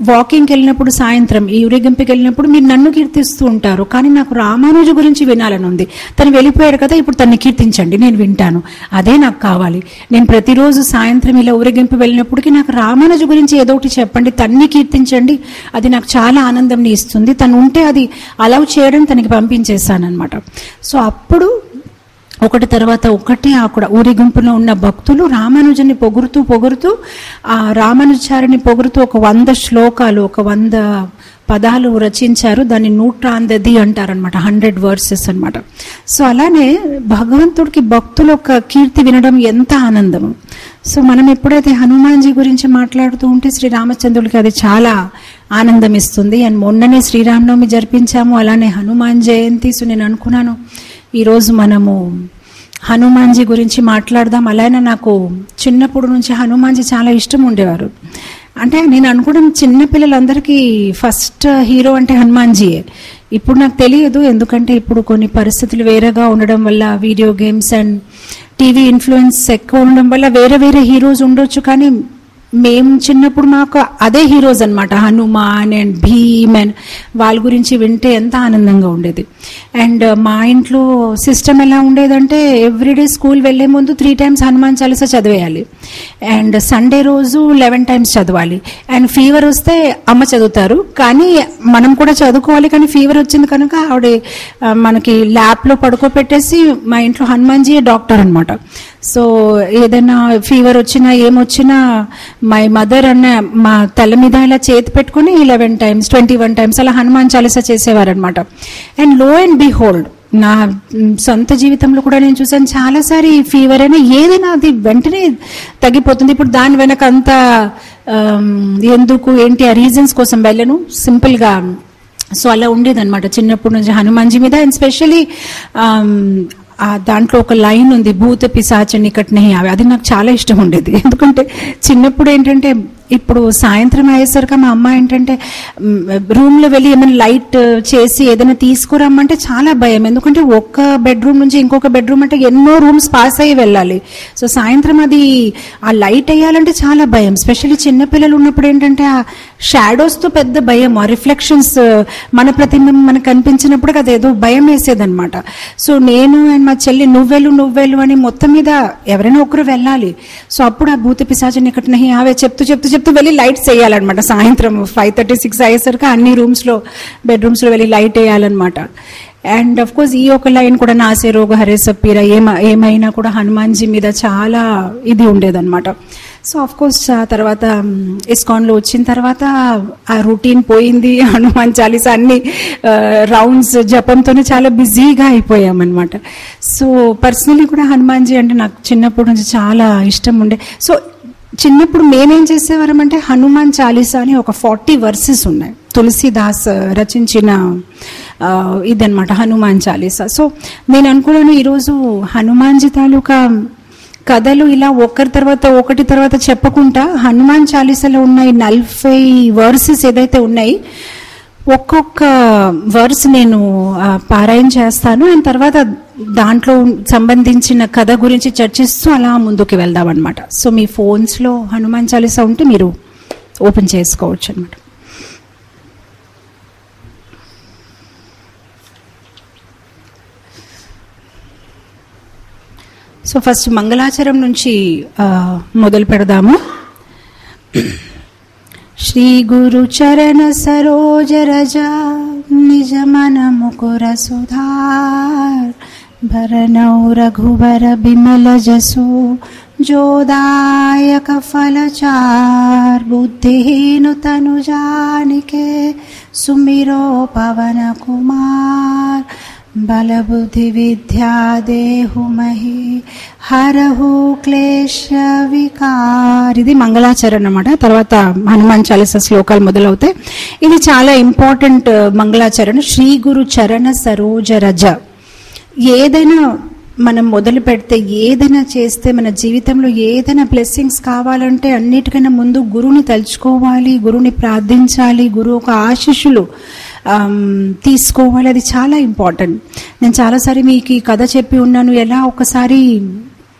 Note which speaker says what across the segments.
Speaker 1: వాకింగ్కి వెళ్ళినప్పుడు సాయంత్రం ఈ ఊరేగింపుకి వెళ్ళినప్పుడు మీరు నన్ను కీర్తిస్తూ ఉంటారు కానీ నాకు రామానుజు గురించి వినాలని ఉంది తను వెళ్ళిపోయాడు కదా ఇప్పుడు తన్ని కీర్తించండి నేను వింటాను అదే నాకు కావాలి నేను ప్రతిరోజు సాయంత్రం ఇలా ఊరేగింపు వెళ్ళినప్పటికీ నాకు రామానుజు గురించి ఏదో ఒకటి చెప్పండి తన్ని కీర్తించండి అది నాకు చాలా ఆనందం ఇస్తుంది తను ఉంటే అది అలౌ చేయడం తనకి పంపించేశాను అనమాట సో అప్పుడు ఒకటి తర్వాత ఒకటి అక్కడ ఊరేగింపులో ఉన్న భక్తులు రామానుజుని పొగుడుతూ పొగుడుతూ ఆ రామానుజారిని పొగుడుతూ ఒక వంద శ్లోకాలు ఒక వంద పదాలు రచించారు దాన్ని నూట్రాందది అంటారనమాట హండ్రెడ్ వర్సెస్ అన్నమాట సో అలానే భగవంతుడికి భక్తుల యొక్క కీర్తి వినడం ఎంత ఆనందం సో మనం ఎప్పుడైతే హనుమాన్జీ గురించి మాట్లాడుతూ ఉంటే శ్రీరామచంద్రుడికి అది చాలా ఆనందం ఇస్తుంది అండ్ మొన్ననే శ్రీరామనవమి జరిపించాము అలానే హనుమాన్ జయంతి సో నేను అనుకున్నాను ఈరోజు మనము హనుమాన్జీ గురించి మాట్లాడదాం అలానే నాకు చిన్నప్పుడు నుంచి హనుమాన్జీ చాలా ఇష్టం ఉండేవారు అంటే నేను అనుకోవడం చిన్న పిల్లలందరికీ ఫస్ట్ హీరో అంటే హనుమాన్జీయే ఇప్పుడు నాకు తెలియదు ఎందుకంటే ఇప్పుడు కొన్ని పరిస్థితులు వేరేగా ఉండడం వల్ల video games and TV influence ఎక్కువ ఉండడం వల్ల వేరే వేరే హీరోస్ ఉండొచ్చు కానీ మేము చిన్నప్పుడు మాకు అదే హీరోస్ అనమాట హనుమాన్ అండ్ భీమ్ అండ్ వాళ్ళ గురించి వింటే ఎంత ఆనందంగా ఉండేది అండ్ మా ఇంట్లో సిస్టమ్ ఎలా ఉండేదంటే ఎవ్రీడే స్కూల్ వెళ్లే ముందు త్రీ టైమ్స్ హనుమాన్ చాలీసా చదివేయాలి అండ్ సండే రోజు లెవెన్ టైమ్స్ చదవాలి అండ్ ఫీవర్ వస్తే అమ్మ చదువుతారు కానీ మనం కూడా చదువుకోవాలి కానీ ఫీవర్ వచ్చింది కనుక ఆవిడ ఆ, మనకి ల్యాబ్లో పడుకోబెట్టేసి మా ఇంట్లో హనుమాన్జీ డాక్టర్ అనమాట సో ఏదైనా ఫీవర్ వచ్చినా ఏమొచ్చినా మై మదర్ అన్న మా తల మీద ఇలా చేతి పెట్టుకుని eleven times twenty one times అలా హనుమాన్ చాలీసా చేసేవారనమాట and lo and behold నా మ్, సొంత జీవితంలో కూడా నేను చూసాను చాలాసారి ఫీవర్ అయినా ఏదైనా అది వెంటనే తగ్గిపోతుంది ఇప్పుడు దాని వెనక అంత ఆమ్, ఎందుకు ఏంటి ఆ రీజన్స్ కోసం వెళ్ళను సింపుల్గా సో అలా ఉండేదన్నమాట చిన్నప్పటి నుంచి హనుమాన్జీ మీద అండ్ స్పెషలీ ఆ దాంట్లో ఒక లైన్ ఉంది భూత పిశాచ నికట్ నహి అవి అది నాకు చాలా ఇష్టం ఉండేది ఎందుకంటే చిన్నప్పుడు ఏంటంటే ఇప్పుడు సాయంత్రం అయ్యేసరికి మా అమ్మ ఏంటంటే రూమ్ లో వెళ్ళి ఏమైనా లైట్ చేసి ఏదైనా తీసుకురమ్మంటే చాలా భయం ఎందుకంటే ఒక్క బెడ్రూమ్ నుంచి ఇంకొక బెడ్రూమ్ అంటే ఎన్నో రూమ్స్ పాస్ అయ్యి వెళ్ళాలి సో సాయంత్రం అది ఆ లైట్ వేయాలంటే చాలా భయం స్పెషల్లీ చిన్నపిల్లలు ఉన్నప్పుడు ఏంటంటే ఆ షాడోస్ తో పెద్ద భయం ఆ రిఫ్లెక్షన్స్ మన ప్రతిబింబం మనకు కనిపించినప్పుడు అది ఏదో భయం వేసేదన్నమాట సో నేను అండ్ మా చెల్లి నువ్వెళ్ళు నువ్వెళ్ళు అని మొత్తం మీద ఎవరైనా ఒకరు వెళ్ళాలి సో అప్పుడు ఆ భూత పిశాచని ఇక్కడ నహి ఆవే చెప్తూ చెప్తూ చెప్తూ వెళ్ళి లైట్స్ వేయాలన్నమాట సాయంత్రం ఫైవ్ థర్టీ సిక్స్ అయ్యేసరికి అన్ని రూమ్స్ లో బెడ్రూమ్స్ లో వెళ్ళి లైట్ వేయాలన్నమాట అండ్ అఫ్ కోర్స్ ఈ ఒక లైన్ కూడా నాసే రోగ హరే సప్పీర ఏమ ఏమైనా కూడా హనుమాన్జీ మీద చాలా ఇది ఉండేదన్నమాట సో ఆఫ్ కోర్స్ ఆ తర్వాత ఇస్కాన్ లో వచ్చిన తర్వాత ఆ రొటీన్ పోయింది హనుమాన్ చాలీసా అన్ని రౌండ్స్ జపంతోనే చాలా బిజీగా అయిపోయామన్నమాట సో పర్సనలీ కూడా హనుమాన్జీ అంటే నాకు చిన్నప్పటి నుంచి చాలా ఇష్టం ఉండే సో చిన్నప్పుడు మేమేం చేసేవారం అంటే హనుమాన్ చాలీసా అని ఒక ఫార్టీ వర్సెస్ ఉన్నాయి తులసిదాస్ రచించిన ఆ, ఇదన్నమాట హనుమాన్ చాలీసా సో నేను అనుకున్నాను ఈరోజు హనుమాన్జీ తాలూకా కథలు ఇలా ఒకరి తర్వాత ఒకటి తర్వాత చెప్పకుండా హనుమాన్ చాలీసాలో ఉన్న ఈ నలభై వర్సెస్ ఏదైతే ఉన్నాయి ఒక్కొక్క వర్స్ నేను ఆ, పారాయణ చేస్తాను అండ్ తర్వాత దాంట్లో సంబంధించిన కథ గురించి చర్చిస్తూ అలా ముందుకు వెళ్దాం అనమాట సో మీ ఫోన్స్లో హనుమాన్ చాలీసా ఉంటే మీరు ఓపెన్ చేసుకోవచ్చు అనమాట సో ఫస్ట్ మంగళాచరం నుంచి ఆ, మొదలు పెడదాము శ్రీ గురు చరణ సరోజ రజ నిజ మన ముకుర సుధార్ భరణౌ రఘువర బిమల జసు జోదాయక ఫలచార్ బుద్ధిహీను తను జానికే సుమిరో పవన కుమార్ బల బుద్ధి విద్యా దేహు మహి హరహు క్లేశ వికార్ ఇది మంగళాచరణ అన్నమాట తర్వాత హనుమాన్ చాలీస శ్లోకాలు మొదలవుతాయి ఇది చాలా ఇంపార్టెంట్ మంగళాచరణ శ్రీ గురు చరణ సరోజ రజ ఏదైనా మనం మొదలు పెడితే ఏదైనా చేస్తే మన జీవితంలో ఏదైనా బ్లెస్సింగ్స్ కావాలంటే అన్నిటికన్నా ముందు గురువుని తలుచుకోవాలి గురువుని ప్రార్థించాలి గురువు ఒక ఆశిష్యులు ఆమ్, తీసుకోవాలి అది చాలా ఇంపార్టెంట్ నేను చాలాసారి మీకు ఈ కథ చెప్పి ఉన్నాను ఎలా ఒకసారి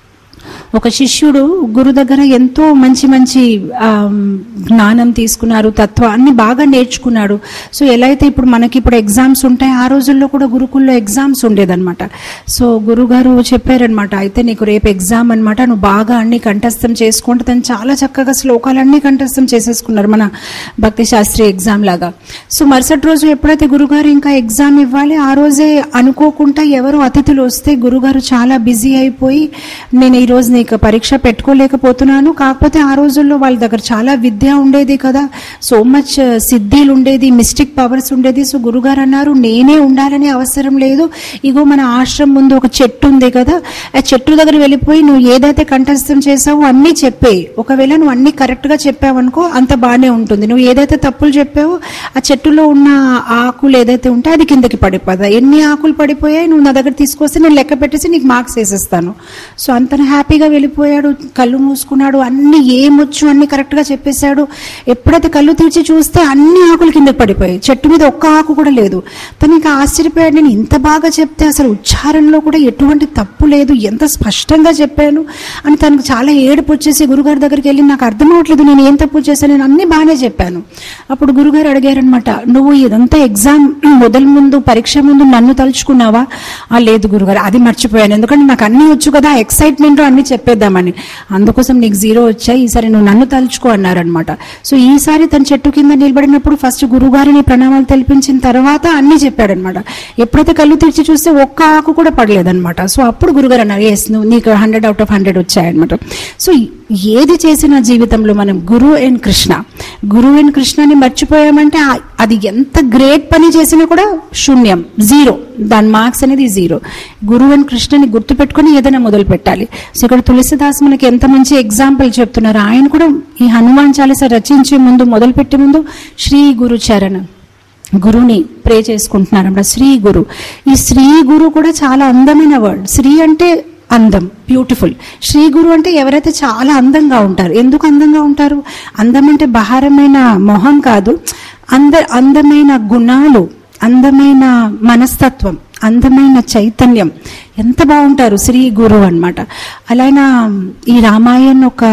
Speaker 1: ఒక శిష్యుడు గురు దగ్గర ఎంతో మంచి మంచి ఆమ్, జ్ఞానం తీసుకున్నారు తత్వ అన్ని బాగా నేర్చుకున్నాడు సో ఎలా అయితే ఇప్పుడు మనకి ఇప్పుడు ఎగ్జామ్స్ ఉంటాయి ఆ రోజుల్లో కూడా గురుకుల్లో ఎగ్జామ్స్ ఉండేదన్నమాట సో గురుగారు చెప్పారనమాట అయితే నీకు రేపు ఎగ్జామ్ అన్నమాట నువ్వు బాగా అన్ని కంఠస్థం చేసుకుంటే తను చాలా చక్కగా శ్లోకాలన్నీ కంఠస్థం చేసేసుకున్నారు మన భక్తి శాస్త్రి ఎగ్జామ్ లాగా సో మరుసటి రోజు ఎప్పుడైతే గురుగారు ఇంకా ఎగ్జామ్ ఇవ్వాలి ఆ రోజే అనుకోకుండా ఎవరు అతిథులు వస్తే గురుగారు చాలా బిజీ అయిపోయి నేను ఈ రోజు నీకు పరీక్ష పెట్టుకోలేకపోతున్నాను కాకపోతే ఆ రోజుల్లో వాళ్ళ దగ్గర చాలా విద్య ఉండేది కదా సో మచ్ సిద్ధిలు ఉండేది మిస్టిక్ పవర్స్ ఉండేది సో గురుగారు అన్నారు నేనే ఉండాలని అవసరం లేదు ఇగో మన ఆశ్రమం ముందు ఒక చెట్టు ఉంది కదా ఆ చెట్టు దగ్గర వెళ్ళిపోయి నువ్వు ఏదైతే కంఠస్థం చేసావో అన్నీ చెప్పే ఒకవేళ నువ్వు అన్ని కరెక్ట్ గా చెప్పావనుకో అంత బాగానే ఉంటుంది నువ్వు ఏదైతే తప్పులు చెప్పావో ఆ చెట్టులో ఉన్న ఆకులు ఏదైతే ఉంటే అది కిందకి పడిపోతాయి ఎన్ని ఆకులు పడిపోయాయి నువ్వు నా దగ్గర తీసుకొస్తే నేను లెక్క పెట్టేసి నీకు మార్క్స్ వేసేస్తాను సో అంత హ్యాపీగా వెళ్ళిపోయాడు కళ్ళు మూసుకున్నాడు అన్ని ఏమొచ్చు అన్ని కరెక్ట్ గా చెప్పేశాడు ఎప్పుడైతే కళ్ళు తెరిచి చూస్తే అన్ని ఆకులు కిందకి పడిపోయాయి చెట్టు మీద ఒక్క ఆకు కూడా లేదు తను ఇంకా ఆశ్చర్యపోయాడు నేను ఇంత బాగా చెప్తే అసలు ఉచ్చారణలో కూడా ఎటువంటి తప్పు లేదు ఎంత స్పష్టంగా చెప్పాను అని తనకు చాలా ఏడుపు వచ్చేసి గురుగారి దగ్గరికి వెళ్ళి నాకు అర్థం అవ్వట్లేదు నేను ఏం తప్పు చేశాను నేను అన్ని బాగానే చెప్పాను అప్పుడు గురుగారు అడిగారనమాట నువ్వు ఇదంతా ఎగ్జామ్ మొదలు ముందు పరీక్ష ముందు నన్ను తలుచుకున్నావా "ఆ, లేదు గురుగారు అది మర్చిపోయాను ఎందుకంటే నాకు అన్ని వచ్చు కదా ఎక్సైట్మెంట్ అన్ని చెప్పేద్దామని అందుకోసం నీకు జీరో వచ్చాయి ఈసారి నువ్వు నన్ను తలుచుకో అన్నారనమాట సో ఈసారి తన చెట్టు కింద నిలబడినప్పుడు ఫస్ట్ గురుగారిని ప్రణామాలు తెలిపించిన తర్వాత అన్ని చెప్పాడనమాట ఎప్పుడైతే కళ్ళు తెరిచి చూస్తే ఒక్క ఆకు కూడా పడలేదన్నమాట సో అప్పుడు గురుగారు అన్నారు ఎస్ నువ్వు నీకు హండ్రెడ్ అవుట్ ఆఫ్ హండ్రెడ్ వచ్చాయన్నమాట సో ఏది చేసిన జీవితంలో మనం గురు అండ్ కృష్ణ గురు అండ్ కృష్ణని మర్చిపోయామంటే ఆ- అది ఎంత గ్రేట్ పని చేసినా కూడా శూన్యం జీరో దాని మార్క్స్ అనేది జీరో గురువు అండ్ కృష్ణని గుర్తుపెట్టుకొని ఏదైనా మొదలు పెట్టాలి సో ఇక్కడ తులసిదాస్ మనకి ఎంత మంచి ఎగ్జాంపుల్ చెప్తున్నారు ఆయన కూడా ఈ హనుమాన్ చాలీస రచించే ముందు మొదలు పెట్టే ముందు శ్రీ గురు చరణ గురుని ప్రే చేసుకుంటున్నారు అన్నమాట శ్రీ గురు ఈ శ్రీ గురు కూడా చాలా అందమైన వర్డ్ శ్రీ అంటే అందం బ్యూటిఫుల్ శ్రీ గురు అంటే ఎవరైతే చాలా అందంగా ఉంటారు ఎందుకు అందంగా ఉంటారు అందం అంటే బహారమైన మొహం కాదు అంద అందమైన గుణాలు అందమైన మనస్తత్వం అందమైన చైతన్యం ఎంత బాగుంటారు శ్రీ గురు అన్నమాట అలాగే ఈ రామాయణ్ ఒక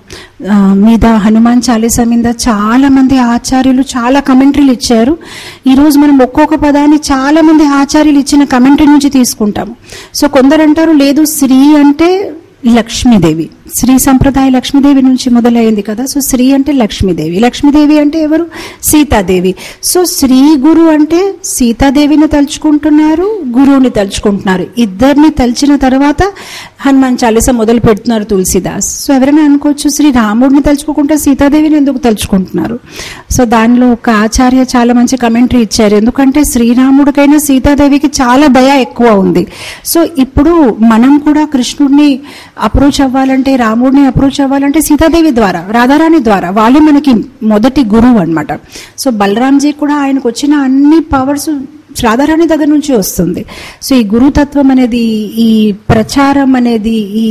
Speaker 1: ఆ, మీద హనుమాన్ చాలీసా మీద చాలా మంది ఆచార్యులు చాలా కమెంటరీలు ఇచ్చారు ఈరోజు మనం ఒక్కొక్క పదాన్ని చాలా మంది ఆచార్యులు ఇచ్చిన కమెంటరీ నుంచి తీసుకుంటాము సో కొందరు అంటారు లేదు శ్రీ అంటే లక్ష్మీదేవి శ్రీ సంప్రదాయ లక్ష్మీదేవి నుంచి మొదలైంది కదా సో శ్రీ అంటే లక్ష్మీదేవి లక్ష్మీదేవి అంటే ఎవరు సీతాదేవి సో శ్రీ గురు అంటే సీతాదేవిని తలుచుకుంటున్నారు గురువుని తలుచుకుంటున్నారు ఇద్దరిని తలిచిన తర్వాత హనుమాన్ చాలీస మొదలు పెడుతున్నారు తులసిదాస్ సో ఎవరైనా అనుకోవచ్చు శ్రీ రాముడిని తలుచుకోకుండా సీతాదేవిని ఎందుకు తలుచుకుంటున్నారు సో దానిలో ఒక ఆచార్య చాలా మంచి కమెంటరీ ఇచ్చారు ఎందుకంటే శ్రీరాముడికైనా సీతాదేవికి చాలా దయ ఎక్కువ ఉంది సో ఇప్పుడు మనం కూడా కృష్ణుడిని అప్రోచ్ అవ్వాలంటే రాముడిని అప్రోచ్ అవ్వాలంటే సీతాదేవి ద్వారా రాధారాణి ద్వారా వాళ్ళే మనకి మొదటి గురువు అన్నమాట సో బలరాంజీ కూడా ఆయనకు వచ్చిన అన్ని పవర్స్ రాధారాణి దగ్గర నుంచి వస్తుంది సో ఈ గురుతత్వం అనేది ఈ ప్రచారం అనేది ఈ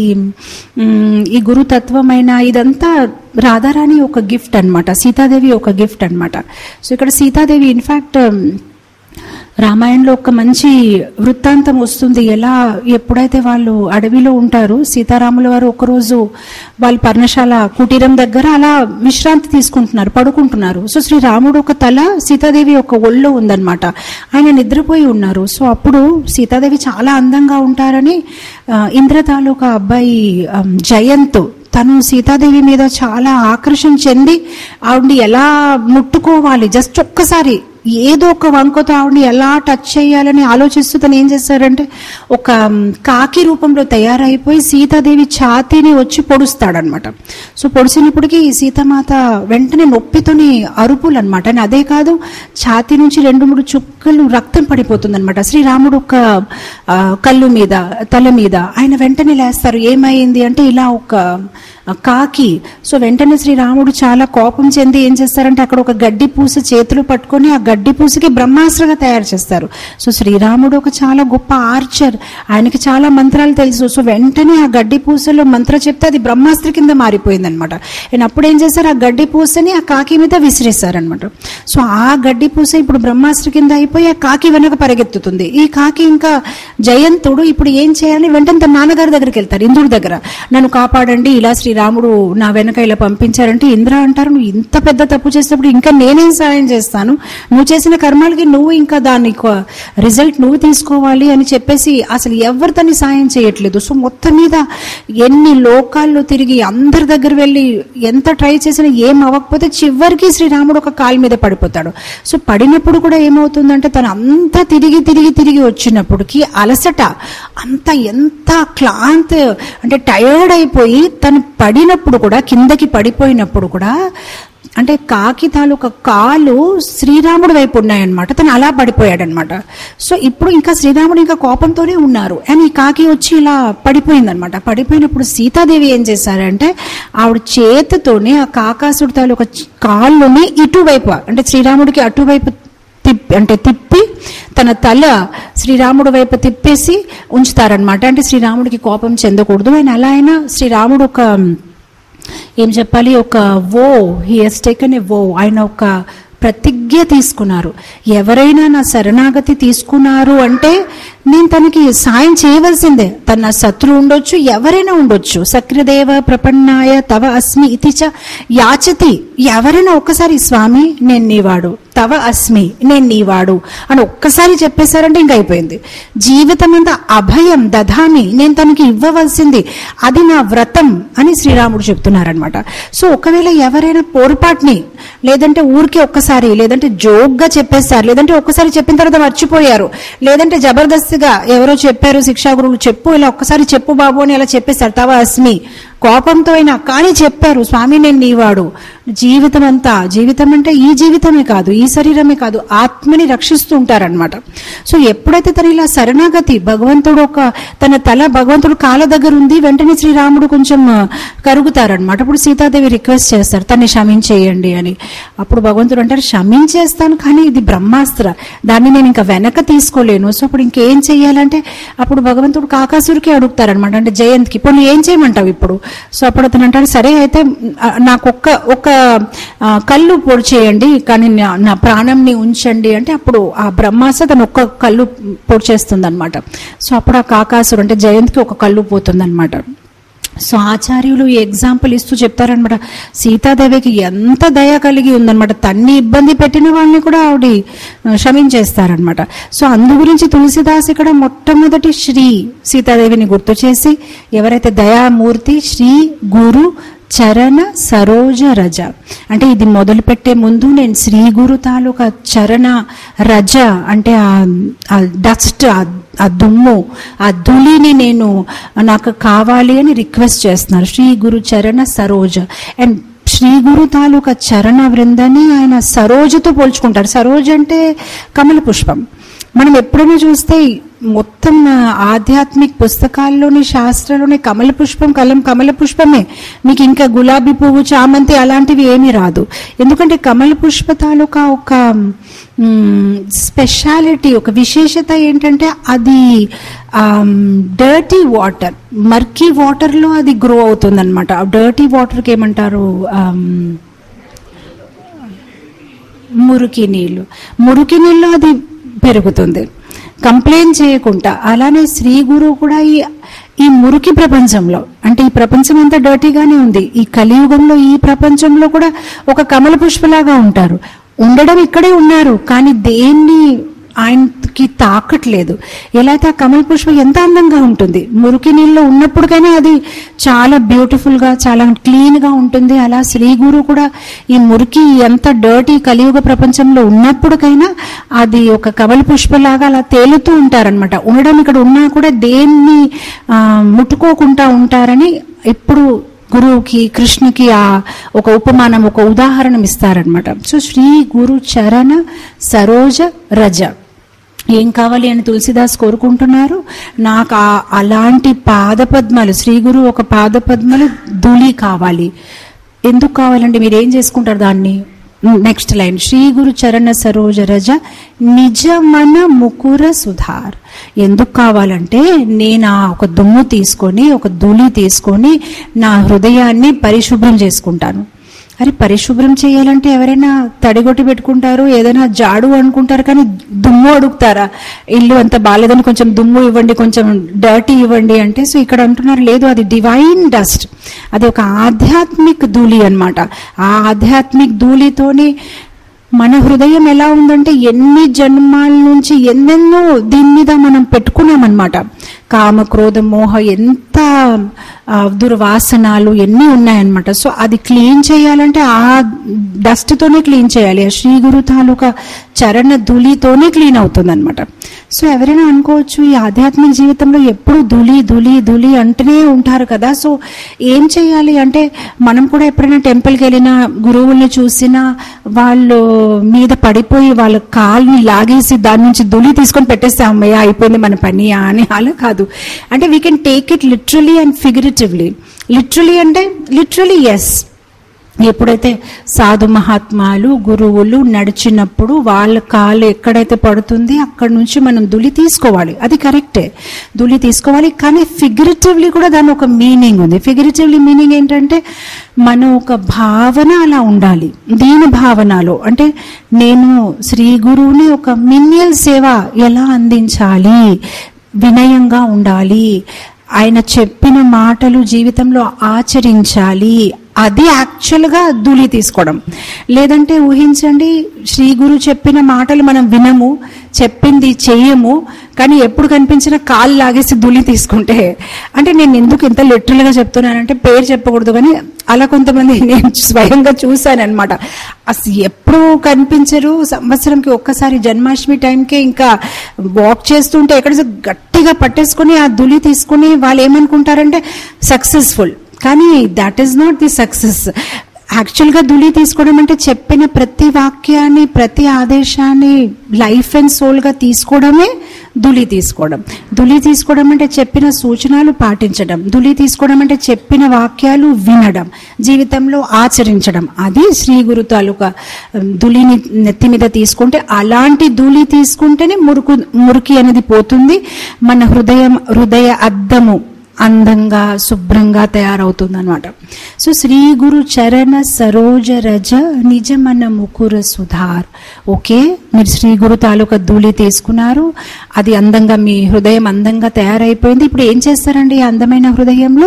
Speaker 1: మ్, ఈ గురుతత్వమైన ఇదంతా రాధారాణి ఒక గిఫ్ట్ అన్నమాట సీతాదేవి ఒక గిఫ్ట్ అన్నమాట సో ఇక్కడ సీతాదేవి ఇన్ఫాక్ట్ రామాయణంలో ఒక మంచి వృత్తాంతం వస్తుంది ఎలా ఎప్పుడైతే వాళ్ళు అడవిలో ఉంటారు సీతారాముల వారు ఒకరోజు వాళ్ళ పర్ణశాల కుటీరం దగ్గర అలా విశ్రాంతి తీసుకుంటున్నారు పడుకుంటున్నారు సో శ్రీరాముడు ఒక తల సీతాదేవి ఒక ఒళ్ళో ఉందన్నమాట ఆయన నిద్రపోయి ఉన్నారు సో అప్పుడు సీతాదేవి చాలా అందంగా ఉంటారని ఆ, ఇంద్రతాలు ఒక అబ్బాయి ఆ, జయంత్ తను సీతాదేవి మీద చాలా ఆకర్షణ చెంది ఆవిడ్ని ఎలా ముట్టుకోవాలి జస్ట్ ఒక్కసారి ఏదో ఒక వంకతో ఆవిడని ఎలా టచ్ చేయాలని ఆలోచిస్తూ తను ఏం చేశాడంటే ఒక మ్, కాకి రూపంలో తయారైపోయి సీతాదేవి ఛాతీని వచ్చి పొడుస్తాడనమాట సో పొడిచినప్పటికీ ఈ సీతామాత వెంటనే నొప్పితోని అరుపులు అనమాట అదే కాదు ఛాతీ నుంచి రెండు మూడు చుక్కలు రక్తం పడిపోతుంది అనమాట శ్రీరాముడు ఒక ఆ, కళ్ళు మీద తల మీద ఆయన వెంటనే లేస్తారు ఏమైంది అంటే ఇలా ఒక ఆ కాకి సో వెంటనే శ్రీరాముడు చాలా కోపం చెంది ఏం చేస్తారంటే అక్కడ ఒక గడ్డి పూస చేతులు పట్టుకొని ఆ గడ్డి పూసకి బ్రహ్మాస్త్రగా తయారు చేస్తారు సో శ్రీరాముడు ఒక చాలా గొప్ప ఆర్చర్ ఆయనకి చాలా మంత్రాలు తెలుసు సో వెంటనే ఆ గడ్డి పూసలో మంత్ర చెప్తే అది బ్రహ్మాస్త్ర కింద మారిపోయింది అనమాట అండ్ అప్పుడు ఏం చేశారు ఆ గడ్డి పూసని ఆ కాకి మీద విసిరేశారనమాట సో ఆ గడ్డి పూస ఇప్పుడు బ్రహ్మాస్త్ర కింద అయిపోయి ఆ కాకి వెనక పరిగెత్తుతుంది ఈ కాకి ఇంకా జయంతుడు ఇప్పుడు ఏం చేయాలి వెంటనే తన నాన్నగారి దగ్గరికి వెళ్తారు ఇంద్రుడి దగ్గర నన్ను కాపాడండి ఇలా శ్రీరాముడు నా వెనక ఇలా పంపించారంటే ఇంద్ర అంటారు నువ్వు ఇంత పెద్ద తప్పు చేసినప్పుడు ఇంకా నేనేం సాయం చేస్తాను నువ్వు చేసిన కర్మాలకి నువ్వు ఇంకా దాన్ని రిజల్ట్ నువ్వు తీసుకోవాలి అని చెప్పేసి అసలు ఎవరు దాన్ని సాయం చేయట్లేదు సో మొత్తం మీద ఎన్ని లోకాల్లో తిరిగి అందరి దగ్గర వెళ్ళి ఎంత ట్రై చేసినా ఏం అవ్వకపోతే చివరికి శ్రీరాముడు ఒక కాలు మీద పడిపోతాడు సో పడినప్పుడు కూడా ఏమవుతుందంటే తను అంతా తిరిగి తిరిగి తిరిగి వచ్చినప్పటికి అలసట అంత ఎంత క్లాంత్ అంటే టయర్డ్ అయిపోయి తను పడినప్పుడు కూడా కిందకి పడిపోయినప్పుడు కూడా అంటే కాకి తాలూకా కాలు శ్రీరాముడి వైపు ఉన్నాయన్నమాట తను అలా పడిపోయాడనమాట సో ఇప్పుడు ఇంకా శ్రీరాముడు ఇంకా కోపంతోనే ఉన్నారు అండ్ ఈ కాకి వచ్చి ఇలా పడిపోయిందనమాట పడిపోయినప్పుడు సీతాదేవి ఏం చేశారంటే ఆవిడ చేతితోనే ఆ కాకాసుడి తాలూకా కాళ్ళని ఇటువైపు అంటే శ్రీరాముడికి అటువైపు తిప్పి అంటే తిప్పి తన తల శ్రీరాముడి వైపు తిప్పేసి ఉంచుతారనమాట అంటే శ్రీరాముడికి కోపం చెందకూడదు ఆయన అలా అయినా శ్రీరాముడు ఒక ఏం చెప్పాలి ఒక వో హీ హెస్ టేకన్ ఎ వో ఆయన ఒక ప్రతిజ్ఞ తీసుకున్నారు ఎవరైనా నా శరణాగతి తీసుకున్నారు అంటే నేను తనకి సాయం చేయవలసిందే తన నా శత్రువు ఉండొచ్చు ఎవరైనా ఉండొచ్చు సక్రదేవ ప్రపన్నాయ తవ అస్మి ఇతి చ యాచతి ఎవరైనా ఒక్కసారి స్వామి నేను నీవాడు తవ అస్మి నేను నీవాడు అని ఒక్కసారి చెప్పేశారంటే ఇంక అయిపోయింది జీవితం అంతా అభయం దధామి నేను తనకి ఇవ్వవలసింది అది నా వ్రతం అని శ్రీరాముడు చెప్తున్నారనమాట సో ఒకవేళ ఎవరైనా పొరపాటుని లేదంటే ఊరికే ఒక్కసారి లేదంటే జోక్గా చెప్పేశారు లేదంటే ఒక్కసారి చెప్పిన తర్వాత మర్చిపోయారు లేదంటే జబర్దస్తిగా ఎవరో చెప్పారు శిక్షా గురువులు చెప్పు ఇలా ఒక్కసారి చెప్పు బాబు అని అలా చెప్పేశారు తవ అస్మి కోపంతో అయినా కానీ చెప్పారు స్వామి నేను నీవాడు జీవితం అంతా జీవితం అంటే ఈ జీవితమే కాదు ఈ శరీరమే కాదు ఆత్మని రక్షిస్తూ ఉంటారనమాట సో ఎప్పుడైతే తను ఇలా శరణాగతి భగవంతుడు ఒక తన తల భగవంతుడు కాళ్ళ దగ్గర ఉంది వెంటనే శ్రీరాముడు కొంచెం ఆ, కరుగుతారనమాట అప్పుడు సీతాదేవి రిక్వెస్ట్ చేస్తారు తన్ని క్షమించేయండి అని అప్పుడు భగవంతుడు అంటారు క్షమించేస్తాను కానీ ఇది బ్రహ్మాస్త్ర దాన్ని నేను ఇంకా వెనక తీసుకోలేను సో అప్పుడు ఇంకేం చెయ్యాలంటే అప్పుడు భగవంతుడు కాకాసురికి అడుగుతారనమాట అంటే జయంత్కి ఇప్పుడు నువ్వు ఏం చేయమంటావు ఇప్పుడు సో అప్పుడు అతను అంటాడు సరే అయితే ఆ, నాకు ఒక్క ఒక ఆ, కళ్ళు పొడి చేయండి కానీ నా- నా ప్రాణంని ఉంచండి అంటే అప్పుడు ఆ బ్రహ్మాస్త్ర తను ఒక్క కళ్ళు పొడి చేస్తుంది అనమాట సో అప్పుడు ఆ కాకాసురు అంటే జయంత్కి ఒక కళ్ళు పోతుంది సో ఆచార్యులు ఈ ఎగ్జాంపుల్ ఇస్తూ చెప్తారనమాట సీతాదేవికి ఎంత దయ కలిగి ఉందన్నమాట తన్ని ఇబ్బంది పెట్టిన వాళ్ళని కూడా ఆవిడ ఆ, క్షమించేస్తారనమాట సో అందు గురించి తులసిదాస్ ఇక్కడ మొట్టమొదటి శ్రీ సీతాదేవిని గుర్తు చేసి ఎవరైతే దయామూర్తి శ్రీ గురు చరణ సరోజ రజ అంటే ఇది మొదలు పెట్టే ముందు నేను శ్రీ గురు తాలూకా చరణ రజ అంటే ఆ డస్ట్ ఆ దుమ్ము ఆ ధూళిని నేను నాకు కావాలి అని రిక్వెస్ట్ చేస్తున్నారు శ్రీ గురు చరణ సరోజ అండ్ శ్రీ గురు తాలూకా చరణ వృందని ఆయన సరోజతో పోల్చుకుంటారు సరోజ అంటే కమల పుష్పం మనం ఎప్పుడైనా చూస్తే మొత్తం ఆధ్యాత్మిక పుస్తకాల్లోని శాస్త్రాల్లోని కమల పుష్పం కలం కమల పుష్పమే మీకు ఇంకా గులాబీ పువ్వు చామంతి అలాంటివి ఏమీ రాదు ఎందుకంటే కమల పుష్ప తాలూకా ఒక స్పెషాలిటీ ఒక విశేషత ఏంటంటే అది డర్టీ వాటర్ మర్కీ వాటర్లో అది గ్రో అవుతుంది అనమాట డర్టీ వాటర్కి ఏమంటారు ఆమ్, మురికి నీళ్ళు మురికి నీళ్ళు అది పెరుగుతుంది కంప్లైంట్ చేయకుండా అలానే శ్రీ గురువు కూడా ఈ ఈ మురికి ప్రపంచంలో అంటే ఈ ప్రపంచం అంతా డర్టీగానే ఉంది ఈ కలియుగంలో ఈ ప్రపంచంలో కూడా ఒక కమల పుష్పలాగా ఉంటారు ఉండడం ఇక్కడే ఉన్నారు కానీ దేన్ని ఆయనకి తాకట్లేదు ఎలా అయితే ఆ కమల పుష్పం ఎంత అందంగా ఉంటుంది మురికి నీళ్ళలో ఉన్నప్పటికైనా అది చాలా బ్యూటిఫుల్ గా చాలా క్లీన్ గా ఉంటుంది అలా శ్రీ గురు కూడా ఈ మురికి ఎంత డర్టీ కలియుగ ప్రపంచంలో ఉన్నప్పటికైనా అది ఒక కమల పుష్పలాగా అలా తేలుతూ ఉంటారనమాట ఉండడం ఇక్కడ ఉన్నా కూడా దేన్ని ఆ, ముట్టుకోకుండా ఉంటారని ఎప్పుడు గురువుకి కృష్ణకి ఆ ఒక ఉపమానం ఒక ఉదాహరణ ఇస్తారనమాట సో శ్రీ గురు చరణ సరోజ రజ ఏం కావాలి అని తులసిదాస్ కోరుకుంటున్నారు నాకు ఆ- అలాంటి పాదపద్మలు శ్రీ గురు ఒక పాదపద్మలు ధూళి కావాలి ఎందుకు కావాలండి మీరు ఏం చేసుకుంటారు దాన్ని నెక్స్ట్ లైన్ శ్రీ గురు చరణ సరోజ రజ నిజ మన ముకుర సుధార్ ఎందుకు కావాలంటే నేను ఆ ఒక దుమ్ము తీసుకొని ఒక ధూళి తీసుకొని నా హృదయాన్ని పరిశుభ్రం చేసుకుంటాను అరే పరిశుభ్రం చేయాలంటే ఎవరైనా తడిగొట్టి పెట్టుకుంటారు ఏదైనా జాడు అనుకుంటారు కానీ దుమ్ము అడుగుతారా ఇల్లు అంత బాగాలేదని కొంచెం దుమ్ము ఇవ్వండి కొంచెం డర్టీ ఇవ్వండి అంటే సో ఇక్కడ అంటున్నారు లేదు అది డివైన్ డస్ట్ అది ఒక ఆధ్యాత్మిక్ ధూళి అన్నమాట ఆ ఆధ్యాత్మిక్ ధూళితోనే మన హృదయం ఎలా ఉందంటే ఎన్ని జన్మాల నుంచి ఎన్నెన్నో దీని మీద మనం పెట్టుకున్నామన్నమాట కామ క్రోధ మోహ ఎంత ఆ, దుర్వాసనాలు ఎన్ని ఉన్నాయన్నమాట సో అది క్లీన్ చేయాలంటే ఆ డస్ట్తోనే క్లీన్ చేయాలి ఆ శ్రీ గురు తాలూకా చరణ ధూళితోనే క్లీన్ అవుతుంది సో ఎవరైనా అనుకోవచ్చు ఈ ఆధ్యాత్మిక జీవితంలో ఎప్పుడు ధూళి ధూళి ధూళి అంటూనే ఉంటారు కదా సో ఏం చేయాలి అంటే మనం కూడా ఎప్పుడైనా టెంపుల్కి వెళ్ళినా గురువుల్ని చూసినా వాళ్ళు మీద పడిపోయి వాళ్ళ కాల్ని లాగేసి దాని నుంచి ధూళి తీసుకొని పెట్టేస్తే అమ్మయ్య అయిపోయింది మన పని అని అలా కాదు అంటే we can take it literally and figuratively literally అంటే లిటరలీ ఎస్ ఎప్పుడైతే సాధు మహాత్మాలు గురువులు నడిచినప్పుడు వాళ్ళ కాలు ఎక్కడైతే పడుతుంది అక్కడి నుంచి మనం దులి తీసుకోవాలి అది కరెక్టే దులి తీసుకోవాలి కానీ ఫిగరేటివ్లీ కూడా దాని ఒక మీనింగ్ ఉంది ఫిగరేటివ్లీ మీనింగ్ ఏంటంటే మన ఒక భావన అలా ఉండాలి దీని భావనలో అంటే నేను శ్రీ గురువుని ఒక మిన్యల్ సేవ ఎలా అందించాలి వినయంగా ఉండాలి ఆయన చెప్పిన మాటలు జీవితంలో ఆచరించాలి అది యాక్చువల్గా ధూళి తీసుకోవడం లేదంటే ఊహించండి శ్రీ గురు చెప్పిన మాటలు మనం వినము చెప్పింది చెయ్యము కానీ ఎప్పుడు కనిపించిన కాలు లాగేసి ధూళి తీసుకుంటే అంటే నేను ఎందుకు ఇంత లిటరల్గా చెప్తున్నానంటే పేరు చెప్పకూడదు కానీ అలా కొంతమంది నేను స్వయంగా చూశానన్నమాట అసలు ఎప్పుడు కనిపించరు సంవత్సరంకి ఒక్కసారి జన్మాష్టమి టైంకే ఇంకా వాక్ చేస్తుంటే ఎక్కడ గట్టిగా పట్టేసుకొని ఆ ధూళి తీసుకుని వాళ్ళు ఏమనుకుంటారంటే సక్సెస్ఫుల్ కానీ that is not the success యాక్చువల్గా ధూళి తీసుకోవడం అంటే చెప్పిన ప్రతి వాక్యాన్ని ప్రతి ఆదేశాన్ని లైఫ్ అండ్ సోల్గా తీసుకోవడమే ధూళి తీసుకోవడం ధూళి తీసుకోవడం అంటే చెప్పిన సూచనలు పాటించడం ధూళి తీసుకోవడం అంటే చెప్పిన వాక్యాలు వినడం జీవితంలో ఆచరించడం అది శ్రీ గురు తాలూకా ధూళిని నెత్తి మీద తీసుకుంటే అలాంటి ధూళి తీసుకుంటేనే మురుకు మురికి అనేది పోతుంది మన హృదయం హృదయ అద్దము అందంగా శుభ్రంగా తయారవుతుంది అనమాట సో శ్రీ గురు చరణ సరోజ రజ నిజమన ముకుర సుధార్ ఓకే మీరు శ్రీ గురు తాలూకా ధూళి తీసుకున్నారు అది అందంగా మీ హృదయం అందంగా తయారైపోయింది ఇప్పుడు ఏం చేస్తారండి ఈ అందమైన హృదయంలో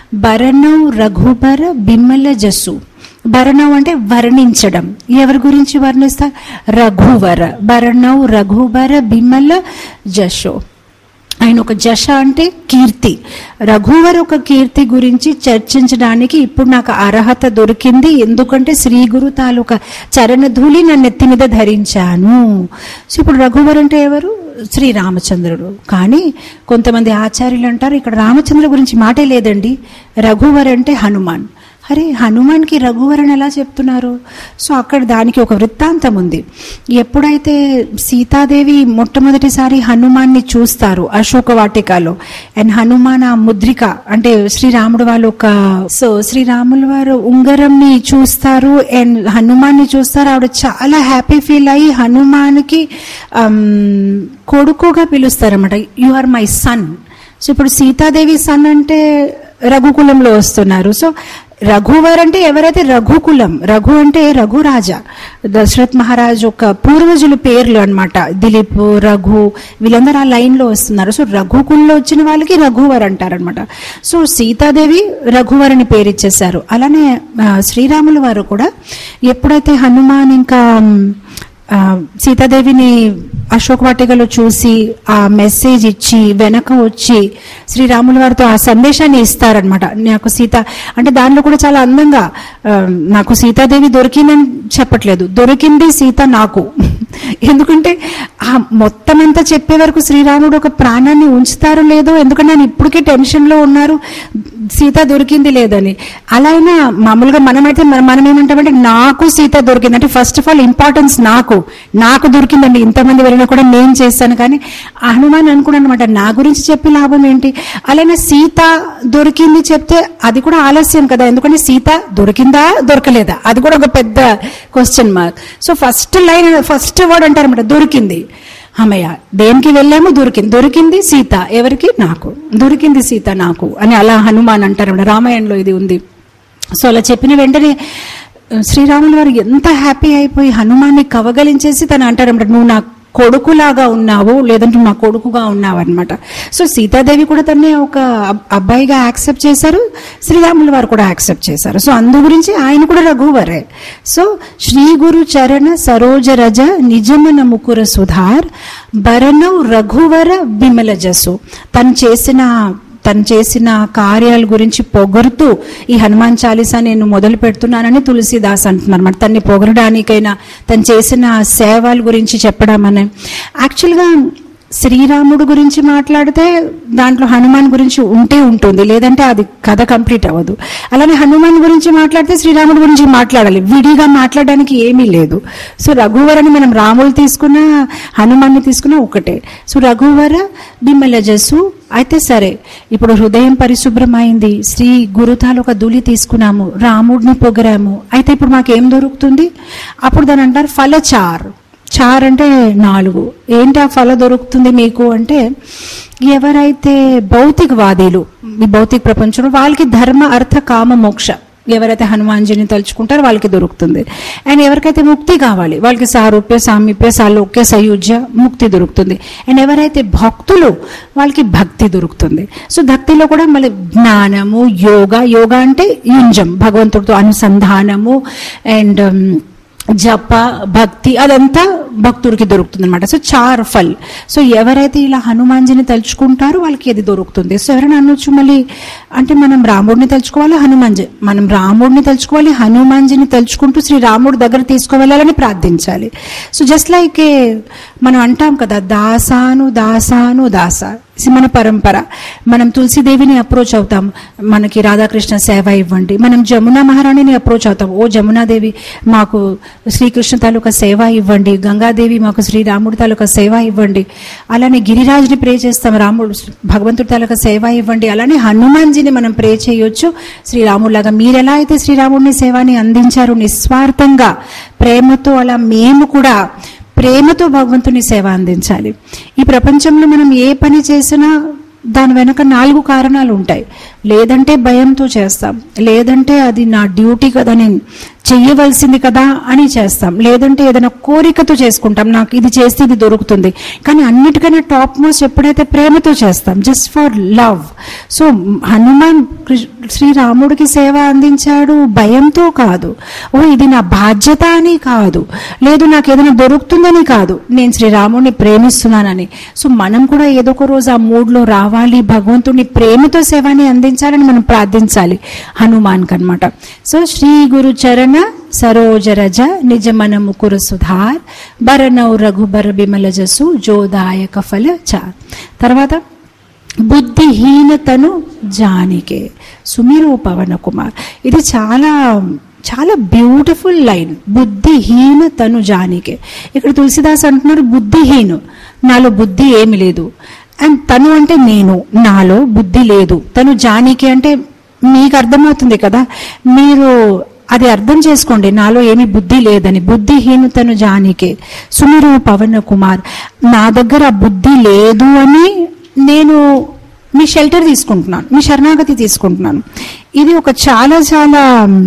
Speaker 1: భరణం రఘుబర బిమ్మల జస్సు భరణం అంటే వర్ణించడం ఎవరి గురించి వర్ణిస్తారు రఘువర భరణం రఘుబర బిమ్మల జశో ఆయన ఒక జష అంటే కీర్తి రఘువర్ ఒక కీర్తి గురించి చర్చించడానికి ఇప్పుడు నాకు అర్హత దొరికింది ఎందుకంటే శ్రీ గురు తాలూకా చరణధూళి నన్ను ఎత్తి మీద ధరించాను సో ఇప్పుడు రఘువర్ అంటే ఎవరు శ్రీ రామచంద్రుడు కానీ కొంతమంది ఆచార్యులు అంటారు ఇక్కడ రామచంద్ర గురించి మాటే లేదండి రఘువర్ అంటే హనుమాన్ అరే హనుమాన్కి రఘువరన్ ఎలా చెప్తున్నారు సో అక్కడ దానికి ఒక వృత్తాంతం ఉంది ఎప్పుడైతే సీతాదేవి మొట్టమొదటిసారి హనుమాన్ని చూస్తారు అశోక వాటికలో అండ్ హనుమాన్ ఆ ముద్రిక అంటే శ్రీరాముడు వాళ్ళు ఒక సో శ్రీరాములు వారు ఉంగరంని చూస్తారు అండ్ హనుమాన్ని చూస్తారు ఆవిడ చాలా హ్యాపీ ఫీల్ అయ్యి హనుమాన్కి అమ్, కొడుకుగా పిలుస్తారన్నమాట you are my son so ఇప్పుడు సీతాదేవి సన్ అంటే రఘుకులంలో వస్తున్నారు సో రఘువర్ అంటే ఎవరైతే రఘుకులం రఘు అంటే రఘురాజా దశరథ్ మహారాజ్ ఒక పూర్వజుల పేర్లు అన్నమాట దిలీప్ రఘు వీళ్ళందరూ ఆ లైన్లో వస్తున్నారు సో రఘుకుల్లో వచ్చిన వాళ్ళకి రఘువర్ అంటారనమాట సో సీతాదేవి రఘువర్ అని పేరు ఇచ్చేశారు అలానే ఆ, శ్రీరాముల వారు కూడా ఎప్పుడైతే హనుమాన్ ఇంకా ఆ, సీతాదేవిని అశోక్ వాటికలో చూసి ఆ మెసేజ్ ఇచ్చి వెనక వచ్చి శ్రీరాముల వారితో ఆ సందేశాన్ని ఇస్తారనమాట నాకు సీత అంటే దానిలో కూడా చాలా అందంగా ఆ, నాకు సీతాదేవి దొరికిందని చెప్పట్లేదు దొరికింది సీత నాకు ఎందుకంటే ఆ మొత్తం అంతా చెప్పే వరకు శ్రీరాముడు ఒక ప్రాణాన్ని ఉంచుతారో లేదో ఎందుకంటే ఆయన ఇప్పటికే టెన్షన్లో ఉన్నారు సీత దొరికింది లేదని అలా అయినా మామూలుగా మనమైతే మన- మనం ఏమంటామంటే నాకు సీత దొరికింది అంటే ఫస్ట్ ఆఫ్ ఆల్ ఇంపార్టెన్స్ నాకు నాకు దొరికిందండి ఇంతమంది వెళ్ళినా కూడా నేను చేస్తాను కానీ హనుమాన్ అనుకున్నాను అనమాట నా గురించి చెప్పి లాభం ఏంటి అలానే సీత దొరికింది చెప్తే అది కూడా ఆలస్యం కదా ఎందుకంటే సీత దొరికిందా దొరకలేదా అది కూడా ఒక పెద్ద question mark so first line first word అంటారన్నమాట దొరికింది అమ్మయ్య దేనికి వెళ్ళాము దొరికింది దొరికింది సీత ఎవరికి నాకు దొరికింది సీత నాకు అని అలా హనుమాన్ అంటారు రామాయణంలో ఇది ఉంది సో అలా చెప్పిన వెంటనే శ్రీరాములు వారు ఎంత హ్యాపీ అయిపోయి హనుమాన్ని కవగలించేసి తను అంటారన్నమాట నువ్వు నా కొడుకులాగా ఉన్నావు లేదంటే నా కొడుకుగా ఉన్నావు అనమాట సో సీతాదేవి కూడా తన్నే ఒక అబ్- అబ్బాయిగా యాక్సెప్ట్ చేశారు శ్రీరాములు వారు కూడా యాక్సెప్ట్ చేశారు సో అందు గురించి ఆయన కూడా రఘువరే సో శ్రీ గురు చరణ సరోజ రజ నిజమన ముకుర సుధార్ భరణం రఘువర విమల జసు తను చేసిన తను చేసిన కార్యాల గురించి పొగరుతూ ఈ హనుమాన్ చాలీసా నేను మొదలు పెడుతున్నానని తులసిదాస్ అంటున్నారు మరి తన్ని పొగరడానికైనా తను చేసిన సేవల గురించి చెప్పడం అని యాక్చువల్గా శ్రీరాముడు గురించి మాట్లాడితే దాంట్లో హనుమాన్ గురించి ఉంటే ఉంటుంది లేదంటే అది కథ కంప్లీట్ అవ్వదు అలానే హనుమాన్ గురించి మాట్లాడితే శ్రీరాముడు గురించి మాట్లాడాలి విడిగా మాట్లాడడానికి ఏమీ లేదు సో రఘువరని మనం రాములు తీసుకున్నా హనుమాన్ని తీసుకున్నా ఒకటే సో రఘువర బిమలజస్సు అయితే సరే ఇప్పుడు హృదయం పరిశుభ్రమైంది శ్రీ గురుతాలు ఒక ధూళి తీసుకున్నాము రాముడిని పొగరాము అయితే ఇప్పుడు మాకేం దొరుకుతుంది అప్పుడు దాని అంటారు ఫలచార్ చార్ అంటే నాలుగు ఏంటి ఆ ఫల దొరుకుతుంది మీకు అంటే ఎవరైతే భౌతికవాదీలు ఈ భౌతిక ప్రపంచంలో వాళ్ళకి ధర్మ అర్థ కామ మోక్ష ఎవరైతే హనుమాన్జీని తలుచుకుంటారో వాళ్ళకి దొరుకుతుంది అండ్ ఎవరికైతే ముక్తి కావాలి వాళ్ళకి సారూప్య సామీప్య సాలోక్య సయుజ్య ముక్తి దొరుకుతుంది అండ్ ఎవరైతే భక్తులు వాళ్ళకి భక్తి దొరుకుతుంది సో భక్తిలో కూడా మళ్ళీ జ్ఞానము యోగా యోగా అంటే యుంజం భగవంతుడితో అనుసంధానము అండ్ జప భక్తి అదంతా భక్తుడికి దొరుకుతుంది అనమాట సో చార్ ఫల్ సో ఎవరైతే ఇలా హనుమాన్జీని తలుచుకుంటారో వాళ్ళకి అది దొరుకుతుంది సో ఎవరైనా అనొచ్చు మళ్ళీ అంటే మనం రాముడిని తలుచుకోవాలి హనుమాన్జీ మనం రాముడిని తలుచుకోవాలి హనుమాన్జీని తలుచుకుంటూ శ్రీ రాముడి దగ్గర తీసుకువెళ్ళాలని ప్రార్థించాలి సో జస్ట్ లైక్ మనం అంటాం కదా దాసాను దాసాను దాస ఇది మన పరంపర మనం తులసిదేవిని అప్రోచ్ అవుతాం మనకి రాధాకృష్ణ సేవ ఇవ్వండి మనం జమునా మహారాణిని అప్రోచ్ అవుతాం ఓ జమునాదేవి మాకు శ్రీకృష్ణ తాలూకా సేవ ఇవ్వండి గంగాదేవి మాకు శ్రీరాముడి తాలూకా సేవ ఇవ్వండి అలానే గిరిరాజుని ప్రే చేస్తాం రాముడు భగవంతుడి తాలూకా సేవ ఇవ్వండి అలానే హనుమాన్జీని మనం ప్రే చేయొచ్చు శ్రీరాముడిలాగా మీరు ఎలా అయితే శ్రీరాముడిని సేవని అందించారు నిస్వార్థంగా ప్రేమతో అలా మేము కూడా ప్రేమతో భగవంతుని సేవ అందించాలి ఈ ప్రపంచంలో మనం ఏ పని చేసినా దాని వెనక నాలుగు కారణాలు ఉంటాయి లేదంటే భయంతో చేస్తాం లేదంటే అది నా డ్యూటీ కదా నేను చెయ్యవలసింది కదా అని చేస్తాం లేదంటే ఏదైనా కోరికతో చేసుకుంటాం నాకు ఇది చేస్తే ఇది దొరుకుతుంది కానీ అన్నిటికన్నా టాప్ మోస్ట్ ఎప్పుడైతే ప్రేమతో చేస్తాం just for love so Hanuman కృష్- శ్రీరాముడికి సేవ అందించాడు భయంతో కాదు ఓ ఇది నా బాధ్యత అని కాదు లేదు నాకు ఏదైనా దొరుకుతుందని కాదు నేను శ్రీరాముడిని ప్రేమిస్తున్నానని సో మనం కూడా ఏదో ఒక రోజు ఆ మూడ్లో రావాలి భగవంతుడిని ప్రేమతో సేవని అందించాలని మనం ప్రార్థించాలి హనుమాన్ కనమాట సో శ్రీ గురు చరణ సరోజ రజ నిజ మన ముకుర సుధార్ బరనౌ రఘుబర బిమల జసు జోదాయక ఫల చార్ తర్వాత బుద్ధిహీనతను జానికే సుమిరు పవన కుమార్ ఇది చాలా చాలా బ్యూటిఫుల్ లైన్ బుద్ధిహీన తను జానికే ఇక్కడ తులసిదాస్ అంటున్నారు బుద్ధిహీను నాలో బుద్ధి ఏమి లేదు అండ్ తను అంటే నేను నాలో బుద్ధి లేదు తను జానికి అంటే మీకు అర్థమవుతుంది కదా మీరు అది అర్థం చేసుకోండి నాలో ఏమి బుద్ధి లేదని బుద్ధిహీనతను జానికే సుమిరు పవన కుమార్ నా దగ్గర బుద్ధి లేదు అని నేను మీ షెల్టర్ తీసుకుంటున్నాను మీ శరణాగతి తీసుకుంటున్నాను ఇది ఒక చాలా చాలా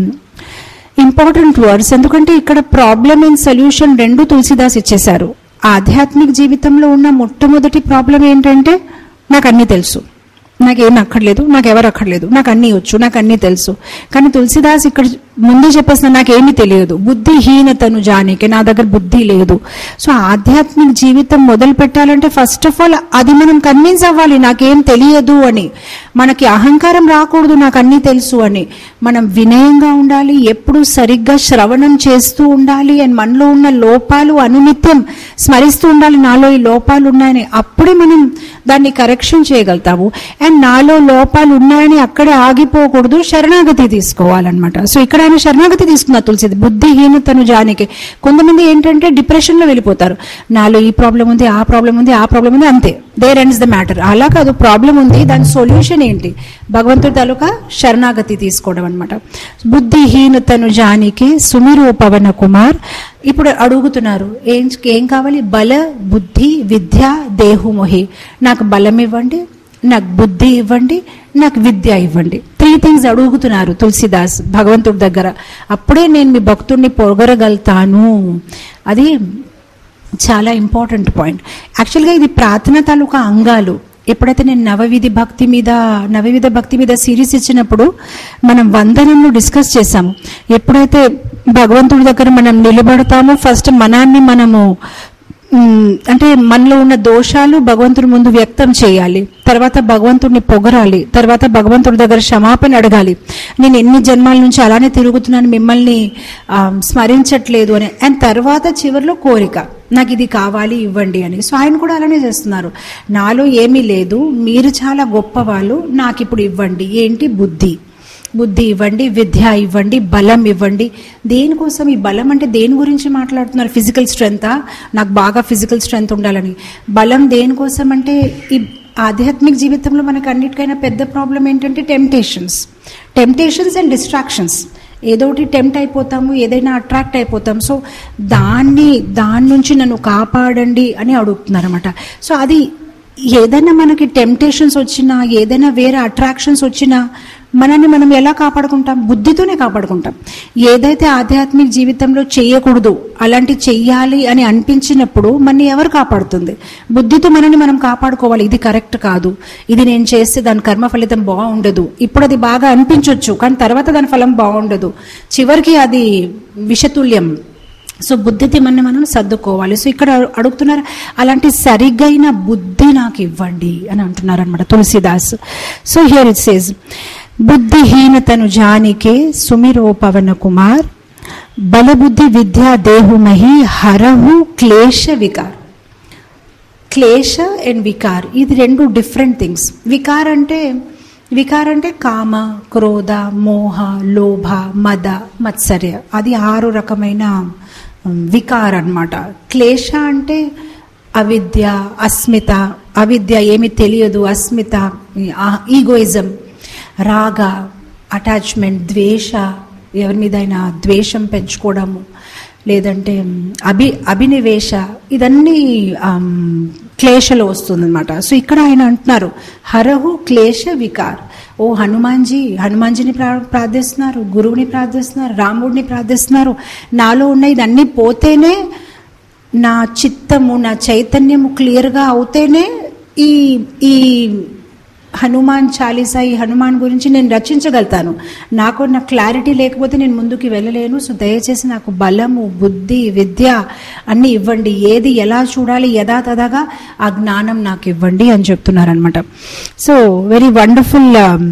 Speaker 1: ఇంపార్టెంట్ వర్డ్స్ ఎందుకంటే ఇక్కడ ప్రాబ్లమ్ అండ్ సొల్యూషన్ రెండు తులసిదాస్ ఇచ్చేశారు ఆధ్యాత్మిక జీవితంలో ఉన్న మొట్టమొదటి ప్రాబ్లం ఏంటంటే నాకు అన్నీ తెలుసు నాకేం అక్కర్లేదు నాకు ఎవరు అక్కర్లేదు నాకు అన్నీ వచ్చు నాకు అన్నీ తెలుసు కానీ తులసిదాస్ ఇక్కడ ముందే చెప్పేసిన నాకేమీ తెలియదు బుద్ధిహీనతను జానికి నా దగ్గర బుద్ధి లేదు సో ఆధ్యాత్మిక జీవితం మొదలు పెట్టాలంటే ఫస్ట్ ఆఫ్ ఆల్ అది మనం కన్విన్స్ అవ్వాలి నాకేం తెలియదు అని మనకి అహంకారం రాకూడదు నాకు అన్నీ తెలుసు అని మనం వినయంగా ఉండాలి ఎప్పుడు సరిగ్గా శ్రవణం చేస్తూ ఉండాలి అండ్ మనలో ఉన్న లోపాలు అనునిత్యం స్మరిస్తూ ఉండాలి నాలో ఈ లోపాలు ఉన్నాయని అప్పుడే మనం దాన్ని కరెక్షన్ చేయగలుగుతాము అండ్ నాలో లోపాలు ఉన్నాయని అక్కడే ఆగిపోకూడదు శరణాగతి తీసుకోవాలన్నమాట సో ఇక్కడ ఆయన శరణాగతి తీసుకున్నారు తులసిది బుద్ధిహీనతను జానికి కొంతమంది ఏంటంటే డిప్రెషన్లో వెళ్ళిపోతారు నాలో ఈ ప్రాబ్లం ఉంది ఆ ప్రాబ్లం ఉంది ఆ ప్రాబ్లం ఉంది అంతే దేర్ ఎండ్స్ ద మ్యాటర్ అలా కాదు ప్రాబ్లం ఉంది దాని సొల్యూషన్ ఏంటి భగవంతుడి తాలూకా శరణాగతి తీసుకోవడం అనమాట బుద్ధిహీనతను జానికి సుమిరు పవన కుమార్ ఇప్పుడు అడుగుతున్నారు ఏం ఏం కావాలి బల బుద్ధి విద్య దేహుమొహి నాకు బలం ఇవ్వండి నాకు బుద్ధి ఇవ్వండి నాకు విద్య ఇవ్వండి త్రీ థింగ్స్ అడుగుతున్నారు తులసిదాస్ భగవంతుడి దగ్గర అప్పుడే నేను మీ భక్తుడిని పొగరగలుగుతాను అది చాలా ఇంపార్టెంట్ పాయింట్ యాక్చువల్గా ఇది ప్రార్థన తాలూకా అంగాలు ఎప్పుడైతే నేను నవవిధి భక్తి మీద నవవిధ భక్తి మీద సిరీస్ ఇచ్చినప్పుడు మనం వందనంలో డిస్కస్ చేశాము ఎప్పుడైతే భగవంతుడి దగ్గర మనం నిలబడతామో ఫస్ట్ మనాన్ని మనము మ్, అంటే మనలో ఉన్న దోషాలు భగవంతుడి ముందు వ్యక్తం చేయాలి తర్వాత భగవంతుడిని పొగరాలి తర్వాత భగవంతుడి దగ్గర క్షమాపణ అడగాలి నేను ఎన్ని జన్మాల నుంచి అలానే తిరుగుతున్నాను మిమ్మల్ని ఆ, స్మరించట్లేదు అని అండ్ తర్వాత చివరిలో కోరిక నాకు ఇది కావాలి ఇవ్వండి అని సో ఆయన కూడా అలానే చేస్తున్నారు నాలో ఏమీ లేదు మీరు చాలా గొప్పవాళ్ళు నాకు ఇప్పుడు ఇవ్వండి ఏంటి బుద్ధి బుద్ధి ఇవ్వండి విద్య ఇవ్వండి బలం ఇవ్వండి దేనికోసం ఈ బలం అంటే దేని గురించి మాట్లాడుతున్నారు ఫిజికల్ స్ట్రెంతా నాకు బాగా ఫిజికల్ స్ట్రెంత్ ఉండాలని బలం దేనికోసం అంటే ఈ ఆధ్యాత్మిక జీవితంలో మనకు అన్నిటికైనా పెద్ద ప్రాబ్లం ఏంటంటే టెంప్టేషన్స్ టెంప్టేషన్స్ అండ్ డిస్ట్రాక్షన్స్ ఏదో ఒకటి టెంప్ట్ అయిపోతాము ఏదైనా అట్రాక్ట్ అయిపోతాం సో దాన్ని దాని నుంచి నన్ను కాపాడండి అని అడుగుతున్నారు అనమాట సో అది ఏదైనా మనకి టెంప్టేషన్స్ వచ్చినా ఏదైనా వేరే అట్రాక్షన్స్ వచ్చినా మనల్ని మనం ఎలా కాపాడుకుంటాం బుద్ధితోనే కాపాడుకుంటాం ఏదైతే ఆధ్యాత్మిక జీవితంలో చేయకూడదు అలాంటి చెయ్యాలి అని అనిపించినప్పుడు మనని ఎవరు కాపాడుతుంది బుద్ధితో మనని మనం కాపాడుకోవాలి ఇది కరెక్ట్ కాదు ఇది నేను చేస్తే దాని కర్మ ఫలితం బాగుండదు ఇప్పుడు అది బాగా అనిపించవచ్చు కానీ తర్వాత దాని ఫలం బాగుండదు చివరికి అది విషతుల్యం సో బుద్ధితి మన మనం సర్దుకోవాలి సో ఇక్కడ అడుగుతున్నారు అలాంటి సరిగైన బుద్ధి నాకు ఇవ్వండి అని అంటున్నారు అనమాట Tulsidas so here it says బుద్ధిహీనతను జానికే సుమిరో పవన కుమార్ బలబుద్ధి విద్యా దేహుమహి హరహు క్లేశ వికార్ క్లేశ అండ్ వికార్ ఇది రెండు డిఫరెంట్ థింగ్స్ వికార్ అంటే వికార్ అంటే కామ క్రోధ మోహ లోభ మద మత్సర్య అది ఆరు రకమైన ఉమ్, వికార్ అన్నమాట క్లేశ అంటే అవిద్య అస్మిత అవిద్య ఏమి తెలియదు అస్మిత ఈగోయిజం రాగ అటాచ్మెంట్ ద్వేష ఎవరి మీదైనా ద్వేషం పెంచుకోవడము లేదంటే మ్, అభి అభినివేశ ఇదన్నీ ఆమ్, క్లేశలో వస్తుందన్నమాట సో ఇక్కడ ఆయన అంటున్నారు హరహు క్లేశ వికార్ ఓ హనుమాన్జీ హనుమాన్జీని ప్రా ప్రార్థిస్తున్నారు గురువుని ప్రార్థిస్తున్నారు రాముడిని ప్రార్థిస్తున్నారు నాలో ఉన్న ఇదన్నీ పోతేనే నా చిత్తము నా చైతన్యము క్లియర్గా అవుతేనే ఈ ఈ హనుమాన్ చాలీసా ఈ హనుమాన్ గురించి నేను రచించగలుగుతాను నాకు నా క్లారిటీ లేకపోతే నేను ముందుకు వెళ్ళలేను సో దయచేసి నాకు బలము బుద్ధి విద్య అన్నీ ఇవ్వండి ఏది ఎలా చూడాలి యథాతథగా ఆ జ్ఞానం నాకు ఇవ్వండి అని చెప్తున్నారనమాట so very wonderful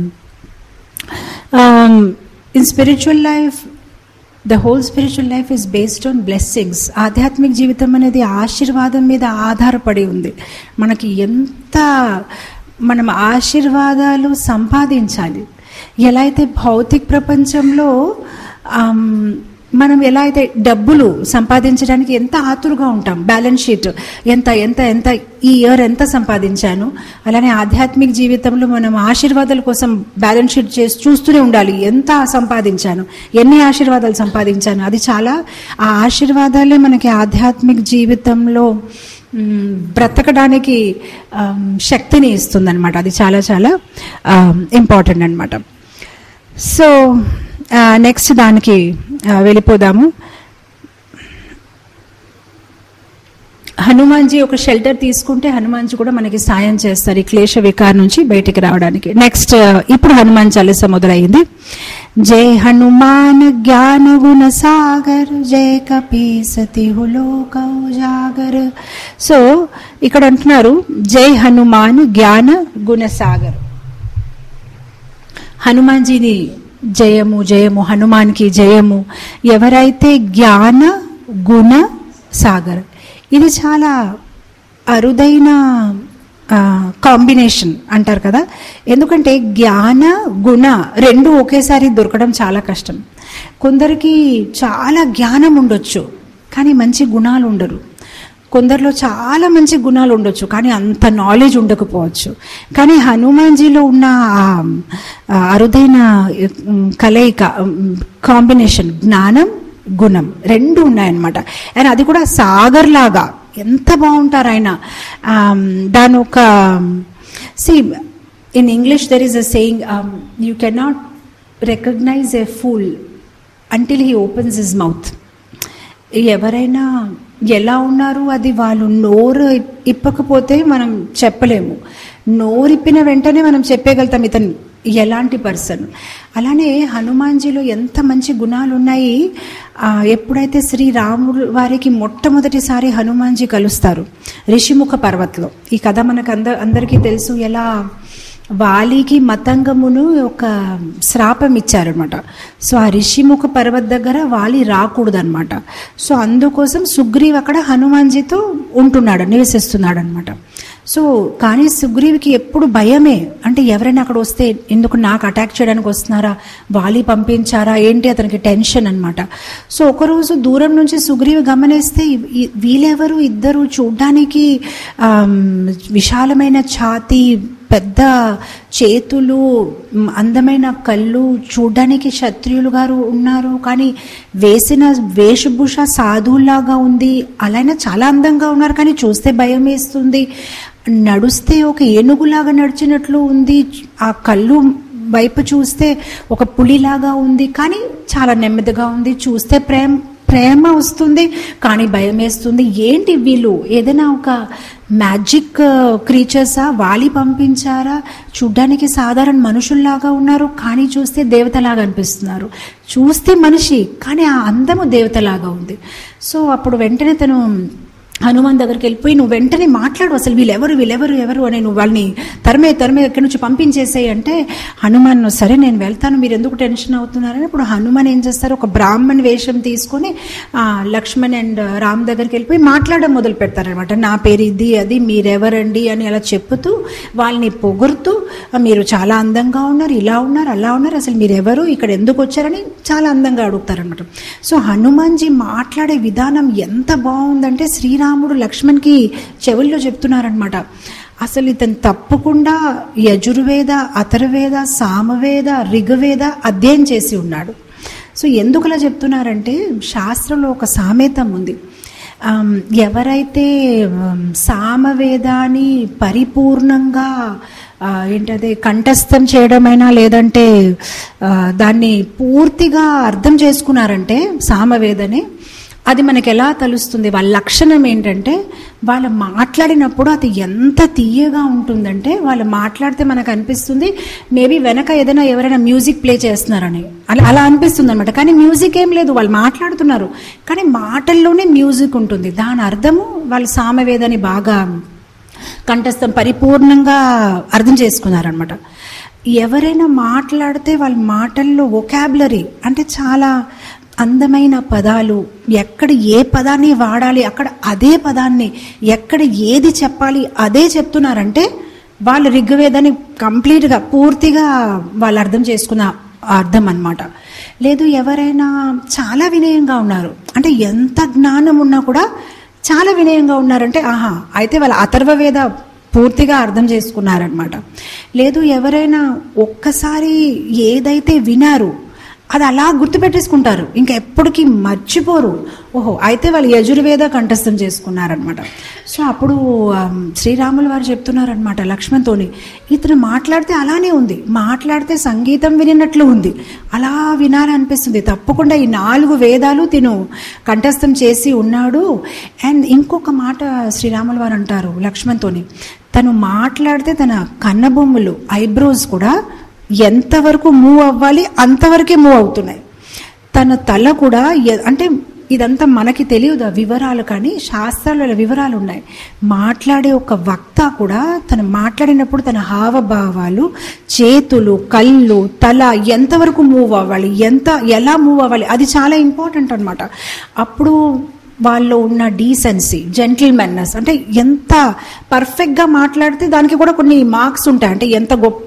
Speaker 1: in spiritual life the whole spiritual life is based on blessings ఆధ్యాత్మిక జీవితం అనేది ఆశీర్వాదం మీద ఆధారపడి ఉంది మనకి ఎంత మనం ఆశీర్వాదాలు సంపాదించాలి ఎలా అయితే భౌతిక ప్రపంచంలో ఆమ్, మనం ఎలా అయితే డబ్బులు సంపాదించడానికి ఎంత ఆతురుగా ఉంటాం బ్యాలెన్స్ షీట్ ఎంత ఎంత ఎంత ఈ ఇయర్ ఎంత సంపాదించాను అలానే ఆధ్యాత్మిక జీవితంలో మనం ఆశీర్వాదాల కోసం బ్యాలెన్స్ షీట్ చేసి చూస్తూనే ఉండాలి ఎంత సంపాదించాను ఎన్ని ఆశీర్వాదాలు సంపాదించాను అది చాలా ఆ ఆశీర్వాదాలే మనకి ఆధ్యాత్మిక జీవితంలో మ్, బ్రతకడానికి ఆమ్, శక్తిని ఇస్తుందన్నమాట అది చాలా చాలా ఇంపార్టెంట్ అనమాట సో నెక్స్ట్ దానికి ఆ, వెళ్ళిపోదాము హనుమాన్జీ ఒక షెల్టర్ తీసుకుంటే హనుమాన్జీ కూడా మనకి సాయం చేస్తారు ఈ క్లేశ వికార్ నుంచి బయటికి రావడానికి నెక్స్ట్ ఇప్పుడు హనుమాన్ చాలీస మొదలైంది జై హనుమాన్ జ్ఞాన గుణ సాగర్ జై కపీ సతి హులోక ఉజాగర్ సో ఇక్కడ అంటున్నారు జై హనుమాన్ జ్ఞాన గుణ సాగర్ హనుమాన్జీని జయము జయము హనుమాన్కి జయము ఎవరైతే జ్ఞాన గుణ సాగర్ ఇది చాలా అరుదైన కాంబినేషన్ అంటారు కదా ఎందుకంటే జ్ఞాన గుణ రెండు ఒకేసారి దొరకడం చాలా కష్టం కొందరికి చాలా జ్ఞానం ఉండొచ్చు కానీ మంచి గుణాలు ఉండరు కొందరిలో చాలా మంచి గుణాలు ఉండొచ్చు కానీ అంత నాలెడ్జ్ ఉండకపోవచ్చు కానీ హనుమాన్జీలో ఉన్న ఆ ఆ అరుదైన ఉమ్, కలయిక కాంబినేషన్ జ్ఞానం గుణం రెండు ఉన్నాయన్నమాట అండ్ అది కూడా సాగర్ లాగా ఎంత బాగుంటారు ఆయన ఆమ్, దాని ఒక see in English there is a saying you cannot recognise a fool until he opens his mouth ఎవరైనా ఎలా ఉన్నారు అది వాళ్ళు నోరు ఇప్పకపోతే మనం చెప్పలేము నోరు ఇప్పిన వెంటనే మనం చెప్పగలుగుతాం ఇతను ఎలాంటి పర్సన్ అలానే హనుమాన్జీలో ఎంత మంచి గుణాలు ఉన్నాయి ఆ, ఎప్పుడైతే శ్రీరాముడు వారికి మొట్టమొదటిసారి హనుమాన్జీ కలుస్తారు రిషిముఖ పర్వత్లో ఈ కథ మనకు అంద అందరికీ తెలుసు ఎలా వాలికి మతంగమును ఒక శ్రాపం ఇచ్చారనమాట సో ఆ రిషిముఖ పర్వత్ దగ్గర వాలి రాకూడదనమాట సో అందుకోసం సుగ్రీవ్ అక్కడ హనుమాన్జీతో ఉంటున్నాడు నివసిస్తున్నాడు అనమాట సో కానీ సుగ్రీవికి ఎప్పుడు భయమే అంటే ఎవరైనా అక్కడ వస్తే ఎందుకు నాకు అటాక్ చేయడానికి వస్తున్నారా వాలి పంపించారా ఏంటి అతనికి టెన్షన్ అనమాట సో ఒకరోజు దూరం నుంచి సుగ్రీవి గమనిస్తే ఈ- ఈ- వీళ్ళెవరు ఇద్దరు చూడ్డానికి ఆమ్, విశాలమైన ఛాతీ పెద్ద చేతులు మ్, అందమైన కళ్ళు చూడ్డానికి క్షత్రియులు గారు ఉన్నారు కానీ వేసిన వేషభూష సాధువులాగా ఉంది అలానే చాలా అందంగా ఉన్నారు కానీ చూస్తే భయం వేస్తుంది నడుస్తే ఒక ఏనుగులాగా నడిచినట్లు ఉంది ఆ కళ్ళు వైపు చూస్తే ఒక పులిలాగా ఉంది కానీ చాలా నెమ్మదిగా ఉంది చూస్తే ప్రేమ ప్రేమ వస్తుంది కానీ భయం వేస్తుంది ఏంటి వీళ్ళు ఏదైనా ఒక మ్యాజిక్ క్రీచర్సా వాలి పంపించారా చూడ్డానికి సాధారణ మనుషుల్లాగా ఉన్నారు కానీ చూస్తే దేవతలాగా అనిపిస్తున్నారు చూస్తే మనిషి కానీ ఆ అందము దేవతలాగా ఉంది సో అప్పుడు వెంటనే తను హనుమాన్ దగ్గరికి వెళ్ళిపోయి నువ్వు వెంటనే మాట్లాడు అసలు వీళ్ళెవరు వీళ్ళెవరు ఎవరు అని నువ్వు వాళ్ళని తరమే తరమే ఎక్కడి నుంచి పంపించేసేయి అంటే హనుమాన్ సరే నేను వెళ్తాను మీరు ఎందుకు టెన్షన్ అవుతున్నారని ఇప్పుడు హనుమాన్ ఏం చేస్తారు ఒక బ్రాహ్మణ్ వేషం తీసుకొని ఆ, లక్ష్మణ్ అండ్ రామ్ దగ్గరికి వెళ్ళిపోయి మాట్లాడడం మొదలు పెడతారనమాట నా పేరు ఇది అది మీరెవరండి అని అలా చెప్పుతూ వాళ్ళని పొగుడుతూ "ఆ, మీరు చాలా అందంగా ఉన్నారు ఇలా ఉన్నారు అలా ఉన్నారు అసలు మీరు ఎవరు ఇక్కడ ఎందుకు వచ్చారని చాలా అందంగా అడుగుతారనమాట సో హనుమాన్జీ మాట్లాడే విధానం ఎంత బాగుందంటే శ్రీరాముడు లక్ష్మణ్కి చెవుల్లో చెప్తున్నారనమాట అసలు ఇతను తప్పకుండా యజుర్వేద అథర్వేద సామవేద రిగవేద అధ్యయనం చేసి ఉన్నాడు సో ఎందుకు అలా చెప్తున్నారంటే శాస్త్రంలో ఒక సామెతం ఉంది ఆమ్, ఎవరైతే ఆమ్, సామవేదాన్ని పరిపూర్ణంగా ఆ, ఏంటది కంఠస్థం చేయడమైనా లేదంటే ఆ, దాన్ని పూర్తిగా అర్థం చేసుకున్నారంటే సామవేదని అది మనకి ఎలా తెలుస్తుంది వాళ్ళ లక్షణం ఏంటంటే వాళ్ళు మాట్లాడినప్పుడు అది ఎంత తీయగా ఉంటుందంటే వాళ్ళు మాట్లాడితే మనకు అనిపిస్తుంది మేబీ వెనక ఏదైనా ఎవరైనా మ్యూజిక్ ప్లే చేస్తున్నారని అలా అలా అనిపిస్తుంది అనమాట కానీ మ్యూజిక్ ఏం లేదు వాళ్ళు మాట్లాడుతున్నారు కానీ మాటల్లోనే మ్యూజిక్ ఉంటుంది దాని అర్థము వాళ్ళు సామవేదని బాగా కంఠస్థం పరిపూర్ణంగా అర్థం చేసుకున్నారనమాట ఎవరైనా మాట్లాడితే వాళ్ళ మాటల్లో ఒకాబులరీ అంటే చాలా అందమైన పదాలు ఎక్కడ ఏ పదాన్ని వాడాలి అక్కడ అదే పదాన్ని ఎక్కడ ఏది చెప్పాలి అదే చెప్తున్నారంటే వాళ్ళు ఋగ్వేదాన్ని కంప్లీట్గా పూర్తిగా వాళ్ళు అర్థం చేసుకున్న అర్థం అన్నమాట లేదు ఎవరైనా చాలా వినయంగా ఉన్నారు అంటే ఎంత జ్ఞానం ఉన్నా కూడా చాలా వినయంగా ఉన్నారంటే ఆహా అయితే వాళ్ళ అథర్వవేద పూర్తిగా అర్థం చేసుకున్నారనమాట లేదు ఎవరైనా ఒక్కసారి ఏదైతే వినారు అది అలా గుర్తుపెట్టేసుకుంటారు ఇంకా ఎప్పటికీ మర్చిపోరు ఓహో అయితే వాళ్ళు యజుర్వేద కంఠస్థం చేసుకున్నారనమాట సో అప్పుడు ఆమ్, శ్రీరాములు వారు చెప్తున్నారనమాట లక్ష్మణ్తోని ఇతను మాట్లాడితే అలానే ఉంది మాట్లాడితే సంగీతం వినినట్లు ఉంది అలా వినాలనిపిస్తుంది తప్పకుండా ఈ నాలుగు వేదాలు తిను కంఠస్థం చేసి ఉన్నాడు అండ్ ఇంకొక మాట శ్రీరాములు వారు అంటారు లక్ష్మణ్తోని తను మాట్లాడితే తన కన్నబొమ్మలు ఐబ్రోస్ కూడా ఎంతవరకు మూవ్ అవ్వాలి అంతవరకే మూవ్ అవుతున్నాయి తన తల కూడా ఎ- అంటే ఇదంతా మనకి తెలియదు ఆ వివరాలు కానీ శాస్త్రాలలో వివరాలు ఉన్నాయి మాట్లాడే ఒక వక్త కూడా తను మాట్లాడినప్పుడు తన హావభావాలు చేతులు కళ్ళు తల ఎంతవరకు మూవ్ అవ్వాలి ఎంత ఎలా మూవ్ అవ్వాలి అది చాలా ఇంపార్టెంట్ అనమాట అప్పుడు వాళ్ళు ఉన్న డీసెన్సీ జెంటిల్మెన్నెస్ అంటే ఎంత పర్ఫెక్ట్గా మాట్లాడితే దానికి కూడా కొన్ని మార్క్స్ ఉంటాయి అంటే ఎంత గొప్ప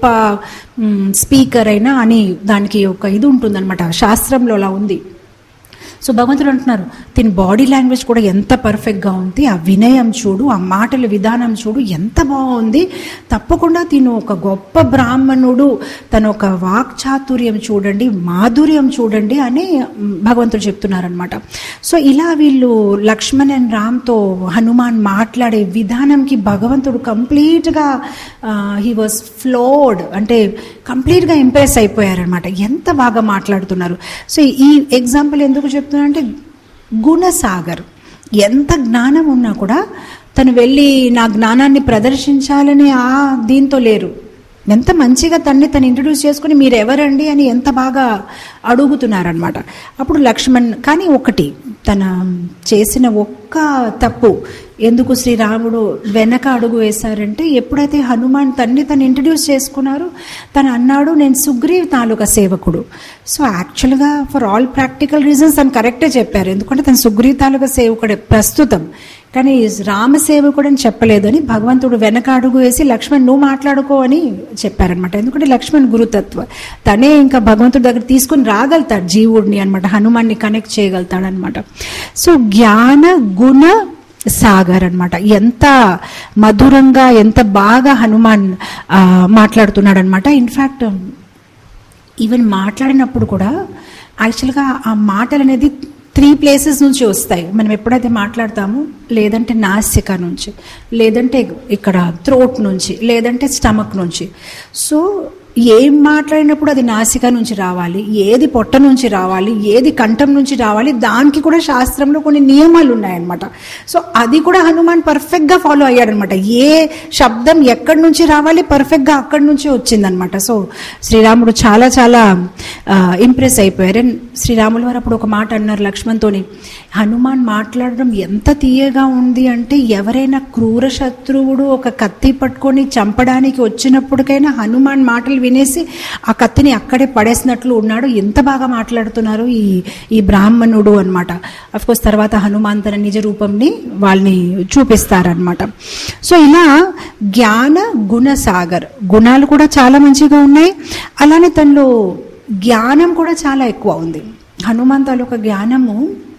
Speaker 1: స్పీకర్ అయినా అని దానికి ఒక ఇది ఉంటుందన్నమాట శాస్త్రంలో అలా ఉంది సో భగవంతుడు అంటున్నారు దీని బాడీ లాంగ్వేజ్ కూడా ఎంత పర్ఫెక్ట్గా ఉంది ఆ వినయం చూడు ఆ మాటల విధానం చూడు ఎంత బాగుంది తప్పకుండా తిను ఒక గొప్ప బ్రాహ్మణుడు తన ఒక వాక్చాతుర్యం చూడండి మాధుర్యం చూడండి అని భగవంతుడు చెప్తున్నారనమాట సో ఇలా వీళ్ళు లక్ష్మణ్ అండ్ రామ్తో హనుమాన్ మాట్లాడే విధానంకి భగవంతుడు కంప్లీట్గా హీ వాజ్ ఫ్లోడ్ అంటే కంప్లీట్గా ఇంప్రెస్ అయిపోయారనమాట ఎంత బాగా మాట్లాడుతున్నారు సో ఈ ఎగ్జాంపుల్ ఎందుకు చెప్తున్నా అంటే గుణసాగర్ ఎంత జ్ఞానం ఉన్నా కూడా తను వెళ్ళి నా జ్ఞానాన్ని ప్రదర్శించాలని ఆ దీంతో లేరు ఎంత మంచిగా తన్ని తను ఇంట్రడ్యూస్ చేసుకుని మీరు ఎవరండి అని ఎంత బాగా అడుగుతున్నారనమాట అప్పుడు లక్ష్మణ్ కానీ ఒకటి తన చేసిన ఒక్క తప్పు ఎందుకు శ్రీరాముడు వెనక అడుగు వేశారంటే ఎప్పుడైతే హనుమాన్ తన్ని తను ఇంట్రడ్యూస్ చేసుకున్నారో తను అన్నాడు నేను సుగ్రీవ్ తాలూకా సేవకుడు సో యాక్చువల్గా ఫర్ ఆల్ ప్రాక్టికల్ రీజన్స్ తను కరెక్టే చెప్పారు ఎందుకంటే తను సుగ్రీవ్ తాలూకా సేవకుడే ప్రస్తుతం కానీ రామసేవకుడు అని చెప్పలేదు అని భగవంతుడు వెనక అడుగు వేసి లక్ష్మణ్ నువ్వు మాట్లాడుకో అని చెప్పారనమాట ఎందుకంటే లక్ష్మణ్ గురుతత్వ తనే ఇంకా భగవంతుడి దగ్గర తీసుకుని రాగలుగుతాడు జీవుడిని అనమాట హనుమాన్ని కనెక్ట్ చేయగలుగుతాడు అనమాట సో జ్ఞాన గుణ సాగర్ అనమాట ఎంత మధురంగా ఎంత బాగా హనుమాన్ ఆ, మాట్లాడుతున్నాడు అనమాట ఇన్ఫ్యాక్ట్ ఈవెన్ మాట్లాడినప్పుడు కూడా యాక్చువల్గా ఆ మాటలు అనేది త్రీ ప్లేసెస్ నుంచి వస్తాయి మనం ఎప్పుడైతే మాట్లాడతామో లేదంటే నాసిక నుంచి లేదంటే ఇక్కడ థ్రోట్ నుంచి లేదంటే స్టమక్ నుంచి సో ఏం మాట్లాడినప్పుడు అది నాసిక నుంచి రావాలి ఏది పొట్ట నుంచి రావాలి ఏది కంఠం నుంచి రావాలి దానికి కూడా శాస్త్రంలో కొన్ని నియమాలు ఉన్నాయన్నమాట సో అది కూడా హనుమాన్ పర్ఫెక్ట్గా ఫాలో అయ్యాడనమాట ఏ శబ్దం ఎక్కడి నుంచి రావాలి పర్ఫెక్ట్గా అక్కడి నుంచి వచ్చిందనమాట సో శ్రీరాముడు చాలా చాలా ఇంప్రెస్ అయిపోయారు అండ్ శ్రీరాముల వారు అప్పుడు ఒక మాట అన్నారు లక్ష్మణ్తోని హనుమాన్ మాట్లాడడం ఎంత తీయగా ఉంది అంటే ఎవరైనా క్రూర శత్రువుడు ఒక కత్తి పట్టుకొని చంపడానికి వచ్చినప్పటికైనా హనుమాన్ మాటలు వినేసి ఆ కత్తిని అక్కడే పడేసినట్లు ఉన్నాడు ఎంత బాగా మాట్లాడుతున్నారు ఈ ఈ బ్రాహ్మణుడు అనమాట కోర్స్ తర్వాత హనుమాన్ తన నిజ రూపంని వాళ్ళని చూపిస్తారనమాట సో ఇలా జ్ఞాన గుణ సాగర్ గుణాలు కూడా చాలా మంచిగా ఉన్నాయి అలానే తనలో జ్ఞానం కూడా చాలా ఎక్కువ ఉంది హనుమాన్ తాలూకా జ్ఞానము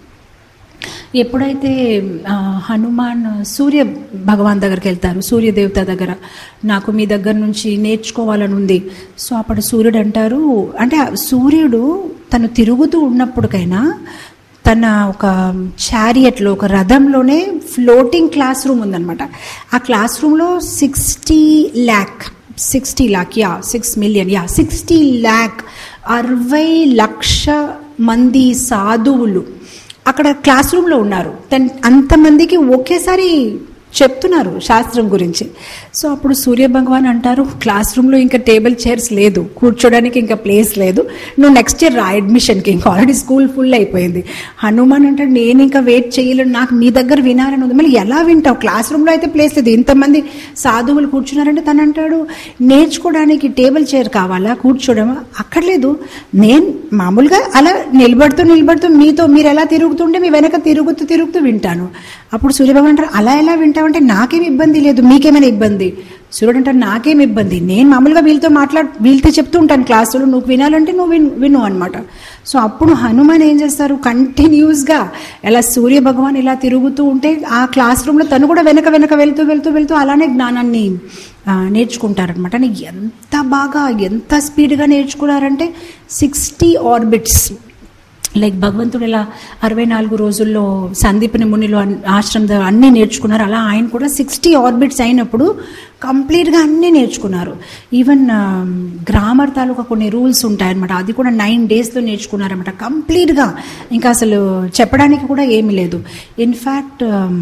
Speaker 1: ఎప్పుడైతే ఆ, హనుమాన్ సూర్య భగవాన్ దగ్గరికి వెళ్తారు సూర్యదేవత దగ్గర నాకు మీ దగ్గర నుంచి నేర్చుకోవాలని ఉంది సో అప్పుడు సూర్యుడు అంటారు అంటే ఆ సూర్యుడు తను తిరుగుతూ ఉన్నప్పటికైనా తన ఒక చారియట్లో ఒక రథంలోనే ఫ్లోటింగ్ క్లాస్ రూమ్ ఉందన్నమాట ఆ క్లాస్ రూమ్లో సిక్స్టీ ల్యాక్ సిక్స్టీ ల్యాక్ యా సిక్స్ మిలియన్ యా సిక్స్టీ ల్యాక్ అరవై లక్ష మంది సాధువులు అక్కడ క్లాస్ రూమ్లో ఉన్నారు తన్ అంతమందికి ఒకేసారి చెప్తున్నారు శాస్త్రం గురించి సో అప్పుడు సూర్య భగవాన్ అంటారు క్లాస్ రూమ్లో ఇంకా టేబుల్ చైర్స్ లేదు కూర్చోడానికి ఇంకా ప్లేస్ లేదు నువ్వు నెక్స్ట్ ఇయర్ రా అడ్మిషన్కి ఇంకా ఆల్రెడీ స్కూల్ ఫుల్ అయిపోయింది హనుమాన్ అంటాడు నేను ఇంకా వెయిట్ చేయలేను నాకు మీ దగ్గర వినాలని ఉంది మళ్ళీ ఎలా వింటావు క్లాస్ రూమ్లో అయితే ప్లేస్ లేదు ఇంతమంది సాధువులు కూర్చున్నారంటే తను అంటాడు నేర్చుకోవడానికి టేబుల్ చైర్ కావాలా కూర్చోవడం అక్కర్లేదు నేను మామూలుగా అలా నిలబడుతూ నిలబడుతూ మీతో మీరు ఎలా తిరుగుతుంటే మీ వెనక తిరుగుతూ తిరుగుతూ వింటాను అప్పుడు సూర్యభగవాన్ అంటారు అలా ఎలా వింటావంటే నాకేం ఇబ్బంది లేదు మీకేమైనా ఇబ్బంది సూర్యుడు అంటారు నాకేం ఇబ్బంది నేను మామూలుగా వీళ్ళతో మాట్లాడు వీళ్ళతో చెప్తూ ఉంటాను క్లాసులు నువ్వు వినాలంటే నువ్వు విన్ విను అనమాట సో అప్పుడు హనుమాన్ ఏం చేస్తారు కంటిన్యూస్గా ఎలా సూర్య భగవాన్ ఇలా తిరుగుతూ ఉంటే ఆ క్లాస్ రూమ్లో తను కూడా వెనక వెనక వెళ్తూ వెళ్తూ వెళ్తూ అలానే జ్ఞానాన్ని ఆ, నేర్చుకుంటారనమాట అని ఎంత బాగా ఎంత స్పీడ్గా నేర్చుకున్నారంటే సిక్స్టీ ఆర్బిట్స్ లైక్ భగవంతుడు ఇలా అరవై నాలుగు రోజుల్లో సందీపని మునిలో అన్- ఆశ్రమం ద- అన్నీ నేర్చుకున్నారు అలా ఆయన కూడా సిక్స్టీ ఆర్బిట్స్ అయినప్పుడు కంప్లీట్గా అన్నీ నేర్చుకున్నారు ఈవెన్ గ్రామర్ తాలూకా కొన్ని రూల్స్ ఉంటాయన్నమాట అది కూడా నైన్ డేస్లో నేర్చుకున్నారన్నమాట కంప్లీట్గా ఇంకా అసలు చెప్పడానికి కూడా ఏమీ లేదు ఇన్ఫ్యాక్ట్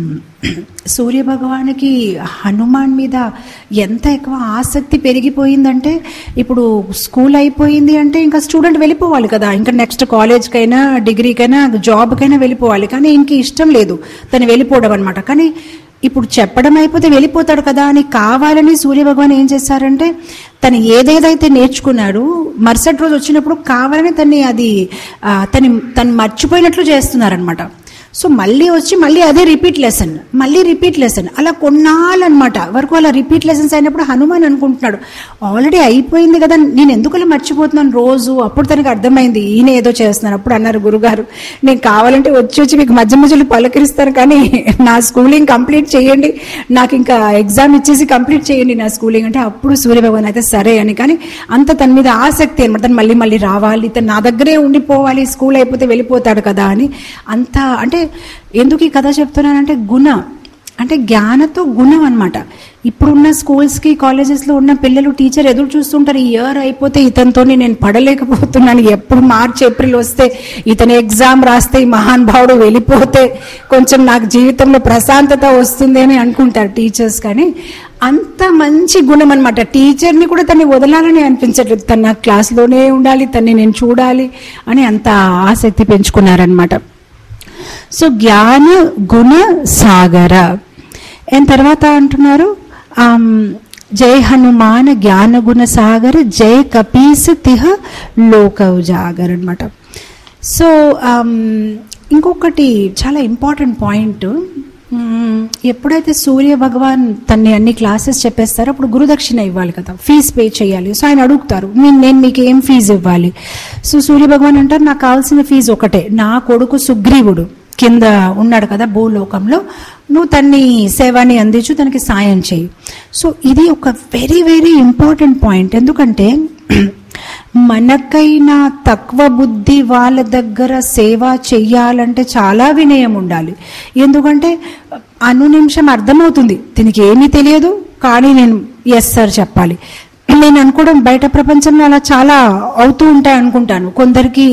Speaker 1: సూర్య భగవానికి హనుమాన్ మీద ఎంత ఎక్కువ ఆసక్తి పెరిగిపోయిందంటే ఇప్పుడు స్కూల్ అయిపోయింది అంటే ఇంకా స్టూడెంట్ వెళ్ళిపోవాలి కదా ఇంకా నెక్స్ట్ కాలేజ్కైనా డిగ్రీకైనా జాబ్కైనా వెళ్ళిపోవాలి కానీ ఇంక ఇష్టం లేదు తను వెళ్ళిపోవడం అనమాట కానీ ఇప్పుడు చెప్పడం అయిపోతే వెళ్ళిపోతాడు కదా అని కావాలని సూర్య భగవాన్ ఏం చేశారంటే తను ఏదేదైతే నేర్చుకున్నాడు మరుసటి రోజు వచ్చినప్పుడు కావాలని తన్ని అది ఆ, తను తను మర్చిపోయినట్లు చేస్తున్నారనమాట సో మళ్ళీ వచ్చి మళ్ళీ అదే రిపీట్ లెసన్ మళ్ళీ రిపీట్ లెసన్ అలా కొన్నాళ్ళు అనమాట వరకు అలా రిపీట్ లెసన్స్ అయినప్పుడు హనుమాన్ అనుకుంటున్నాడు ఆల్రెడీ అయిపోయింది కదా నేను ఎందుకు అలా మర్చిపోతున్నాను రోజు అప్పుడు తనకు అర్థమైంది ఈయన ఏదో చేస్తున్నాను అప్పుడు అన్నారు గురుగారు నేను కావాలంటే వచ్చి వచ్చి మీకు మధ్య మధ్యలో పలకరిస్తాను కానీ నా స్కూలింగ్ కంప్లీట్ చేయండి నాకు ఇంకా ఎగ్జామ్ ఇచ్చేసి కంప్లీట్ చేయండి నా స్కూలింగ్ అంటే అప్పుడు సూర్యభగవాన్ అయితే సరే అని కానీ అంత తన మీద ఆసక్తి అనమాట తను మళ్ళీ మళ్ళీ రావాలి తను నా దగ్గరే ఉండిపోవాలి స్కూల్ అయిపోతే వెళ్ళిపోతాడు కదా అని అంత అంటే ఎందుకు ఈ కథ చెప్తున్నానంటే గుణ అంటే జ్ఞానతో గుణం అనమాట ఇప్పుడున్న స్కూల్స్కి కాలేజెస్లో ఉన్న పిల్లలు టీచర్ ఎదురు చూస్తుంటారు ఈ ఇయర్ అయిపోతే ఇతనితోని నేను పడలేకపోతున్నాను ఎప్పుడు మార్చ్ ఏప్రిల్ వస్తే ఇతని ఎగ్జామ్ రాస్తే ఈ మహానుభావుడు వెళ్ళిపోతే కొంచెం నాకు జీవితంలో ప్రశాంతత వస్తుంది అని అనుకుంటారు టీచర్స్ కానీ అంత మంచి గుణం అనమాట టీచర్ని కూడా తన్ని వదలాలని అనిపించట్లేదు తన నా క్లాస్లోనే ఉండాలి తన్ని నేను చూడాలి అని అంత ఆసక్తి పెంచుకున్నారనమాట సో జ్ఞాన గుణ సాగర అండ్ తర్వాత అంటున్నారు ఆమ్, జై హనుమాన్ జ్ఞాన గుణ సాగర్ జై కపీస్ తిహ లోక ఉజాగర్ అనమాట సో ఆమ్, ఇంకొకటి చాలా ఇంపార్టెంట్ పాయింట్ మ్మ్, ఎప్పుడైతే సూర్య భగవాన్ తన్ని అన్ని క్లాసెస్ చెప్పేస్తారో అప్పుడు గురుదక్షిణ ఇవ్వాలి కదా ఫీజు పే చేయాలి సో ఆయన అడుగుతారు నేను నేను మీకు ఏం ఫీజు ఇవ్వాలి సో సూర్య భగవాన్ అంటారు నాకు కావాల్సిన ఫీజు ఒకటే నా కొడుకు సుగ్రీవుడు కింద ఉన్నాడు కదా భూలోకంలో నువ్వు తన్ని సేవని అందించు తనకి సాయం చేయి సో ఇది ఒక వెరీ వెరీ ఇంపార్టెంట్ పాయింట్ ఎందుకంటే మనకైనా తక్కువ బుద్ధి వాళ్ళ దగ్గర సేవ చెయ్యాలంటే చాలా వినయం ఉండాలి ఎందుకంటే అను నిమిషం అర్థమవుతుంది దీనికి ఏమీ తెలియదు కానీ నేను ఎస్ సార్ చెప్పాలి నేను అనుకోవడం బయట ప్రపంచంలో అలా చాలా అవుతూ ఉంటాయి అనుకుంటాను కొందరికి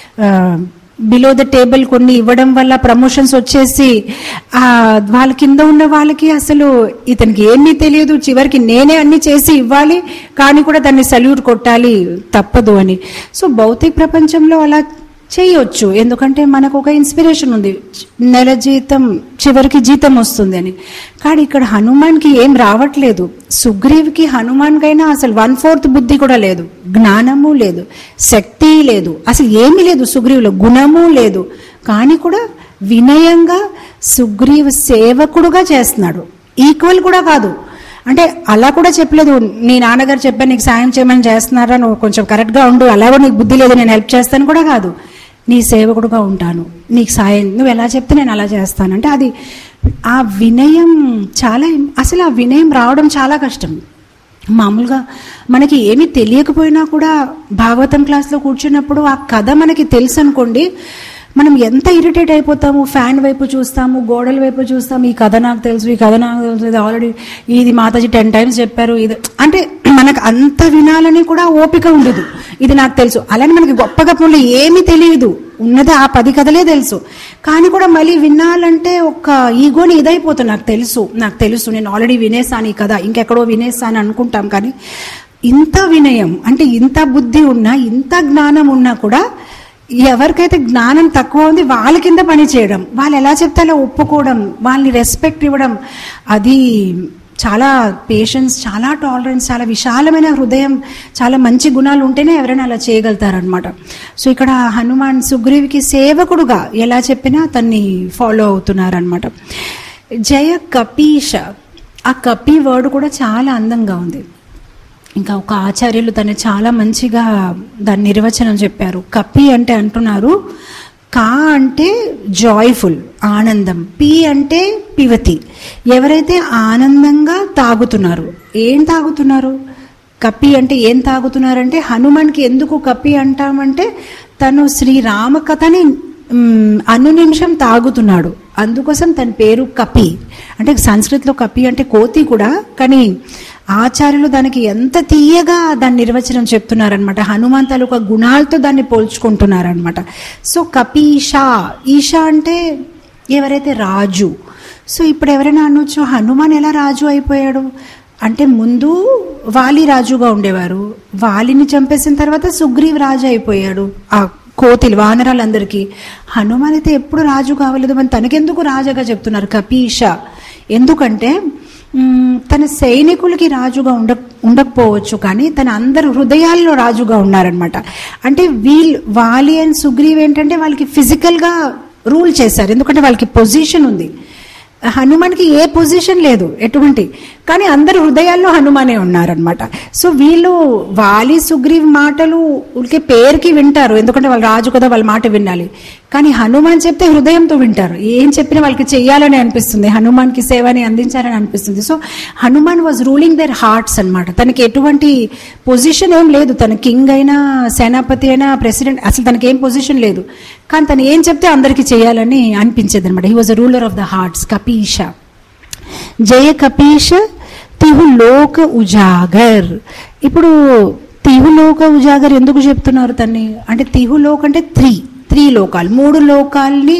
Speaker 1: బిలో ద టేబుల్ కొన్ని ఇవ్వడం వల్ల ప్రమోషన్స్ వచ్చేసి ఆ వాళ్ళ కింద ఉన్న వాళ్ళకి అసలు ఇతనికి ఏమీ తెలియదు చివరికి నేనే అన్ని చేసి ఇవ్వాలి కానీ కూడా దాన్ని సల్యూట్ కొట్టాలి తప్పదు అని సో భౌతిక ప్రపంచంలో అలా చేయొచ్చు ఎందుకంటే మనకు ఒక ఇన్స్పిరేషన్ ఉంది నెల జీతం చివరికి జీతం వస్తుంది అని కానీ ఇక్కడ హనుమాన్కి ఏం రావట్లేదు సుగ్రీవ్కి హనుమాన్కైనా అసలు వన్ ఫోర్త్ బుద్ధి కూడా లేదు జ్ఞానము లేదు శక్తి లేదు అసలు ఏమీ లేదు సుగ్రీవులో గుణము లేదు కానీ కూడా వినయంగా సుగ్రీవ్ సేవకుడుగా చేస్తున్నాడు ఈక్వల్ కూడా కాదు అంటే అలా కూడా చెప్పలేదు నీ నాన్నగారు చెప్పాను నీకు సాయం చేయమని చేస్తున్నారా నువ్వు కొంచెం కరెక్ట్గా ఉండు అలా కూడా నీకు బుద్ధి లేదు నేను హెల్ప్ చేస్తాను కూడా కాదు నీ సేవకుడుగా ఉంటాను నీకు సాయం నువ్వు ఎలా చెప్తే నేను అలా చేస్తాను అంటే అది ఆ వినయం చాలా అసలు ఆ వినయం రావడం చాలా కష్టం మామూలుగా మనకి ఏమీ తెలియకపోయినా కూడా భాగవతం క్లాస్లో కూర్చున్నప్పుడు ఆ కథ మనకి తెలుసు అనుకోండి మనం ఎంత ఇరిటేట్ అయిపోతాము ఫ్యాన్ వైపు చూస్తాము గోడల వైపు చూస్తాము ఈ కథ నాకు తెలుసు ఈ కథ నాకు తెలుసు ఇది ఆల్రెడీ ఇది మాతాజీ టెన్ టైమ్స్ చెప్పారు ఇది అంటే మనకు అంత వినాలని కూడా ఓపిక ఉండదు ఇది నాకు తెలుసు అలానే మనకి గొప్ప గొప్పలు ఏమీ తెలియదు ఉన్నది ఆ పది కథలే తెలుసు కానీ కూడా మళ్ళీ వినాలంటే ఒక ఈగోని ఇదైపోతుంది నాకు తెలుసు నాకు తెలుసు నేను ఆల్రెడీ వినేసాను ఈ కథ ఇంకెక్కడో వినేసాను అనుకుంటాం కానీ ఇంత వినయం అంటే ఇంత బుద్ధి ఉన్నా ఇంత జ్ఞానం ఉన్నా కూడా ఎవరికైతే జ్ఞానం తక్కువ ఉంది వాళ్ళ కింద పని చేయడం వాళ్ళు ఎలా చెప్తే అలా ఒప్పుకోవడం వాళ్ళని రెస్పెక్ట్ ఇవ్వడం అది చాలా పేషెన్స్ చాలా టాలరెన్స్ చాలా విశాలమైన హృదయం చాలా మంచి గుణాలు ఉంటేనే ఎవరైనా అలా చేయగలుగుతారనమాట సో ఇక్కడ హనుమాన్ సుగ్రీవికి సేవకుడుగా ఎలా చెప్పినా తన్ని ఫాలో అవుతున్నారనమాట జయ కపీష ఆ కపి వర్డ్ కూడా చాలా అందంగా ఉంది ఇంకా ఒక ఆచార్యులు దాన్ని చాలా మంచిగా దాని నిర్వచనం చెప్పారు కపి అంటే అంటున్నారు కా అంటే జాయ్ఫుల్ ఆనందం పి అంటే పివతి ఎవరైతే ఆనందంగా తాగుతున్నారు ఏం తాగుతున్నారు కపి అంటే ఏం తాగుతున్నారంటే హనుమాన్కి ఎందుకు కపి అంటామంటే తను శ్రీరామ కథని మ్, అను నిమిషం తాగుతున్నాడు అందుకోసం తన పేరు కపి అంటే సంస్కృతిలో కపి అంటే కోతి కూడా కానీ ఆచార్యులు దానికి ఎంత తీయగా దాని నిర్వచనం చెప్తున్నారనమాట హనుమాన్ తాలూకా గుణాలతో దాన్ని పోల్చుకుంటున్నారనమాట సో కపి ఈషా ఈషా అంటే ఎవరైతే రాజు సో ఇప్పుడు ఎవరైనా అనొచ్చు హనుమాన్ ఎలా రాజు అయిపోయాడు అంటే ముందు వాలి రాజుగా ఉండేవారు వాలిని చంపేసిన తర్వాత సుగ్రీవ్ రాజు అయిపోయాడు ఆ కోతిలు వానరాలందరికీ హనుమాన్ అయితే ఎప్పుడు రాజు కావలేదు మరి తనకెందుకు రాజుగా చెప్తున్నారు కపీష ఎందుకంటే మ్, తన సైనికులకి రాజుగా ఉండ ఉండకపోవచ్చు కానీ తన అందరు హృదయాల్లో రాజుగా ఉన్నారనమాట అంటే వీళ్ళు వాలి అండ్ సుగ్రీవ్ ఏంటంటే వాళ్ళకి ఫిజికల్గా రూల్ చేశారు ఎందుకంటే వాళ్ళకి పొజిషన్ ఉంది హనుమాన్కి ఏ పొజిషన్ లేదు ఎటువంటి కానీ అందరు హృదయాల్లో హనుమానే ఉన్నారనమాట సో వీళ్ళు వాలి సుగ్రీవ్ మాటలు ఉడికే పేరుకి వింటారు ఎందుకంటే వాళ్ళు రాజు కదా వాళ్ళ మాట వినాలి కానీ హనుమాన్ చెప్తే హృదయంతో వింటారు ఏం చెప్పినా వాళ్ళకి చెయ్యాలని అనిపిస్తుంది హనుమాన్కి సేవని అందించాలని అనిపిస్తుంది so Hanuman was ruling their hearts అన్నమాట తనకి ఎటువంటి పొజిషన్ ఏం లేదు తన కింగ్ అయినా సేనాపతి అయినా ప్రెసిడెంట్ అసలు తనకి ఏం పొజిషన్ లేదు కానీ తను ఏం చెప్తే అందరికీ చేయాలని అనిపించేది అనమాట he was ruler of the hearts కపీష జయ కపీష తిహు లోక ఉజాగర్ ఇప్పుడు తిహులోక ఉజాగర్ ఎందుకు చెప్తున్నారు తన్ని అంటే తిహులోక్ అంటే త్రీ త్రీ లోకాలు మూడు లోకాల్ని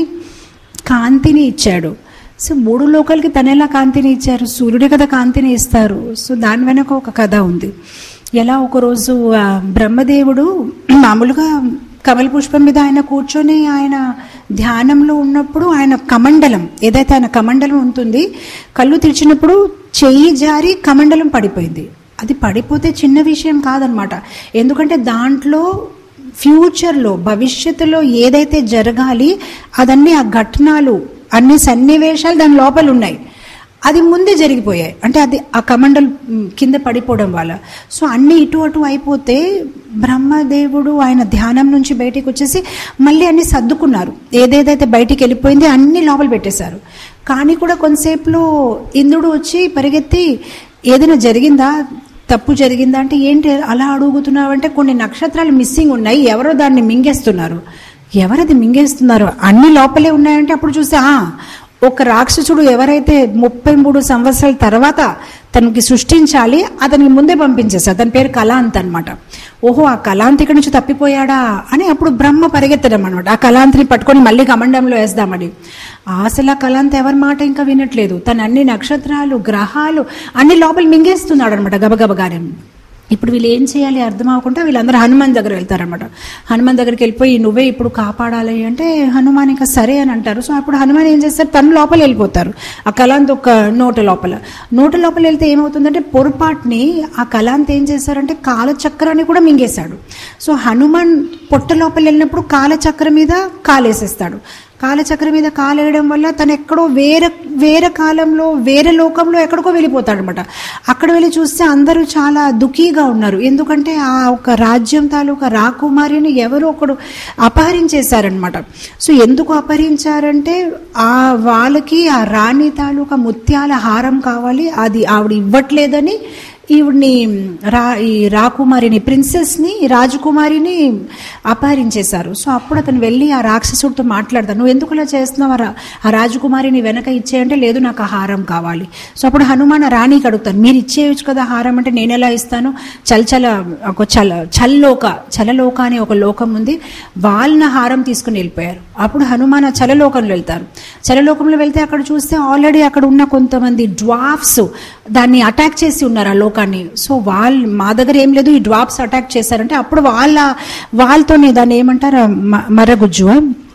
Speaker 1: కాంతిని ఇచ్చాడు సో మూడు లోకాలకి తను ఎలా కాంతిని ఇచ్చారు సూర్యుడే కదా కాంతిని ఇస్తారు సో దాని వెనక ఒక కథ ఉంది ఎలా ఒకరోజు ఆ, బ్రహ్మదేవుడు మామూలుగా కమల పుష్పం మీద ఆయన కూర్చొని ఆయన ధ్యానంలో ఉన్నప్పుడు ఆయన కమండలం ఏదైతే ఆయన కమండలం ఉంటుంది కళ్ళు తెరిచినప్పుడు చెయ్యి జారి కమండలం పడిపోయింది అది పడిపోతే చిన్న విషయం కాదనమాట ఎందుకంటే దాంట్లో ఫ్యూచర్లో భవిష్యత్తులో ఏదైతే జరగాలి అదన్నీ ఆ ఘటనలు అన్ని సన్నివేశాలు దాని లోపల ఉన్నాయి అది ముందే జరిగిపోయాయి అంటే అది ఆ కమండల్ మ్, కింద పడిపోవడం వల్ల సో అన్ని ఇటు అటు అయిపోతే బ్రహ్మదేవుడు ఆయన ధ్యానం నుంచి బయటికి వచ్చేసి మళ్ళీ అన్ని సర్దుకున్నారు ఏదేదైతే బయటికి వెళ్ళిపోయింది అన్ని లోపల పెట్టేశారు కానీ కూడా కొంతసేపులో ఇంద్రుడు వచ్చి పరిగెత్తి ఏదైనా జరిగిందా తప్పు జరిగిందా అంటే ఏంటి అలా అడుగుతున్నావు అంటే కొన్ని నక్షత్రాలు మిస్సింగ్ ఉన్నాయి ఎవరో దాన్ని మింగేస్తున్నారు ఎవరది మింగేస్తున్నారు అన్ని లోపలే ఉన్నాయంటే అప్పుడు చూస్తే ఆ ఒక రాక్షసుడు ఎవరైతే ముప్పై మూడు సంవత్సరాల తర్వాత తనకి సృష్టించాలి అతనికి ముందే పంపించేశారు అతని పేరు కలాంత్ అన్నమాట ఓహో ఆ కలాంత్ ఇక్కడి నుంచి తప్పిపోయాడా అని అప్పుడు బ్రహ్మ పరిగెత్తడం అనమాట ఆ కలాంత్ని పట్టుకొని మళ్ళీ కమండంలో వేద్దామని అసలు ఆ కలాంత్ ఎవరి మాట ఇంకా వినట్లేదు తన అన్ని నక్షత్రాలు గ్రహాలు అన్ని లోపల మింగేస్తున్నాడు అనమాట గబగబగానే ఇప్పుడు వీళ్ళు ఏం చేయాలి అర్థం అవ్వకుండా వీళ్ళందరూ హనుమాన్ దగ్గర వెళ్తారనమాట హనుమాన్ దగ్గరికి వెళ్ళిపోయి నువ్వే ఇప్పుడు కాపాడాలి అంటే హనుమాన్ ఇంకా సరే అని అంటారు సో అప్పుడు హనుమాన్ ఏం చేస్తారు తను లోపల వెళ్ళిపోతారు ఆ కలాంత్ ఒక నోట లోపల నోట లోపల వెళ్తే ఏమవుతుందంటే పొరపాటుని ఆ కలాంత్ ఏం చేశారంటే కాలచక్రాన్ని కూడా మింగేశాడు సో హనుమాన్ పొట్ట లోపల వెళ్ళినప్పుడు కాలచక్రం మీద కాలేసేస్తాడు కాలచక్రం మీద కాలేయడం వల్ల తను ఎక్కడో వేరే వేరే కాలంలో వేరే లోకంలో ఎక్కడికో వెళ్ళిపోతాడనమాట అక్కడ వెళ్ళి చూస్తే అందరూ చాలా దుఃఖీగా ఉన్నారు ఎందుకంటే ఆ ఒక రాజ్యం తాలూకా రాకుమారిని ఎవరో ఒకడు అపహరించేశారనమాట సో ఎందుకు అపహరించారంటే ఆ వాళ్ళకి ఆ రాణి తాలూకా ముత్యాల హారం కావాలి అది ఆవిడ ఇవ్వట్లేదని ఈవిడ్ని రా ఈ రాకుమారిని ప్రిన్సెస్ని రాజకుమారిని అపహరించేశారు సో అప్పుడు అతను వెళ్ళి ఆ రాక్షసుడితో మాట్లాడతాను నువ్వు ఎందుకు ఇలా చేస్తున్నావు ఆ రా- ఆ రాజకుమారిని వెనక ఇచ్చేయంటే లేదు నాకు ఆ హారం కావాలి సో అప్పుడు హనుమాన్ ఆ రాణికి అడుగుతాను మీరు ఇచ్చేయచ్చు కదా హారం అంటే నేను ఎలా ఇస్తాను చల్ చల ఒక చల చల్లోక చలలోక అనే ఒక లోకం ఉంది వాళ్ళ హారం తీసుకుని వెళ్ళిపోయారు అప్పుడు హనుమాన్ ఆ చలలోకంలో వెళ్తారు చలలోకంలో వెళ్తే అక్కడ చూస్తే ఆల్రెడీ అక్కడ ఉన్న కొంతమంది డ్వాఫ్స్ దాన్ని అటాక్ చేసి ఉన్నారు ఆ లోకాన్ని సో వాళ్ళు మా దగ్గర ఏం లేదు ఈ డ్వాప్స్ అటాక్ చేశారంటే అప్పుడు వాళ్ళ వాళ్ళతోనే దాన్ని ఏమంటారు మ- మరగుజ్జువా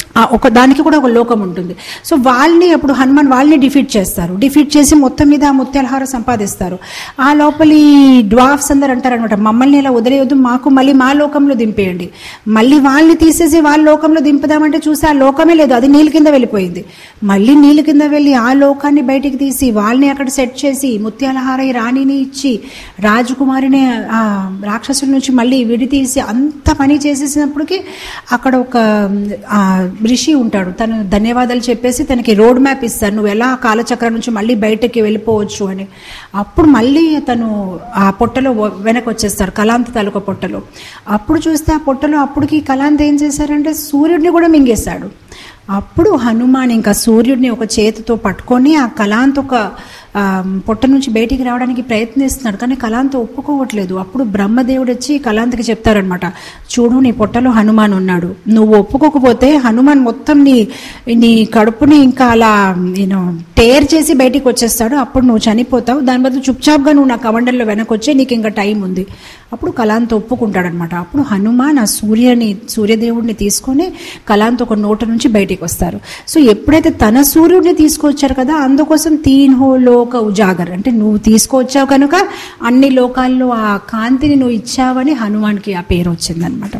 Speaker 1: ఆ ఒక దానికి కూడా ఒక లోకం ఉంటుంది సో వాళ్ళని అప్పుడు హనుమాన్ వాళ్ళని డిఫీట్ చేస్తారు డిఫీట్ చేసి మొత్తం మీద ఆ ముత్యాలహార సంపాదిస్తారు ఆ లోపలి డ్వాఫ్స్ అందరు అంటారనమాట మమ్మల్ని ఇలా వదిలేయొద్దు మాకు మళ్ళీ మా లోకంలో దింపేయండి మళ్ళీ వాళ్ళని తీసేసి వాళ్ళ లోకంలో దింపుదామంటే చూసి ఆ లోకమే లేదు అది నీళ్ళ కింద వెళ్ళిపోయింది మళ్ళీ నీళ్ళ కింద వెళ్ళి ఆ లోకాన్ని బయటికి తీసి వాళ్ళని అక్కడ సెట్ చేసి ముత్యాలహార ఈ రాణిని ఇచ్చి రాజకుమారిని ఆ రాక్షసుల నుంచి మళ్ళీ విడితీసి అంత పని చేసేసినప్పటికీ అక్కడ ఒక ఆ, ఋషి ఉంటాడు తను ధన్యవాదాలు చెప్పేసి తనకి రోడ్ మ్యాప్ ఇస్తాను నువ్వు ఎలా కాలచక్రం నుంచి మళ్ళీ బయటకి వెళ్ళిపోవచ్చు అని అప్పుడు మళ్ళీ తను ఆ పొట్టలో వ- వెనక్కి వచ్చేస్తాడు కలాంత తాలూకా పొట్టలో అప్పుడు చూస్తే ఆ పొట్టలో అప్పటికి కలాంత ఏం చేశారంటే సూర్యుడిని కూడా మింగేశాడు అప్పుడు హనుమాన్ ఇంకా సూర్యుడిని ఒక చేతితో పట్టుకొని ఆ కలాంత్ ఒక ఆ, పొట్ట నుంచి బయటికి రావడానికి ప్రయత్నిస్తున్నాడు కానీ కలాంత్ ఒప్పుకోవట్లేదు అప్పుడు బ్రహ్మదేవుడు వచ్చి కలాంత్కి చెప్తారనమాట చూడు నీ పొట్టలో హనుమాన్ ఉన్నాడు నువ్వు ఒప్పుకోకపోతే హనుమాన్ మొత్తం నీ నీ కడుపుని ఇంకా అలా నేను టేర్ చేసి బయటికి వచ్చేస్తాడు అప్పుడు నువ్వు చనిపోతావు దాని బదులు చుప్చాప్గా నువ్వు నా కమండల్లో వెనకొచ్చే నీకు ఇంకా టైం ఉంది అప్పుడు కలాంత్ ఒప్పుకుంటాడనమాట అప్పుడు హనుమాన్ ఆ సూర్యని సూర్యదేవుడిని తీసుకొని కలాంత్ ఒక నోట నుంచి బయటికి వస్తారు సో ఎప్పుడైతే తన సూర్యుడిని తీసుకొచ్చారు కదా అందుకోసం తీన్ హో లోక ఉజాగర్ అంటే నువ్వు తీసుకొచ్చావు కనుక అన్ని లోకాల్లో ఆ కాంతిని నువ్వు ఇచ్చావని హనుమాన్కి ఆ పేరు వచ్చిందనమాట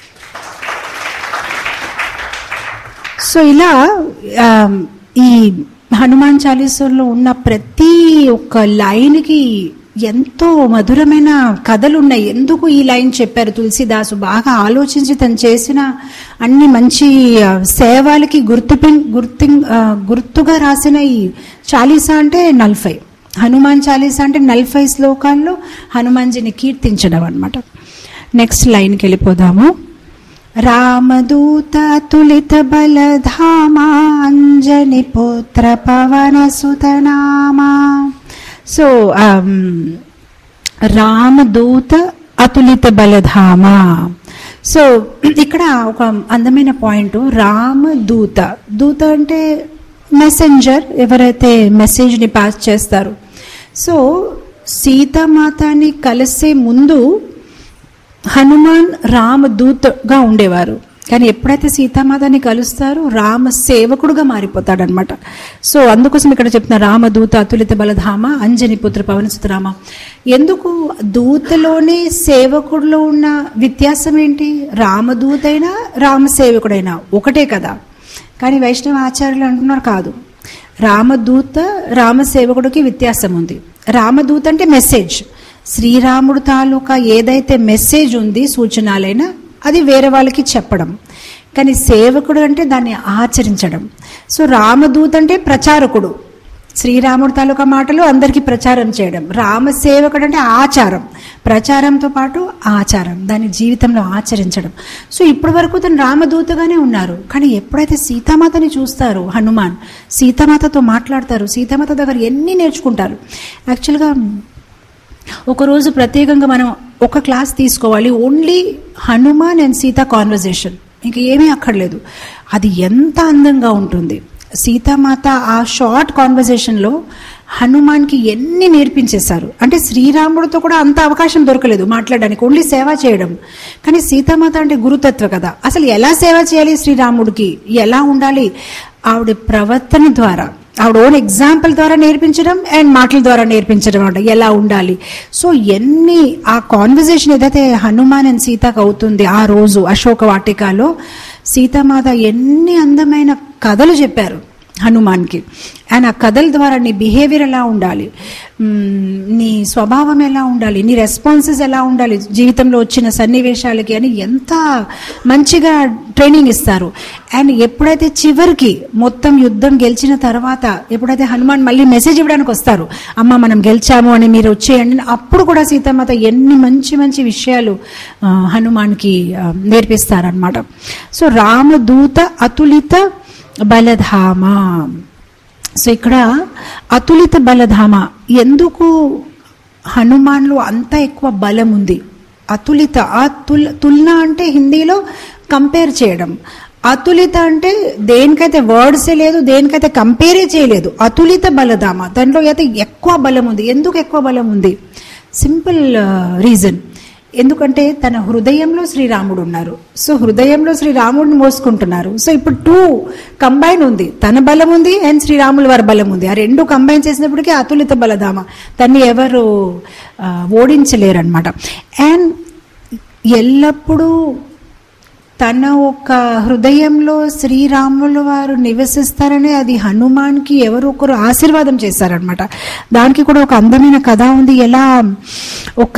Speaker 1: సో ఇలా ఆ, ఈ హనుమాన్ చాలీసాలో ఉన్న ప్రతి ఒక్క లైన్కి ఎంతో మధురమైన కథలు ఉన్నాయి ఎందుకు ఈ లైన్ చెప్పారు తులసిదాసు బాగా ఆలోచించి తను చేసిన అన్ని మంచి ఆ, సేవలకి గుర్తు గుర్తు గుర్తుగా రాసిన ఈ చాలీసా అంటే నలభై హనుమాన్ చాలీసా అంటే నలభై శ్లోకాల్లో హనుమాన్జీని కీర్తించడం అనమాట నెక్స్ట్ లైన్కి వెళ్ళిపోదాము రామదూత తులిత బలధామా అంజని పుత్ర పవన సుతనామా సో రామదూత అతులిత బలధామ సో ఇక్కడ ఒక అందమైన పాయింట్ రామదూత దూత అంటే మెసెంజర్ ఎవరైతే మెసేజ్ని పాస్ చేస్తారు సో సీతామాతని కలిసే ముందు హనుమాన్ రామదూతగా ఉండేవారు కానీ ఎప్పుడైతే సీతామాతని కలుస్తారో రామ సేవకుడుగా మారిపోతాడనమాట సో అందుకోసం ఇక్కడ చెప్తున్న రామదూత అతులిత బలధామ అంజని పుత్ర పవనసుత రామ ఎందుకు దూతలోనే సేవకుడిలో ఉన్న వ్యత్యాసం ఏంటి రామదూతైనా రామసేవకుడైనా ఒకటే కదా కానీ వైష్ణవ ఆచార్యులు అంటున్నారు కాదు రామదూత రామసేవకుడికి వ్యత్యాసం ఉంది రామదూత అంటే మెసేజ్ శ్రీరాముడు తాలూకా ఏదైతే మెసేజ్ ఉంది సూచనలైనా అది వేరే వాళ్ళకి చెప్పడం కానీ సేవకుడు అంటే దాన్ని ఆచరించడం సో రామదూత అంటే ప్రచారకుడు శ్రీరాముడు తాలూకా మాటలు అందరికీ ప్రచారం చేయడం రామసేవకుడు అంటే ఆచారం ప్రచారంతో పాటు ఆచారం దాని జీవితంలో ఆచరించడం సో ఇప్పటి వరకు తను రామదూతగానే ఉన్నారు కానీ ఎప్పుడైతే సీతామాతని చూస్తారు హనుమాన్ సీతామాతతో మాట్లాడతారు సీతామాత దగ్గర ఎన్ని నేర్చుకుంటారు యాక్చువల్గా ఒకరోజు ప్రత్యేకంగా మనం ఒక క్లాస్ తీసుకోవాలి only Hanuman and Sita conversation ఇంక ఏమీ అక్కర్లేదు అది ఎంత అందంగా ఉంటుంది సీతామాత ఆ షార్ట్ కాన్వర్జేషన్లో హనుమాన్కి ఎన్ని నేర్పించేశారు అంటే శ్రీరాముడితో కూడా అంత అవకాశం దొరకలేదు మాట్లాడడానికి ఓన్లీ సేవ చేయడం కానీ సీతామాత అంటే గురుతత్వ కదా అసలు ఎలా సేవ చేయాలి శ్రీరాముడికి ఎలా ఉండాలి ఆవిడ ప్రవర్తన ద్వారా ఆవిడ ఓన్ ఎగ్జాంపుల్ ద్వారా నేర్పించడం అండ్ మాటల ద్వారా నేర్పించడం అంట ఎలా ఉండాలి సో ఎన్ని ఆ కాన్వర్జేషన్ ఏదైతే హనుమాన్ అండ్ సీతకు అవుతుంది ఆ రోజు అశోక వాటికాలో సీతామాత ఎన్ని అందమైన కథలు చెప్పారు హనుమాన్కి అండ్ ఆ కథల ద్వారా నీ బిహేవియర్ ఎలా ఉండాలి మ్మ్, నీ స్వభావం ఎలా ఉండాలి నీ రెస్పాన్సెస్ ఎలా ఉండాలి జీవితంలో వచ్చిన సన్నివేశాలకి అని ఎంత మంచిగా ట్రైనింగ్ ఇస్తారు అండ్ ఎప్పుడైతే చివరికి మొత్తం యుద్ధం గెలిచిన తర్వాత ఎప్పుడైతే హనుమాన్ మళ్ళీ మెసేజ్ ఇవ్వడానికి వస్తారు అమ్మ మనం గెలిచాము అని మీరు వచ్చేయండి అని అప్పుడు కూడా సీతామాత ఎన్ని మంచి మంచి విషయాలు ఆ, హనుమాన్కి ఆ, నేర్పిస్తారనమాట సో రామదూత అతులిత బలధామ సో ఇక్కడ అతులిత బలధామ ఎందుకు హనుమాన్లో అంత ఎక్కువ బలం ఉంది అతులిత ఆ తుల్ తులన అంటే హిందీలో కంపేర్ చేయడం అతులిత అంటే దేనికైతే వర్డ్సే లేదు దేనికైతే కంపేరే చేయలేదు అతులిత బలధామ దాంట్లో అయితే ఎక్కువ బలం ఉంది ఎందుకు ఎక్కువ బలం ఉంది సింపుల్ రీజన్ ఎందుకంటే తన హృదయంలో శ్రీరాముడు ఉన్నారు సో హృదయంలో శ్రీరాముడిని మోసుకుంటున్నారు సో ఇప్పుడు టూ కంబైన్ ఉంది తన బలం ఉంది అండ్ శ్రీరాముల వారి బలం ఉంది ఆ రెండు కంబైన్ చేసినప్పటికీ అతులిత బలధామ తన్ని ఎవరు ఆ, ఓడించలేరన్నమాట అండ్ ఎల్లప్పుడూ తన ఒక హృదయంలో శ్రీరాములు వారు నివసిస్తారని అది హనుమాన్కి ఎవరు ఒకరు ఆశీర్వాదం చేశారనమాట దానికి కూడా ఒక అందమైన కథ ఉంది ఎలా ఒక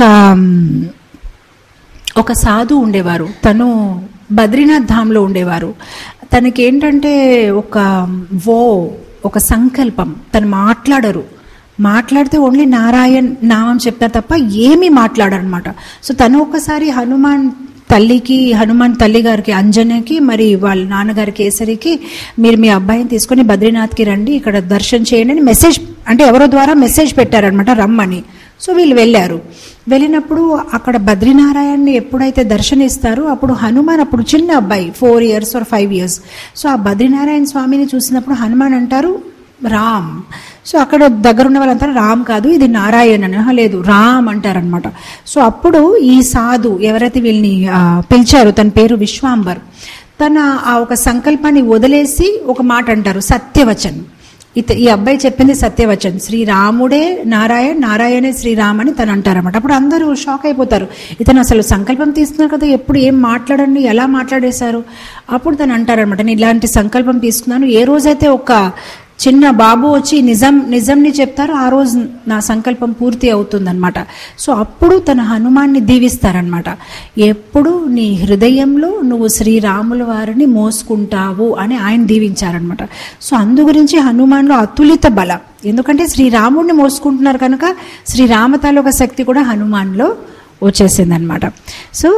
Speaker 1: ఒక సాధు ఉండేవారు తను బద్రీనాథ్ ధామ్లో ఉండేవారు తనకి ఏంటంటే ఒక వో ఒక సంకల్పం తను మాట్లాడరు మాట్లాడితే ఓన్లీ నారాయణ్ నామం చెప్తారు తప్ప ఏమీ మాట్లాడరు అనమాట సో తను ఒకసారి హనుమాన్ తల్లికి హనుమాన్ తల్లి గారికి అంజనకి మరి వాళ్ళ నాన్నగారి కేసరికి మీరు మీ అబ్బాయిని తీసుకొని బద్రీనాథ్కి రండి ఇక్కడ దర్శనం చేయండి అని మెసేజ్ అంటే ఎవరో ద్వారా మెసేజ్ పెట్టారనమాట రమ్మని సో వీళ్ళు వెళ్ళారు వెళ్ళినప్పుడు అక్కడ బద్రీనారాయణని ఎప్పుడైతే దర్శనిస్తారో అప్పుడు హనుమాన్ అప్పుడు చిన్న అబ్బాయి four years or five years so ఆ బద్రీనారాయణ స్వామిని చూసినప్పుడు హనుమాన్ అంటారు రామ్ సో అక్కడ దగ్గర ఉన్న వాళ్ళంతా రామ్ కాదు ఇది నారాయణ అని "ఆహా, లేదు రామ్ అంటారనమాట సో అప్పుడు ఈ సాధు ఎవరైతే వీళ్ళని ఆ, పిలిచారో తన పేరు విశ్వాంబర్ తన ఆ ఒక సంకల్పాన్ని వదిలేసి ఒక మాట అంటారు సత్యవచన్ ఇత ఈ అబ్బాయి చెప్పింది సత్యవచన్ శ్రీరాముడే నారాయణ్ నారాయణే శ్రీరామ్ అని తను అంటారన్నమాట అప్పుడు అందరూ షాక్ అయిపోతారు ఇతను అసలు సంకల్పం తీసుకున్నారు కదా ఎప్పుడు ఏం మాట్లాడండి ఎలా మాట్లాడేశారు అప్పుడు తను అంటారనమాట నేను ఇలాంటి సంకల్పం తీసుకున్నాను ఏ రోజైతే ఒక చిన్న బాబు వచ్చి నిజం నిజంని చెప్తారో ఆ రోజు నా సంకల్పం పూర్తి అవుతుందన్నమాట సో అప్పుడు తన హనుమాన్ని దీవిస్తారనమాట ఎప్పుడు నీ హృదయంలో నువ్వు శ్రీరాముల వారిని మోసుకుంటావు అని ఆయన దీవించారనమాట సో అందు గురించి హనుమాన్లో అతులిత బల ఎందుకంటే శ్రీరాముడిని మోసుకుంటున్నారు కనుక శ్రీరామ తాలూక శక్తి కూడా హనుమాన్లో వచ్చేసిందనమాట సో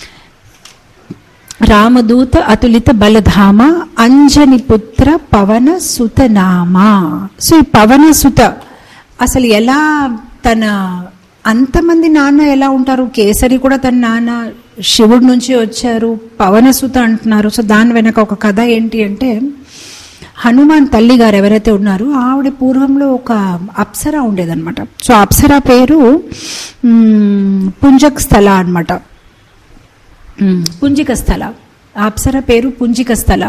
Speaker 1: రామదూత అతులిత బలధామ అంజని పుత్ర పవన సుత నామ సో ఈ పవన సుత అసలు ఎలా తన అంతమంది నాన్న ఎలా ఉంటారు కేసరి కూడా తన నాన్న శివుడి నుంచి వచ్చారు పవన సుత అంటున్నారు సో దాని వెనక ఒక కథ ఏంటి అంటే హనుమాన్ తల్లి గారు ఎవరైతే ఉన్నారో ఆవిడ పూర్వంలో ఒక అప్సర ఉండేదన్నమాట సో అప్సర పేరు మ్, పుంజక్ స్థల అన్నమాట మ్మ్. పుంజిక స్థల ఆ అప్సర పేరు పుంజిక స్థల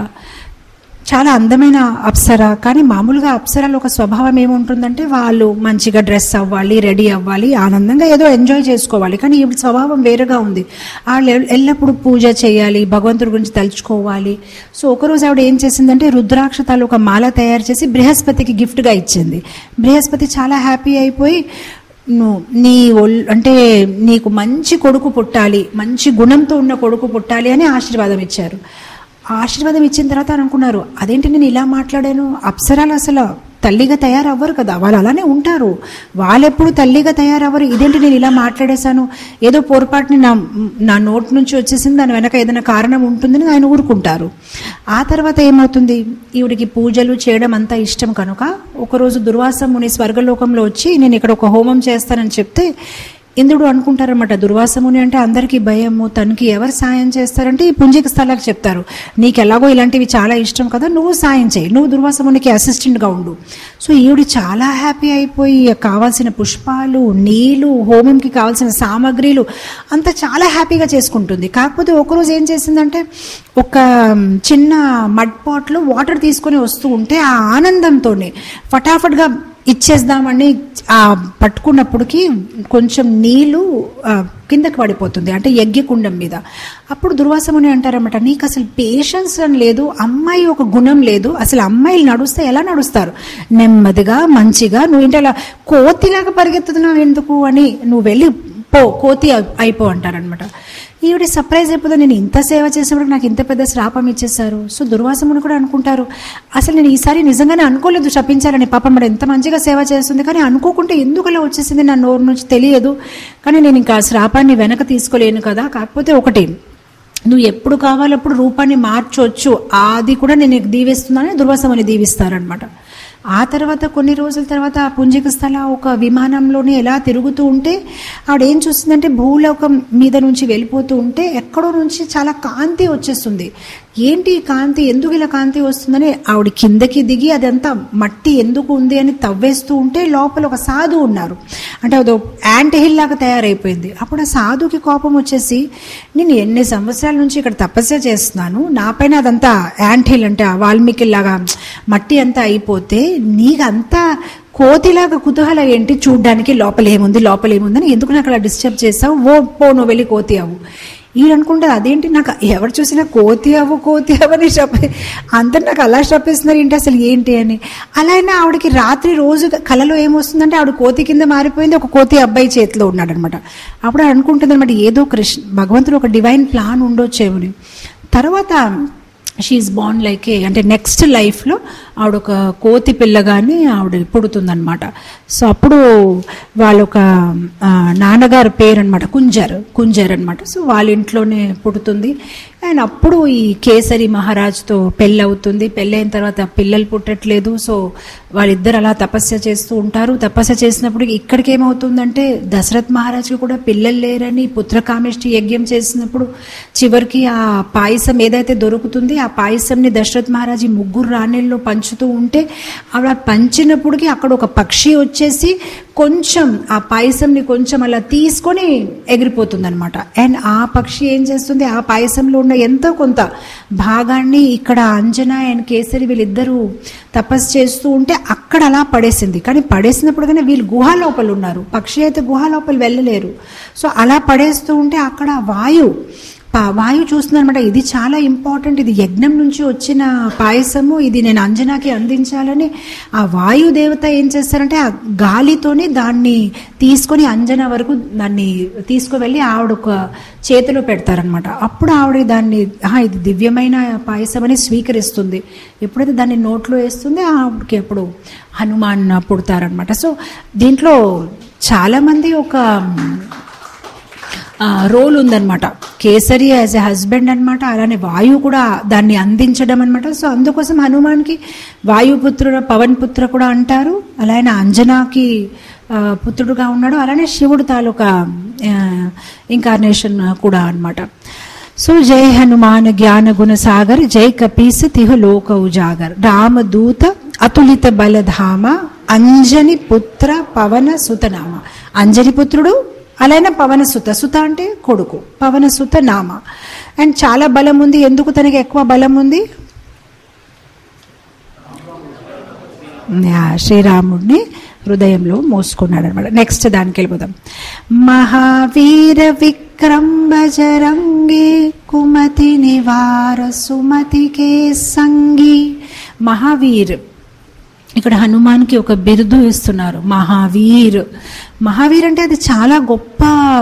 Speaker 1: చాలా అందమైన అప్సర కానీ మామూలుగా అప్సరలో ఒక స్వభావం ఏముంటుందంటే వాళ్ళు మంచిగా డ్రెస్ అవ్వాలి రెడీ అవ్వాలి ఆనందంగా ఏదో ఎంజాయ్ చేసుకోవాలి కానీ ఈ స్వభావం వేరుగా ఉంది వాళ్ళు ఎల్- ఎల్లప్పుడూ పూజ చేయాలి భగవంతుడి గురించి తలుచుకోవాలి సో ఒకరోజు ఆవిడ ఏం చేసిందంటే రుద్రాక్ష తాలూకా మాల తయారు చేసి బృహస్పతికి గిఫ్ట్గా ఇచ్చింది బృహస్పతి చాలా హ్యాపీ అయిపోయి నువ్వు నీ ఒల్ అంటే నీకు మంచి కొడుకు పుట్టాలి మంచి గుణంతో ఉన్న కొడుకు పుట్టాలి అని ఆశీర్వాదం ఇచ్చారు ఆ ఆశీర్వాదం ఇచ్చిన తర్వాత అని అనుకున్నారు అదేంటి నేను ఇలా మాట్లాడాను అప్సరాలు అసలు తల్లిగా తయారవ్వరు కదా వాళ్ళు అలానే ఉంటారు వాళ్ళెప్పుడు తల్లిగా తయారవ్వరు ఇదేంటి నేను ఇలా మాట్లాడేశాను ఏదో పొరపాటుని నా నా నోట్ నుంచి వచ్చేసింది దాని వెనక ఏదైనా కారణం ఉంటుందని ఆయన ఊరుకుంటారు ఆ తర్వాత ఏమవుతుంది ఈవిడికి పూజలు చేయడం అంతా ఇష్టం కనుక ఒకరోజు దుర్వాస ముని స్వర్గలోకంలో వచ్చి నేను ఇక్కడ ఒక హోమం చేస్తానని చెప్తే ఇంద్రుడు అనుకుంటారన్నమాట దుర్వాసముని అంటే అందరికీ భయము తనకి ఎవరు సాయం చేస్తారంటే ఈ పుంజిక స్థలాలకు చెప్తారు నీకు ఎలాగో ఇలాంటివి చాలా ఇష్టం కదా నువ్వు సాయం చేయి నువ్వు దుర్వాసమునికి అసిస్టెంట్గా ఉండు సో ఈవిడ చాలా హ్యాపీ అయిపోయి కావాల్సిన పుష్పాలు నీళ్లు హోమంకి కావాల్సిన సామాగ్రిలు అంతా చాలా హ్యాపీగా చేసుకుంటుంది కాకపోతే ఒకరోజు ఏం చేసిందంటే ఒక చిన్న మడ్ పాట్లో వాటర్ తీసుకొని వస్తూ ఉంటే ఆ ఆనందంతోనే ఫటాఫట్గా ఇచ్చేద్దామని ఆ పట్టుకున్నప్పటికి కొంచెం నీళ్లు ఆ, కిందకి పడిపోతుంది అంటే యజ్ఞకుండం మీద అప్పుడు దుర్వాసముని అంటారన్నమాట నీకు అసలు పేషెన్స్ అని లేదు అమ్మాయి ఒక గుణం లేదు అసలు అమ్మాయిలు నడుస్తే ఎలా నడుస్తారు నెమ్మదిగా మంచిగా నువ్వు ఏంటి అలా కోతిలాగా పరిగెత్తుతున్నావు ఎందుకు అని నువ్వు వెళ్ళి పో కోతి అయి- అయిపో అంటారనమాట ఈవిడ సర్ప్రైజ్ అయిపోతే నేను ఇంత సేవ చేసినప్పుడు నాకు ఇంత పెద్ద శ్రాపం ఇచ్చేసారు సో దుర్వాసముని కూడా అనుకుంటారు అసలు నేను ఈసారి నిజంగానే అనుకోలేదు శపించాలని పాపం మరి ఎంత మంచిగా సేవ చేస్తుంది కానీ అనుకోకుంటే ఎందుకు అలా వచ్చేసింది నా నోరు నుంచి తెలియదు కానీ నేను ఇంకా ఆ శ్రాపాన్ని వెనక తీసుకోలేను కదా కాకపోతే ఒకటి నువ్వు ఎప్పుడు కావాలప్పుడు రూపాన్ని మార్చొచ్చు అది కూడా నేను నీకు దీవిస్తున్నానని దుర్వాసముని దీవిస్తారనమాట ఆ తర్వాత కొన్ని రోజుల తర్వాత ఆ పుంజిక స్థల ఒక విమానంలోనే ఎలా తిరుగుతూ ఉంటే ఆవిడ ఏం చూస్తుందంటే భూలోకం మీద నుంచి వెళ్ళిపోతూ ఉంటే ఎక్కడో నుంచి చాలా కాంతి వచ్చేస్తుంది ఏంటి ఈ కాంతి ఎందుకు ఇలా కాంతి వస్తుందని ఆవిడ కిందకి దిగి అదంతా మట్టి ఎందుకు ఉంది అని తవ్వేస్తూ ఉంటే లోపల ఒక సాధు ఉన్నారు అంటే అదో యాంట్ హిల్ లాగా తయారైపోయింది అప్పుడు ఆ సాధుకి కోపం వచ్చేసి నేను ఎన్ని సంవత్సరాల నుంచి ఇక్కడ తపస్య చేస్తున్నాను నా పైన అదంతా యాంట్ హిల్ అంటే ఆ వాల్మీకి లాగా మట్టి అంతా అయిపోతే నీకు అంతా కోతిలాగా కుతూహలం ఏంటి చూడ్డానికి లోపల ఏముంది లోపల ఏముందని ఎందుకు నాకు అలా డిస్టర్బ్ చేసావు ఓ పో నువ్వు వెళ్ళి కోతి అవ్వు ఈయననుకుంటారు అదేంటి నాకు ఎవరు చూసినా కోతి అవ్వు కోతి అవ్వని చెప్పి అందరు నాకు అలా చెప్పేస్తున్నారు ఏంటి అసలు ఏంటి అని అలా అయినా ఆవిడకి రాత్రి రోజు కలలో ఏమొస్తుందంటే ఆవిడ కోతి కింద మారిపోయింది ఒక కోతి అబ్బాయి చేతిలో ఉన్నాడు అనమాట అప్పుడు అనుకుంటుంది అనమాట ఏదో కృష్ణ భగవంతుడు ఒక డివైన్ ప్లాన్ ఉండొచ్చేమని తర్వాత షీఈ్ బాన్ లైక్ ఏ అంటే నెక్స్ట్ లైఫ్లో ఆవిడ ఒక కోతి పిల్లగాని ఆవిడ పుడుతుందనమాట సో అప్పుడు వాళ్ళ ఒక ఆ, నాన్నగారు పేరు అనమాట కుంజర్ కుంజర్ అనమాట సో వాళ్ళ ఇంట్లోనే పుడుతుంది అండ్ అప్పుడు ఈ కేసరి మహారాజ్తో పెళ్ళి అవుతుంది పెళ్ళైన తర్వాత పిల్లలు పుట్టట్లేదు సో వాళ్ళిద్దరు అలా తపస్య చేస్తూ ఉంటారు తపస్య చేసినప్పుడు ఇక్కడికి ఏమవుతుందంటే దశరథ్ మహారాజ్కి కూడా పిల్లలు లేరని పుత్రకామేష్టి యజ్ఞం చేసినప్పుడు చివరికి ఆ పాయసం ఏదైతే దొరుకుతుంది ఆ పాయసంని దశరథ్ మహారాజ్ ఈ ముగ్గురు రాణిల్లో పంచుతూ ఉంటే ఆవిడ పంచినప్పటికి అక్కడ ఒక పక్షి వచ్చేసి కొంచెం ఆ పాయసంని కొంచెం అలా తీసుకొని ఎగిరిపోతుంది అనమాట అండ్ ఆ పక్షి ఏం చేస్తుంది ఆ పాయసంలో ఉన్న ఎంతో కొంత భాగాన్ని ఇక్కడ అంజన అండ్ కేసరి వీళ్ళిద్దరూ తపస్సు చేస్తూ ఉంటే అక్కడ అలా పడేసింది కానీ పడేసినప్పుడు కానీ వీళ్ళు గుహ లోపల ఉన్నారు పక్షి అయితే గుహ లోపల వెళ్ళలేరు సో అలా పడేస్తూ ఉంటే అక్కడ వాయు పా- వాయు చూస్తుందన్నమాట ఇది చాలా ఇంపార్టెంట్ ఇది యజ్ఞం నుంచి వచ్చిన పాయసము ఇది నేను అంజనాకి అందించాలని ఆ వాయు దేవత ఏం చేస్తారంటే ఆ గాలితోనే దాన్ని తీసుకొని అంజన వరకు దాన్ని తీసుకువెళ్ళి ఆవిడ ఒక చేతిలో పెడతారనమాట అప్పుడు ఆవిడ దాన్ని "ఆహా, ఇది దివ్యమైన పాయసం అని స్వీకరిస్తుంది ఎప్పుడైతే దాన్ని నోట్లో వేస్తుంది ఆవిడకి అప్పుడు హనుమాన్ పుడతారనమాట సో దీంట్లో చాలామంది ఒక ఆ, రోల్ ఉందన్నమాట కేసరి యాజ్ ఎ హస్బెండ్ అనమాట అలానే వాయువు కూడా దాన్ని అందించడం అనమాట సో అందుకోసం హనుమాన్కి వాయుపుత్రుడు పవన్ పుత్ర కూడా అంటారు అలానే అంజనాకి ఆ, పుత్రుడుగా ఉన్నాడు అలానే శివుడు తాలూకా ఇంకార్నేషన్ కూడా అన్నమాట సో జై హనుమాన్ జ్ఞాన గుణ సాగర్ జై కపీస్ తిహు లోక ఉజాగర్ రామదూత అతులిత బలధామ అంజని పుత్ర పవన సుతనామ అంజని పుత్రుడు అలానే పవన సుత సుత అంటే కొడుకు పవన సుత నామ అండ్ చాలా బలం ఉంది ఎందుకు తనకి ఎక్కువ బలం ఉంది యా, శ్రీరాముడిని హృదయంలో మోసుకున్నాడు అనమాట నెక్స్ట్ దానికి వెళ్ళిపోదాం మహావీర విక్రమ్ బజరంగి కుమతి నివార సుమతి కే సంగి మహావీర్ ఇక్కడ హనుమాన్కి ఒక బిరుదు ఇస్తున్నారు మహావీర్ మహావీర్ అంటే అది చాలా గొప్ప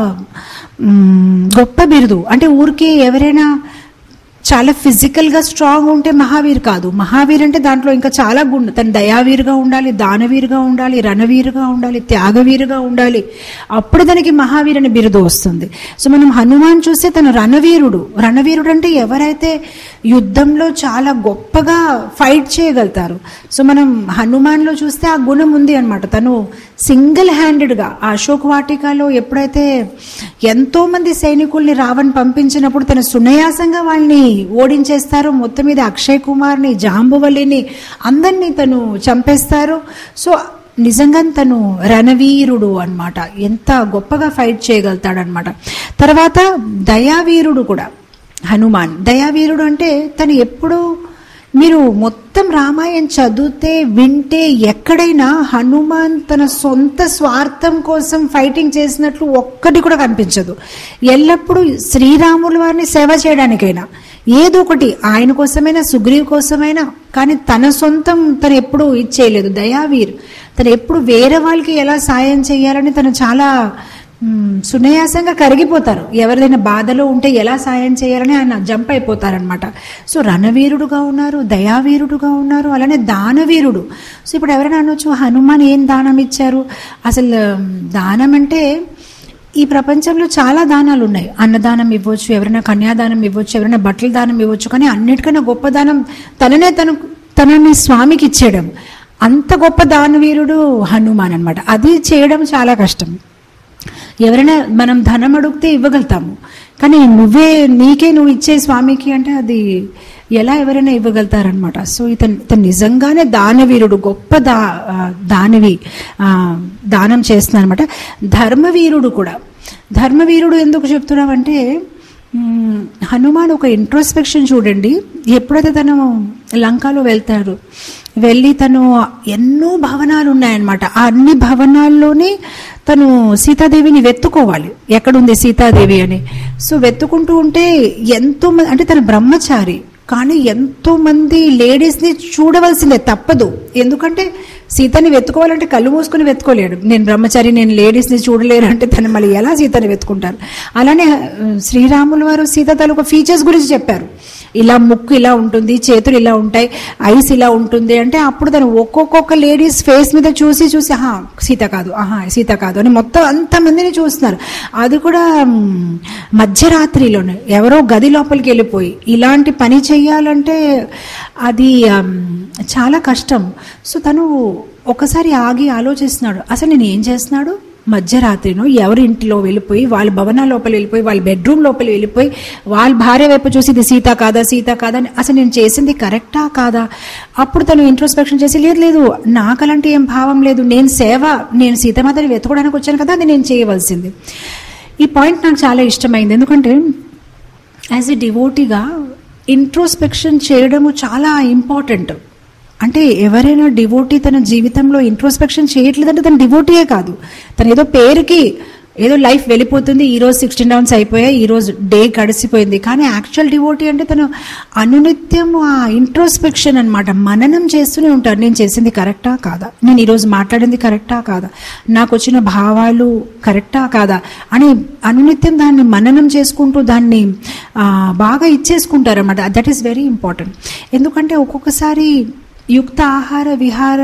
Speaker 1: మ్, గొప్ప బిరుదు అంటే ఊరికే ఎవరైనా చాలా ఫిజికల్గా స్ట్రాంగ్ ఉంటే మహావీర్ కాదు మహావీర్ అంటే దాంట్లో ఇంకా చాలా గుండు తను దయావీరుగా ఉండాలి దానవీరుగా ఉండాలి రణవీరుగా ఉండాలి త్యాగవీరుగా ఉండాలి అప్పుడు తనకి మహావీర్ అనే బిరుదు వస్తుంది సో మనం హనుమాన్ చూస్తే తను రణవీరుడు రణవీరుడు అంటే ఎవరైతే యుద్ధంలో చాలా గొప్పగా ఫైట్ చేయగలుగుతారు సో మనం హనుమాన్లో చూస్తే ఆ గుణం ఉంది అనమాట తను సింగిల్ హ్యాండెడ్గా ఆ అశోక్ వాటికలో ఎప్పుడైతే ఎంతో మంది సైనికుల్ని రావణ్ పంపించినప్పుడు తను సునాయాసంగా వాళ్ళని ఓడించేస్తారు మొత్తం మీద అక్షయ్ కుమార్ని జాంబువల్లిని అందరినీ తను చంపేస్తారు సో నిజంగా తను రణవీరుడు అన్నమాట ఎంత గొప్పగా ఫైట్ చేయగలుగుతాడనమాట తర్వాత దయావీరుడు కూడా హనుమాన్ దయావీరుడు అంటే తను ఎప్పుడూ మీరు మొత్తం రామాయణం చదివితే వింటే ఎక్కడైనా హనుమాన్ తన సొంత స్వార్థం కోసం ఫైటింగ్ చేసినట్లు ఒక్కటి కూడా కనిపించదు ఎల్లప్పుడూ శ్రీరాముల వారిని సేవ చేయడానికైనా ఏదో ఒకటి ఆయన కోసమైనా సుగ్రీవ్ కోసమైనా కానీ తన సొంతం తను ఎప్పుడు ఇచ్చేయలేదు దయావీర్ తను ఎప్పుడు వేరే వాళ్ళకి ఎలా సాయం చేయాలని తను చాలా మ్మ్, సునాయాసంగా కరిగిపోతారు ఎవరిదైనా బాధలో ఉంటే ఎలా సాయం చేయాలని ఆయన జంప్ అయిపోతారనమాట సో రణవీరుడుగా ఉన్నారు దయావీరుడుగా ఉన్నారు అలానే దానవీరుడు సో ఇప్పుడు ఎవరైనా అనొచ్చు హనుమాన్ ఏం దానం ఇచ్చారు అసలు మ్, దానం అంటే ఈ ప్రపంచంలో చాలా దానాలు ఉన్నాయి అన్నదానం ఇవ్వచ్చు ఎవరైనా కన్యాదానం ఇవ్వచ్చు ఎవరైనా బట్టల దానం ఇవ్వచ్చు కానీ అన్నిటికన్నా గొప్ప దానం తననే తను తనని స్వామికి ఇచ్చేయడం అంత గొప్ప దానవీరుడు హనుమాన్ అన్నమాట అది చేయడం చాలా కష్టం ఎవరైనా మనం ధనం అడిగితే ఇవ్వగలుగుతాము కానీ నువ్వే నీకే నువ్వు ఇచ్చే స్వామికి అంటే అది ఎలా ఎవరైనా ఇవ్వగలుగుతారనమాట సో ఇతను ఇతను నిజంగానే దానవీరుడు గొప్ప దా ఆ, దానవి ఆ, దానం చేస్తున్నాడు అనమాట ధర్మవీరుడు కూడా ధర్మవీరుడు ఎందుకు చెప్తున్నామంటే మ్మ్, హనుమాన్ ఒక ఇంట్రోస్పెక్షన్ చూడండి ఎప్పుడైతే తను లంకలో వెళ్తాడు వెళ్ళి తను ఎన్నో భవనాలు ఉన్నాయన్నమాట ఆ అన్ని భవనాల్లోనే తను సీతాదేవిని వెతుకోవాలి ఎక్కడుంది సీతాదేవి అని సో వెతుకుంటూ ఉంటే ఎంతో మంది అంటే తన బ్రహ్మచారి కానీ ఎంతో మంది లేడీస్ ని చూడవలసిందే తప్పదు ఎందుకంటే సీతని వెతుకోవాలంటే కళ్ళు మూసుకుని వెతుకోలేడు నేను బ్రహ్మచారి నేను లేడీస్ ని చూడలేరు అంటే తను మళ్ళీ ఎలా సీతని వెతుకుంటారు అలానే ఆ, శ్రీరాములు వారు సీత తాలూకా ఫీచర్స్ గురించి చెప్పారు ఇలా ముక్కు ఇలా ఉంటుంది చేతులు ఇలా ఉంటాయి ఐస్ ఇలా ఉంటుంది అంటే అప్పుడు తను ఒక్కొక్క లేడీస్ ఫేస్ మీద చూసి చూసి ఆహా సీత కాదు ఆహా సీత కాదు అని మొత్తం అంతమందిని చూస్తున్నారు అది కూడా మ్, మధ్యరాత్రిలోనే ఎవరో గది లోపలికి వెళ్ళిపోయి ఇలాంటి పని చెయ్యాలంటే అది ఆమ్, చాలా కష్టం సో తను ఒకసారి ఆగి ఆలోచిస్తున్నాడు అసలు నేను ఏం చేస్తున్నాడు మధ్యరాత్రినో ఎవరి ఇంటిలో వెళ్ళిపోయి వాళ్ళ భవనాల లోపల వెళ్ళిపోయి వాళ్ళ బెడ్రూమ్ లోపల వెళ్ళిపోయి వాళ్ళ భార్య వైపు చూసి ఇది సీత కాదా సీత కాదా అని అసలు నేను చేసింది కరెక్టా కాదా అప్పుడు తను ఇంట్రోస్పెక్షన్ చేసి లేదు లేదు నాకు అలాంటి ఏం భావం లేదు నేను సేవ నేను సీతమాతని వెతుకోవడానికి వచ్చాను కదా అది నేను చేయవలసింది ఈ పాయింట్ నాకు చాలా ఇష్టమైంది ఎందుకంటే యాజ్ ఎ డివోటీగా ఇంట్రోస్పెక్షన్ చేయడము చాలా ఇంపార్టెంట్ అంటే ఎవరైనా డివోటీ తన జీవితంలో ఇంట్రోస్పెక్షన్ చేయట్లేదంటే తన డివోటీయే కాదు తను ఏదో పేరుకి ఏదో లైఫ్ వెళ్ళిపోతుంది ఈ రోజు సిక్స్టీన్ రౌండ్స్ అయిపోయాయి ఈ రోజు డే గడిచిపోయింది కానీ యాక్చువల్ డివోటీ అంటే తను అనునిత్యం ఆ ఇంట్రోస్పెక్షన్ అన్నమాట మననం చేస్తూనే ఉంటారు నేను చేసింది కరెక్టా కాదా నేను ఈరోజు మాట్లాడింది కరెక్టా కాదా నాకు వచ్చిన భావాలు కరెక్టా కాదా అని అనునిత్యం దాన్ని మననం చేసుకుంటూ దాన్ని ఆ, బాగా ఇచ్చేసుకుంటారన్నమాట దట్ ఈస్ వెరీ ఇంపార్టెంట్ ఎందుకంటే ఒక్కొక్కసారి యుక్త ఆహార విహార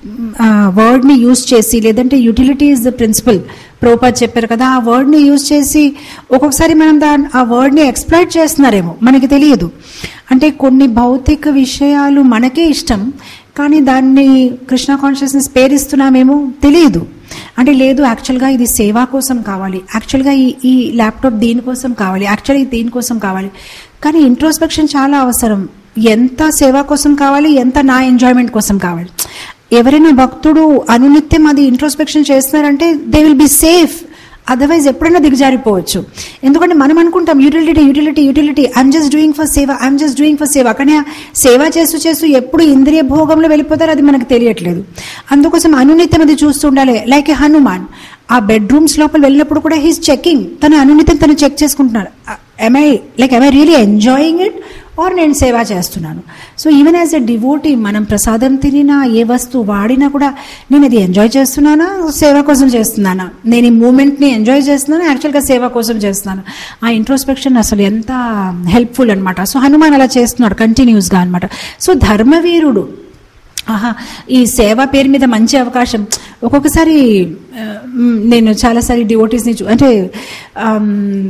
Speaker 1: వర్డ్ని యూజ్ చేసి లేదంటే యూటిలిటీ ఇస్ ద ప్రిన్సిపల్ ప్రోపాద్ చెప్పారు కదా ఆ వర్డ్ని యూజ్ చేసి ఒక్కొక్కసారి మనం దాన్ని ఆ వర్డ్ని ఎక్స్ప్లాయిట్ చేస్తున్నారేమో మనకి తెలియదు అంటే కొన్ని భౌతిక విషయాలు మనకే ఇష్టం కానీ దాన్ని కృష్ణ కాన్షియస్నెస్ పేరిస్తున్నామేమో తెలియదు అంటే లేదు యాక్చువల్గా ఇది సేవా కోసం కావాలి యాక్చువల్గా ఈ ఈ ల్యాప్టాప్ దీనికోసం కావాలి యాక్చువల్గా దీనికోసం కావాలి కానీ ఇంట్రోస్పెక్షన్ చాలా అవసరం ఎంత సేవ కోసం కావాలి ఎంత నా ఎంజాయ్మెంట్ కోసం కావాలి ఎవరైనా భక్తుడు అనునిత్యం అది ఇంట్రోస్పెక్షన్ చేస్తున్నారంటే they will be safe otherwise ఎప్పుడైనా దిగజారిపోవచ్చు ఎందుకంటే మనం అనుకుంటాం utility utility utility I'm just doing for సేవ ఐఎమ్ జస్ట్ డూయింగ్ ఫర్ సేవ కానీ ఆ సేవ చేస్తూ చేస్తూ ఎప్పుడు ఇంద్రియ భోగంలో వెళ్ళిపోతారో అది మనకు తెలియట్లేదు అందుకోసం అనునిత్యం అది చూస్తూ ఉండాలి లైక్ ఏ హనుమాన్ ఆ బెడ్రూమ్స్ లోపల వెళ్ళినప్పుడు కూడా హీస్ చెకింగ్ తను అనునిత్యం తను చెక్ చేసుకుంటున్నారు I like I really enjoying it or నేను సేవ చేస్తున్నాను so even as a devotee మనం ప్రసాదం తినినా ఏ వస్తువు వాడినా కూడా నేను ఇది ఎంజాయ్ చేస్తున్నానా సేవ కోసం చేస్తున్నానా నేను ఈ మూమెంట్ని ఎంజాయ్ చేస్తున్నాను యాక్చువల్గా సేవ కోసం చేస్తున్నాను ఆ ఇంట్రోస్పెక్షన్ అసలు ఎంత హెల్ప్ఫుల్ అనమాట సో హనుమాన్ అలా చేస్తున్నాడు కంటిన్యూస్గా అనమాట సో ధర్మవీరుడు ఆహా ఈ సేవ పేరు మీద మంచి అవకాశం ఒక్కొక్కసారి ఆ, మ్, నేను చాలాసారి డివోటీస్ని చూ అంటే ఆమ్,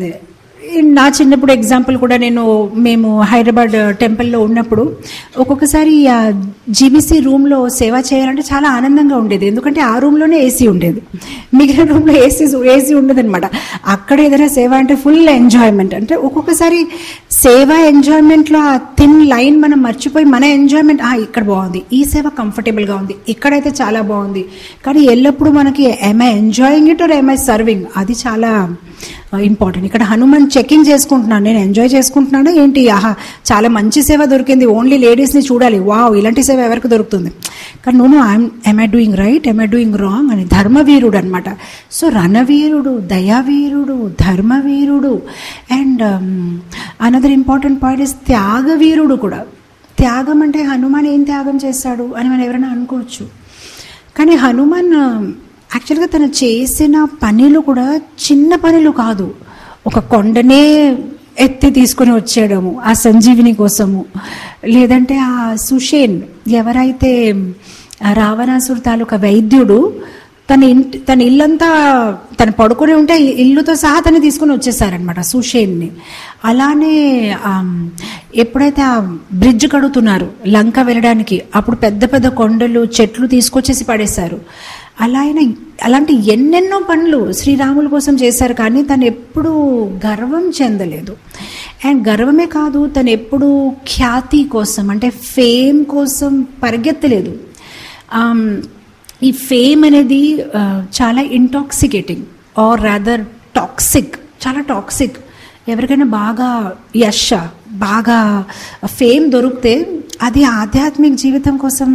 Speaker 1: నా చిన్నప్పుడు ఎగ్జాంపుల్ కూడా నేను మేము హైదరాబాద్ టెంపుల్లో ఉన్నప్పుడు ఒక్కొక్కసారి ఆ జీబీసీ రూమ్లో సేవ చేయాలంటే చాలా ఆనందంగా ఉండేది ఎందుకంటే ఆ రూమ్లోనే ఏసీ ఉండేది మిగిలిన రూమ్లో ఏసీ ఏసీ ఉండదన్నమాట అక్కడ ఏదైనా సేవ అంటే ఫుల్ ఎంజాయ్మెంట్ అంటే ఒక్కొక్కసారి సేవ ఎంజాయ్మెంట్లో ఆ థిన్ లైన్ మనం మర్చిపోయి మన ఎంజాయ్మెంట్ ఇక్కడ బాగుంది ఈ సేవ కంఫర్టబుల్గా ఉంది ఇక్కడైతే చాలా బాగుంది కానీ ఎల్లప్పుడూ మనకి am I enjoying it or am I serving అది చాలా ఇంపార్టెంట్ ఇక్కడ హనుమాన్ చెకింగ్ చేసుకుంటున్నాను నేను ఎంజాయ్ చేసుకుంటున్నాను ఏంటి ఆహా చాలా మంచి సేవ దొరికింది ఓన్లీ లేడీస్ని చూడాలి వావ్ ఇలాంటి సేవ ఎవరికి దొరుకుతుంది కానీ నూను I'm am I doing right am I doing wrong అని ధర్మవీరుడు అనమాట సో రణవీరుడు దయావీరుడు ధర్మవీరుడు and another important point is త్యాగవీరుడు కూడా త్యాగం అంటే హనుమాన్ ఏం త్యాగం చేశాడు అని మనం ఎవరైనా అనుకోవచ్చు కానీ హనుమాన్ యాక్చువల్గా తను చేసిన పనులు కూడా చిన్న పనులు కాదు ఒక కొండనే ఎత్తి తీసుకొని వచ్చేయడము ఆ సంజీవిని కోసము లేదంటే ఆ సుషేన్ ఎవరైతే ఆ రావణాసురు తాలూకా వైద్యుడు తన ఇంటి తన ఇల్లంతా తను పడుకొని ఉంటే ఇల్లుతో సహా తను తీసుకుని వచ్చేసారనమాట సుషేన్ని అలానే ఆమ్, ఎప్పుడైతే ఆ బ్రిడ్జ్ కడుతున్నారు లంక వెళ్ళడానికి అప్పుడు పెద్ద పెద్ద కొండలు చెట్లు తీసుకొచ్చేసి పడేశారు అలా ఆయన అలాంటి ఎన్నెన్నో పనులు శ్రీరాముల కోసం చేశారు కానీ తను ఎప్పుడూ గర్వం చెందలేదు అండ్ గర్వమే కాదు తను ఎప్పుడు ఖ్యాతి కోసం అంటే ఫేమ్ కోసం పరిగెత్తలేదు ఆమ్, ఈ ఫేమ్ అనేది ఆ, చాలా ఇంటాక్సికేటింగ్ ఆర్ రాదర్ టాక్సిక్ చాలా టాక్సిక్ ఎవరికైనా బాగా యశ బాగా ఫేమ్ దొరికితే అది ఆధ్యాత్మిక జీవితం కోసం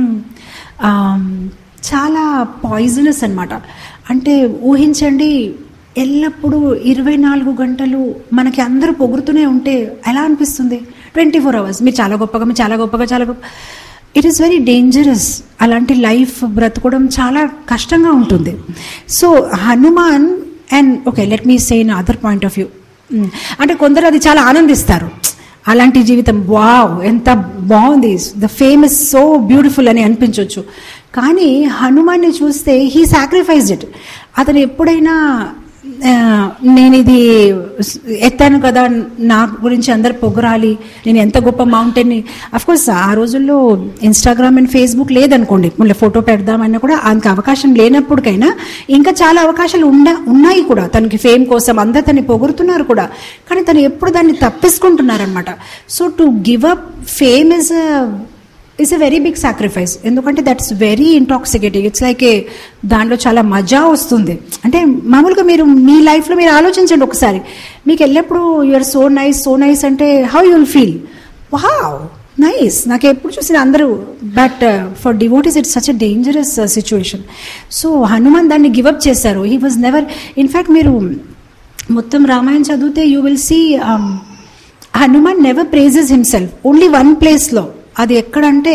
Speaker 1: ఆమ్, చాలా పాయిజనస్ అన్నమాట అంటే ఊహించండి ఎల్లప్పుడూ ఇరవై నాలుగు గంటలు మనకి అందరూ పొగుడుతూనే ఉంటే ఎలా అనిపిస్తుంది ట్వంటీ ఫోర్ అవర్స్ మీరు చాలా గొప్పగా మీరు చాలా గొప్పగా చాలా గొప్ప ఇట్ ఈస్ వెరీ డేంజరస్ అలాంటి లైఫ్ బ్రతకడం చాలా కష్టంగా ఉంటుంది so Hanuman and okay let me say in other point of view అంటే కొందరు అది చాలా ఆనందిస్తారు అలాంటి జీవితం వావ్ ఎంత బాగుంది the fame is so beautiful అని అనిపించవచ్చు కానీ హనుమాన్ని చూస్తే హీ సాక్రిఫైజ్ ఇట్ అతను ఎప్పుడైనా ఆ, నేను ఇది ఎత్తాను కదా నా గురించి అందరు పొగరాలి నేను ఎంత గొప్ప మౌంటైన్ కోర్స్ ఆ రోజుల్లో ఇన్స్టాగ్రామ్ అండ్ ఫేస్బుక్ లేదనుకోండి మళ్ళీ ఫోటో పెడదామన్నా కూడా అంత అవకాశం లేనప్పటికైనా ఇంకా చాలా అవకాశాలు ఉండ ఉన్నాయి కూడా తనకి ఫేమ్ కోసం అందరు తన్ని పొగుడుతున్నారు కూడా కానీ తను ఎప్పుడు దాన్ని తప్పించుకుంటున్నారనమాట so to give up fame is it's a very big sacrifice ఎందుకంటే that's very intoxicating it's like a దాంట్లో చాలా మజా వస్తుంది అంటే మామూలుగా మీరు మీ లైఫ్లో మీరు ఆలోచించండి ఒకసారి మీకు ఎల్లప్పుడు you're so nice so nice అంటే how you will feel wow nice నాకు ఎప్పుడు చూసిన అందరూ but for devotees it's such a dangerous situation so Hanuman దాన్ని గివప్ చేశారు హీ వాజ్ నెవర్ ఇన్ఫ్యాక్ట్ మీరు మొత్తం రామాయణం చదివితే you will see Hanuman never praises himself only one ప్లేస్లో అది ఎక్కడంటే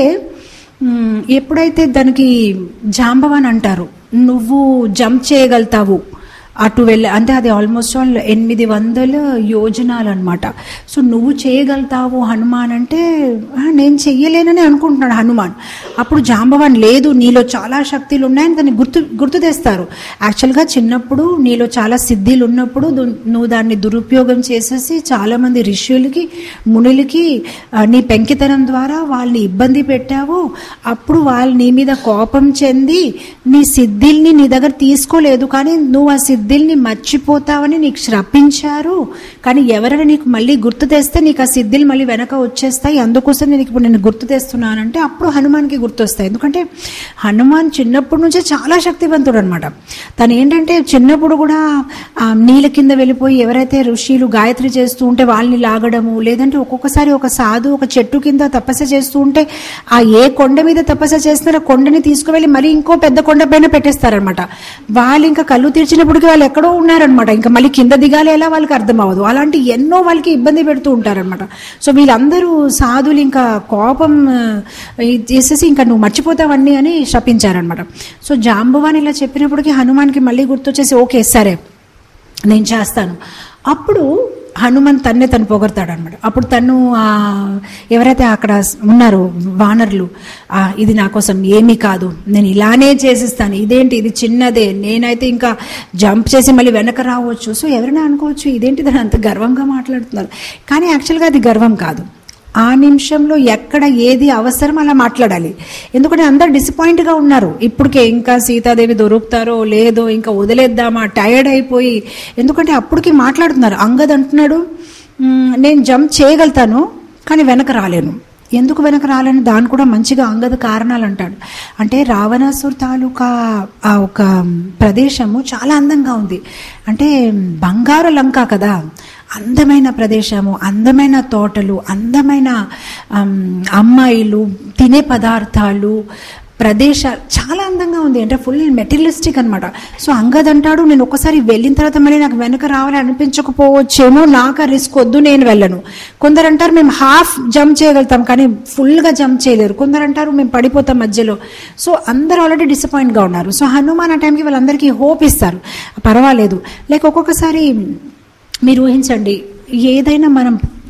Speaker 1: మ్, ఎప్పుడైతే దానికి జాంబవాన్ అంటారు నువ్వు జంప్ చేయగలుగుతావు అటు వెళ్ళ అంటే అది ఆల్మోస్ట్ ఆల్ ఎనిమిది వందల యోజనాలు అనమాట సో నువ్వు చేయగలుగుతావు హనుమాన్ అంటే "ఆ, నేను చెయ్యలేనని అనుకుంటున్నాడు హనుమాన్ అప్పుడు జాంబవాన్ లేదు నీలో చాలా శక్తులు ఉన్నాయని దాన్ని గుర్తు గుర్తు తెస్తారు యాక్చువల్గా చిన్నప్పుడు నీలో చాలా సిద్ధిలు ఉన్నప్పుడు దు- నువ్వు దాన్ని దురుపయోగం చేసేసి చాలామంది ఋషులకి మునులకి ఆ, నీ పెంకితనం ద్వారా వాళ్ళని ఇబ్బంది పెట్టావు అప్పుడు వాళ్ళు నీ మీద కోపం చెంది నీ సిద్ధిల్ని నీ దగ్గర తీసుకోలేదు కానీ నువ్వు ఆ సిద్ధిల్ని మర్చిపోతావని నీకు శ్రపించారు కానీ ఎవరైనా నీకు మళ్ళీ గుర్తు తెస్తే నీకు ఆ సిద్ధిలు మళ్ళీ వెనక వచ్చేస్తాయి అందుకోసం నేను ఇప్పుడు నేను గుర్తు తెస్తున్నానంటే అప్పుడు హనుమాన్కి గుర్తొస్తాయి ఎందుకంటే హనుమాన్ చిన్నప్పటి నుంచే చాలా శక్తివంతుడు అనమాట తను ఏంటంటే చిన్నప్పుడు కూడా ఆ నీళ్ళ కింద వెళ్ళిపోయి ఎవరైతే ఋషులు గాయత్రి చేస్తూ ఉంటే వాళ్ళని లాగడము లేదంటే ఒక్కొక్కసారి ఒక సాధు ఒక చెట్టు కింద తపస్య చేస్తూ ఉంటే ఆ ఏ కొండ మీద తపస్య చేస్తున్నారో ఆ కొండని తీసుకువెళ్ళి మళ్ళీ ఇంకో పెద్ద కొండ పైన పెట్టేస్తారనమాట వాళ్ళు ఇంకా కళ్ళు తెరిచినప్పటికీ వాళ్ళు ఎక్కడో ఉన్నారనమాట ఇంకా మళ్ళీ కింద దిగాలి ఎలా వాళ్ళకి అర్థం అవ్వదు అలాంటి ఎన్నో వాళ్ళకి ఇబ్బంది పెడుతూ ఉంటారనమాట సో వీళ్ళందరూ సాధులు ఇంకా కోపం ఆ, ఇది చేసేసి ఇంకా నువ్వు మర్చిపోతావన్నీ అని శపించారనమాట సో జాంబవాన్ ఇలా చెప్పినప్పటికీ హనుమాన్కి మళ్ళీ గుర్తొచ్చేసి ఓకే సరే నేను చేస్తాను అప్పుడు హనుమాన్ తన్నే తను పొగడతాడు అనమాట అప్పుడు తను ఆ, ఎవరైతే అక్కడ ఉన్నారో వానరులు "ఆ, ఇది నా కోసం ఏమీ కాదు నేను ఇలానే చేసిస్తాను ఇదేంటి ఇది చిన్నదే నేనైతే ఇంకా జంప్ చేసి మళ్ళీ వెనక రావచ్చు సో ఎవరైనా అనుకోవచ్చు ఇదేంటి దాని అంత గర్వంగా మాట్లాడుతున్నారు కానీ యాక్చువల్గా అది గర్వం కాదు ఆ నిమిషంలో ఎక్కడ ఏది అవసరం అలా మాట్లాడాలి ఎందుకంటే అందరు డిసప్పాయింట్గా ఉన్నారు ఇప్పటికే ఇంకా సీతాదేవి దొరుకుతారో లేదో ఇంకా వదిలేద్దామా టైర్డ్ అయిపోయి ఎందుకంటే అప్పటికి మాట్లాడుతున్నారు అంగద్ అంటున్నాడు "మ్, నేను జంప్ చేయగలుగుతాను కానీ వెనక రాలేను ఎందుకు వెనక రాలని దాని కూడా మంచిగా అంగద కారణాలు అంటాడు అంటే రావణాసుర్ తాలూకా ఆ ఒక ప్రదేశము చాలా అందంగా ఉంది అంటే బంగారు లంక కదా అందమైన ప్రదేశము అందమైన తోటలు అందమైన ఆమ్, అమ్మాయిలు తినే పదార్థాలు ప్రదేశాలు చాలా అందంగా ఉంది అంటే ఫుల్ మెటీరియలిస్టిక్ అనమాట సో అంగద్ అంటాడు నేను ఒకసారి వెళ్ళిన తర్వాత మళ్ళీ నాకు వెనక రావాలి అనిపించకపోవచ్చేమో నాకు ఆ రిస్క్ వద్దు నేను వెళ్ళను కొందరు అంటారు మేము హాఫ్ జంప్ చేయగలుగుతాం కానీ ఫుల్గా జంప్ చేయలేరు కొందరు అంటారు మేము పడిపోతాం మధ్యలో సో అందరు ఆల్రెడీ డిసప్పాయింట్గా ఉన్నారు సో హనుమాన్ ఆ టైంకి వాళ్ళందరికీ హోప్ ఇస్తారు పర్వాలేదు లైక్ ఒక్కొక్కసారి మీరు ఊహించండి ఏదైనా మనం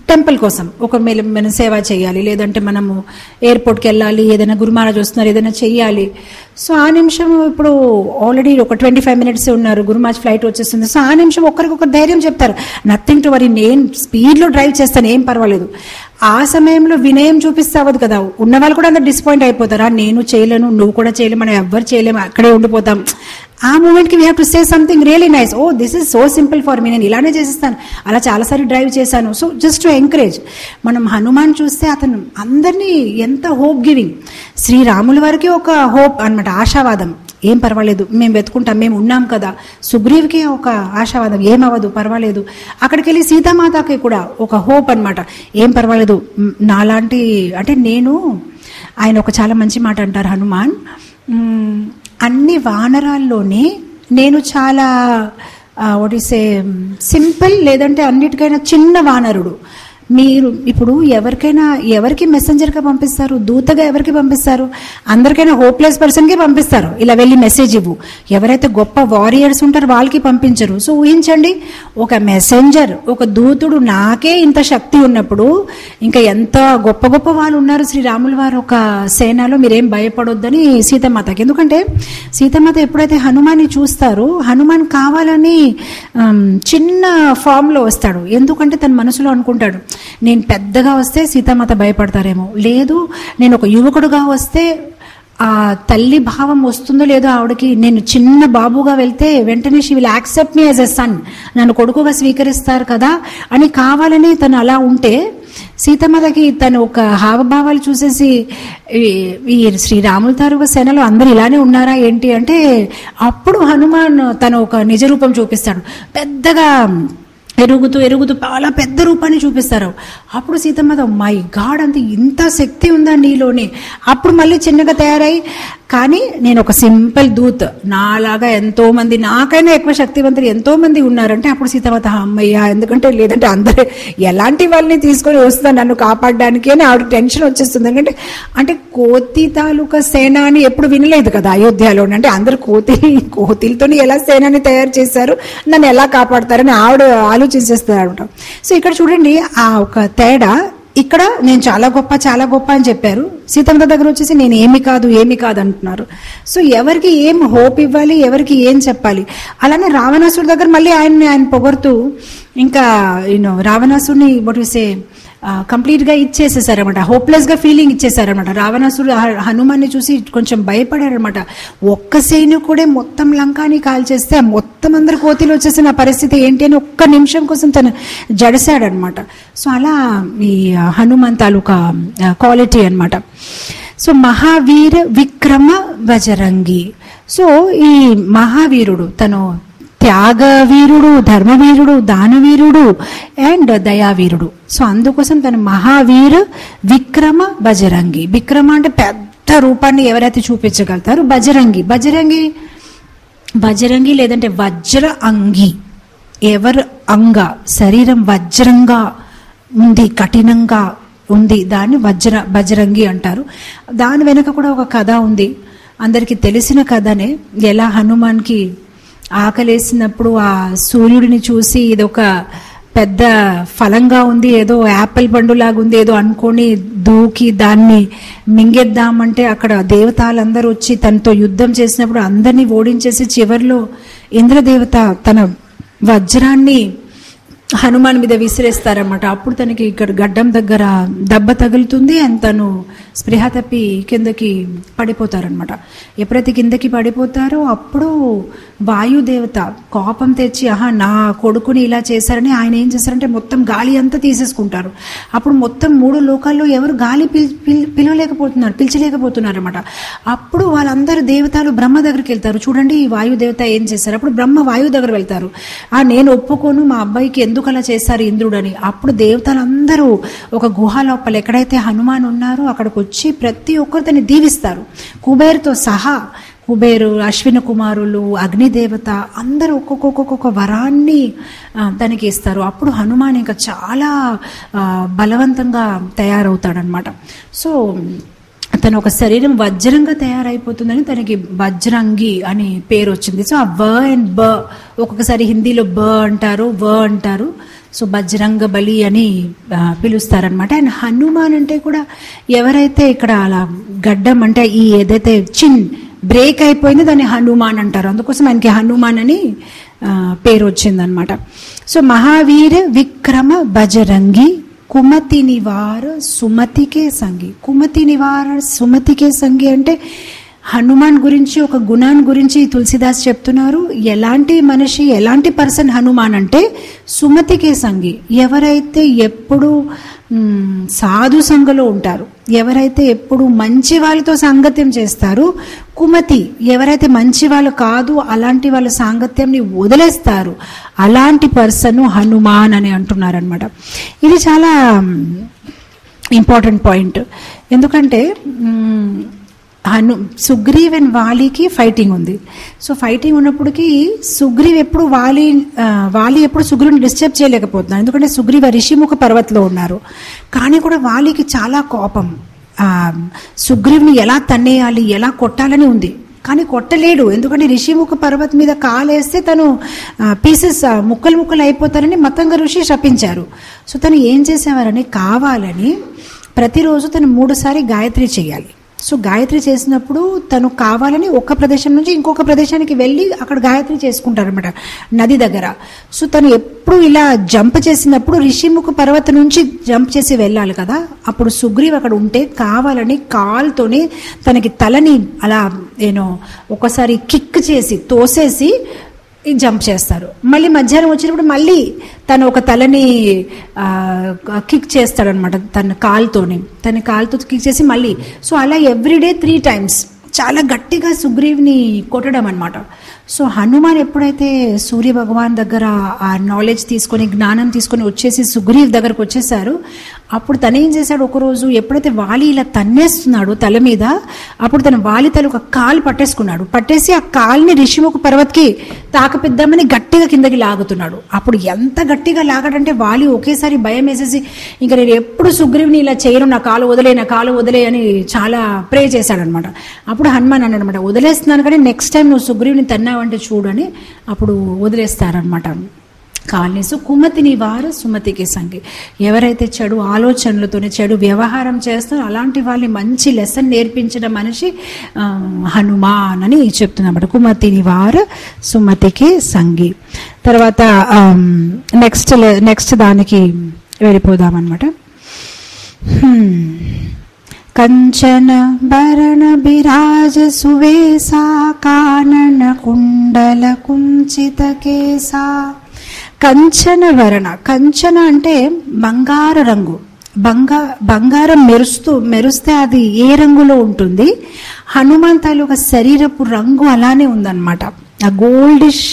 Speaker 1: టెంపుల్ కోసం ఒక మెల- మన సేవ చేయాలి లేదంటే మనము ఎయిర్పోర్ట్కి వెళ్ళాలి ఏదైనా గురు మహారాజ్ వస్తున్నారు ఏదైనా చెయ్యాలి సో ఆ నిమిషం ఇప్పుడు ఆల్రెడీ ఒక ట్వంటీ ఫైవ్ మినిట్స్ ఉన్నారు గురు మహారాజ్ ఫ్లైట్ వచ్చేస్తుంది సో ఆ నిమిషం ఒకరికొకరు ధైర్యం చెప్తారు నథింగ్ టు వరీ నేను స్పీడ్లో డ్రైవ్ చేస్తాను ఏం పర్వాలేదు ఆ సమయంలో వినయం చూపిస్తే అవ్వదు కదా ఉన్న వాళ్ళు కూడా అందరు డిసప్పాయింట్ అయిపోతారా నేను చేయలేను నువ్వు కూడా చేయలేము మనం ఎవ్వరు చేయలేము అక్కడే ఉండిపోతాం ఆ మూమెంట్కి we have to say something really nice oh this is so simple for me నేను ఇలానే చేసేస్తాను అలా చాలాసార్లు డ్రైవ్ చేశాను సో జస్ట్ టు ఎంకరేజ్ మనం హనుమాన్ చూస్తే అతను అందరినీ ఎంత హోప్ గివింగ్ శ్రీరాముల వారికి ఒక హోప్ అన్నమాట ఆశావాదం ఏం పర్వాలేదు మేము వెతుకుంటాం మేము ఉన్నాం కదా సుగ్రీవ్కి ఒక ఆశావాదం ఏమవ్వదు పర్వాలేదు అక్కడికి వెళ్ళి సీతామాతకి కూడా ఒక హోప్ అన్నమాట ఏం పర్వాలేదు మ్, నాలాంటి అంటే నేను ఆయన ఒక చాలా మంచి మాట అంటారు హనుమాన్ మ్, అన్ని వానరాల్లోనే నేను చాలా వాట్ ఈస్ ఏ సింపుల్ లేదంటే అన్నిటికైనా చిన్న వానరుడు మీరు ఇప్పుడు ఎవరికైనా ఎవరికి మెసెంజర్గా పంపిస్తారు దూతగా ఎవరికి పంపిస్తారు అందరికైనా హోప్లెస్ పర్సన్కి పంపిస్తారు ఇలా వెళ్ళి మెసేజ్ ఇవ్వు ఎవరైతే గొప్ప వారియర్స్ ఉంటారో వాళ్ళకి పంపించరు సో ఊహించండి ఒక మెసెంజర్ ఒక దూతుడు నాకే ఇంత శక్తి ఉన్నప్పుడు ఇంకా ఎంత గొప్ప గొప్ప వాళ్ళు ఉన్నారు శ్రీరాముల వారు ఒక సేనలో మీరేం భయపడొద్దని సీతమాతకి ఎందుకంటే సీతమాత ఎప్పుడైతే హనుమాన్ని చూస్తారో హనుమాన్ కావాలని ఆమ్, చిన్న ఫామ్లో వస్తాడు ఎందుకంటే తన మనసులో అనుకుంటాడు నేను పెద్దగా వస్తే సీతామాత భయపడతారేమో లేదు నేను ఒక యువకుడుగా వస్తే ఆ తల్లి భావం వస్తుందో లేదో ఆవిడకి నేను చిన్న బాబుగా వెళ్తే వెంటనే she will accept me as a son నన్ను కొడుకుగా స్వీకరిస్తారు కదా అని కావాలని తను అలా ఉంటే సీతమ్మకి తను ఒక హావభావాలు చూసేసి ఈ- ఈ శ్రీరాముల తారువ సేనలో అందరు ఇలానే ఉన్నారా ఏంటి అంటే అప్పుడు హనుమాన్ తను ఒక నిజ రూపం చూపిస్తాడు పెద్దగా ఎరుగుతూ ఎరుగుతూ చాలా పెద్ద రూపాన్ని చూపిస్తారు అప్పుడు సీతమ్మత మై గాడ్ అంత ఇంత శక్తి ఉందా నీలోనే అప్పుడు మళ్ళీ చిన్నగా తయారై కానీ నేను ఒక సింపుల్ దూత్ నాలాగా ఎంతో మంది నాకైనా ఎక్కువ శక్తివంతులు ఎంతో మంది ఉన్నారంటే అప్పుడు సీతమ్మత అమ్మయ్య ఎందుకంటే లేదంటే అందరూ ఎలాంటి వాళ్ళని తీసుకొని వస్తాను నన్ను కాపాడడానికి అని ఆవిడ టెన్షన్ వచ్చేస్తుంది ఎందుకంటే అంటే కోతి తాలూకా సేన అని ఎప్పుడు వినలేదు కదా అయోధ్యలో అంటే అందరు కోతి కోతిలతోని ఎలా సేనాని తయారు చేశారు నన్ను ఎలా కాపాడతారని ఆవిడ ఆలోచించేస్తారు అనమాట సో ఇక్కడ చూడండి ఆ ఒక తేడా ఇక్కడ నేను చాలా గొప్ప చాలా గొప్ప అని చెప్పారు సీతమ్మ దగ్గర వచ్చేసి నేను ఏమి కాదు ఏమి కాదు అంటున్నారు సో ఎవరికి ఏం హోప్ ఇవ్వాలి ఎవరికి ఏం చెప్పాలి అలానే రావణాసుడి దగ్గర మళ్ళీ ఆయన్ని ఆయన పొగడుతూ ఇంకా యూనో రావణాసుడిని వాట్ సే కంప్లీట్ గా ఇచ్చేసేసారనమాట హోప్లెస్ గా ఫీలింగ్ ఇచ్చేసారనమాట రావణాసుడు హ- హనుమాన్ని చూసి కొంచెం భయపడారనమాట ఒక్క సైనికుడే మొత్తం లంకాని కాల్చేస్తే ఆ మొత్తం అందరు కోతిలు వచ్చేసిన పరిస్థితి ఏంటి అని ఒక్క నిమిషం కోసం తను జడిసాడనమాట సో అలా ఈ హనుమాన్ తాలూకా క్వాలిటీ అన్నమాట సో మహావీర విక్రమ బజరంగి సో ఈ మహావీరుడు తను త్యాగవీరుడు ధర్మవీరుడు దానవీరుడు అండ్ దయావీరుడు సో అందుకోసం తను మహావీర విక్రమ బజరంగి విక్రమ అంటే పెద్ద రూపాన్ని ఎవరైతే చూపించగలుగుతారు బజరంగి బజరంగి బజరంగి లేదంటే వజ్ర అంగి ఎవరు అంగ శరీరం వజ్రంగా ఉంది కఠినంగా ఉంది దాన్ని వజ్ర బజరంగి అంటారు దాని వెనుక కూడా ఒక కథ ఉంది అందరికీ తెలిసిన కథనే ఎలా హనుమాన్కి ఆకలేసినప్పుడు ఆ సూర్యుడిని చూసి ఇదొక పెద్ద ఫలంగా ఉంది ఏదో యాపిల్ పండులాగా ఉంది ఏదో అనుకొని దూకి దాన్ని మింగేద్దామంటే అక్కడ దేవతలందరూ వచ్చి తనతో యుద్ధం చేసినప్పుడు అందరినీ ఓడించేసి చివర్లో ఇంద్రదేవత తన వజ్రాన్ని హనుమాన్ మీద విసిరేస్తారన్నమాట అప్పుడు తనకి ఇక్కడ గడ్డం దగ్గర దెబ్బ తగులుతుంది అండ్ తను స్పృహ తప్పి కిందకి పడిపోతారనమాట ఎప్పుడైతే కిందకి పడిపోతారో అప్పుడు వాయుదేవత కోపం తెచ్చి ఆహా నా కొడుకుని ఇలా చేశారని ఆయన ఏం చేశారంటే మొత్తం గాలి అంతా తీసేసుకుంటారు అప్పుడు మొత్తం మూడు లోకాల్లో ఎవరు గాలి పిల్ పిల్ పిలవలేకపోతున్నారు పిలిచలేకపోతున్నారు అనమాట అప్పుడు వాళ్ళందరూ దేవతలు బ్రహ్మ దగ్గరికి వెళ్తారు చూడండి ఈ వాయుదేవత ఏం చేశారు అప్పుడు బ్రహ్మ వాయువు దగ్గర వెళ్తారు ఆ నేను ఒప్పుకోను మా అబ్బాయికి ఎందుకు అలా చేశారు ఇంద్రుడు అని అప్పుడు దేవతలందరూ ఒక గుహ లోపల ఎక్కడైతే హనుమాన్ ఉన్నారో అక్కడికి వచ్చి ప్రతి ఒక్కరు తను దీవిస్తారు కుబేరుతో సహా కుబేరు అశ్విన కుమారులు అగ్నిదేవత అందరూ ఒక్కొక్క ఒక్కొక్క వరాన్ని ఆ, తనకి ఇస్తారు అప్పుడు హనుమాన్ ఇంకా చాలా ఆ, బలవంతంగా తయారవుతాడనమాట సో తను ఒక శరీరం వజ్రంగా తయారైపోతుందని తనకి వజ్రంగి అని పేరు వచ్చింది సో ఆ వ అండ్ బ ఒక్కొక్కసారి హిందీలో బ అంటారు వ అంటారు సో బజరంగ బలి అని ఆ, పిలుస్తారనమాట అండ్ హనుమాన్ అంటే కూడా ఎవరైతే ఇక్కడ అలా గడ్డం అంటే ఈ ఏదైతే చిన్ బ్రేక్ అయిపోయింది దాన్ని హనుమాన్ అంటారు అందుకోసం ఆయనకి హనుమాన్ అని ఆ, పేరు వచ్చిందనమాట సో మహావీర విక్రమ బజరంగి కుమతి నివార సుమతికే సంగి కుమతి నివార సుమతికే సంగి అంటే హనుమాన్ గురించి ఒక గుణాన్ గురించి తులసిదాస్ చెప్తున్నారు ఎలాంటి మనిషి ఎలాంటి పర్సన్ హనుమాన్ అంటే సుమతికే సంగి ఎవరైతే ఎప్పుడు మ్, సాధు సంఘలో ఉంటారు ఎవరైతే ఎప్పుడు మంచి వాళ్ళతో సాంగత్యం చేస్తారు కుమతి ఎవరైతే మంచి వాళ్ళు కాదు అలాంటి వాళ్ళ సాంగత్యంని వదిలేస్తారు అలాంటి పర్సన్ హనుమాన్ అని అంటున్నారనమాట ఇది చాలా ఇంపార్టెంట్ పాయింట్ ఎందుకంటే మ్, హను సుగ్రీవ్ అండ్ వాలీకి ఫైటింగ్ ఉంది సో ఫైటింగ్ ఉన్నప్పటికీ సుగ్రీవ్ ఎప్పుడు వాలి ఆ, వాలి ఎప్పుడు సుగ్రీవ్ని డిస్టర్బ్ చేయలేకపోతున్నాడు ఎందుకంటే సుగ్రీవ్ ఆ రిషిముఖ పర్వత్లో ఉన్నారు కానీ కూడా వాలికి చాలా కోపం ఆ, సుగ్రీవ్ని ఎలా తన్నేయాలి ఎలా కొట్టాలని ఉంది కానీ కొట్టలేడు ఎందుకంటే రిషిముఖ పర్వత్ మీద కాలేస్తే తను పీసెస్ ముక్కలు ముక్కలు అయిపోతారని మతంగ ఋషి శపించారు సో తను ఏం చేసేవారని కావాలని ప్రతిరోజు తను మూడుసారి గాయత్రి చేయాలి సో గాయత్రి చేసినప్పుడు తను కావాలని ఒక ప్రదేశం నుంచి ఇంకొక ప్రదేశానికి వెళ్ళి అక్కడ గాయత్రి చేసుకుంటారనమాట నది దగ్గర సో తను ఎప్పుడు ఇలా జంప్ చేసినప్పుడు రిషిముఖ పర్వత నుంచి జంప్ చేసి వెళ్ళాలి కదా అప్పుడు సుగ్రీవ్ అక్కడ ఉంటే కావాలని కాల్తోని తనకి తలని అలా నేను ఒకసారి కిక్ చేసి తోసేసి ఈ జంప్ చేస్తారు మళ్ళీ మధ్యాహ్నం వచ్చినప్పుడు మళ్ళీ తను ఒక తలని ఆ, కిక్ చేస్తాడనమాట తన కాల్తోని తన కాల్తో కిక్ చేసి మళ్ళీ సో అలా ఎవ్రీడే త్రీ టైమ్స్ చాలా గట్టిగా సుగ్రీవ్ని కొట్టడం అనమాట సో హనుమాన్ ఎప్పుడైతే సూర్య భగవాన్ దగ్గర ఆ నాలెడ్జ్ తీసుకొని జ్ఞానం తీసుకొని వచ్చేసి సుగ్రీవ్ దగ్గరకు వచ్చేసారు అప్పుడు తను ఏం చేశాడు ఒకరోజు ఎప్పుడైతే వాలి ఇలా తన్నేస్తున్నాడు తల మీద అప్పుడు తన వాలి తల ఒక కాలు పట్టేసుకున్నాడు పట్టేసి ఆ కాల్ని రిషిముఖ పర్వత్కి తాకపిద్దామని గట్టిగా కిందకి లాగుతున్నాడు అప్పుడు ఎంత గట్టిగా లాగడంటే వాలి ఒకేసారి భయం వేసేసి ఇంకా నేను ఎప్పుడు సుగ్రీవ్ని ఇలా చేయను నా కాలు వదిలే నా కాలు వదిలే అని చాలా ప్రే చేశాడనమాట అప్పుడు హనుమాన్ అన్నాడనమాట వదిలేస్తున్నాను కానీ నెక్స్ట్ టైం నువ్వు సుగ్రీవ్ని తన్నావంటే చూడని అప్పుడు వదిలేస్తారనమాట కాలనీ సో కుమతిని వారు సుమతికి సంగి ఎవరైతే చెడు ఆలోచనలతోనే చెడు వ్యవహారం చేస్తారో అలాంటి వాళ్ళని మంచి లెసన్ నేర్పించిన మనిషి ఆ, హనుమాన్ అని చెప్తున్నమాట కుమతిని వారు సుమతికి సంగి తర్వాత నెక్స్ట్ నెక్స్ట్ దానికి వెళ్ళిపోదామన్నమాట హ్మ్. కంచన భరణ బిరాజ సువేశా కానన కుండల కుంచిత కేసా కంచన వరణ కంచన అంటే బంగారు రంగు బంగా బంగారం మెరుస్తూ మెరుస్తే అది ఏ రంగులో ఉంటుంది హనుమాన్ తాలూకా శరీరపు రంగు అలానే ఉందన్నమాట ఆ గోల్డిష్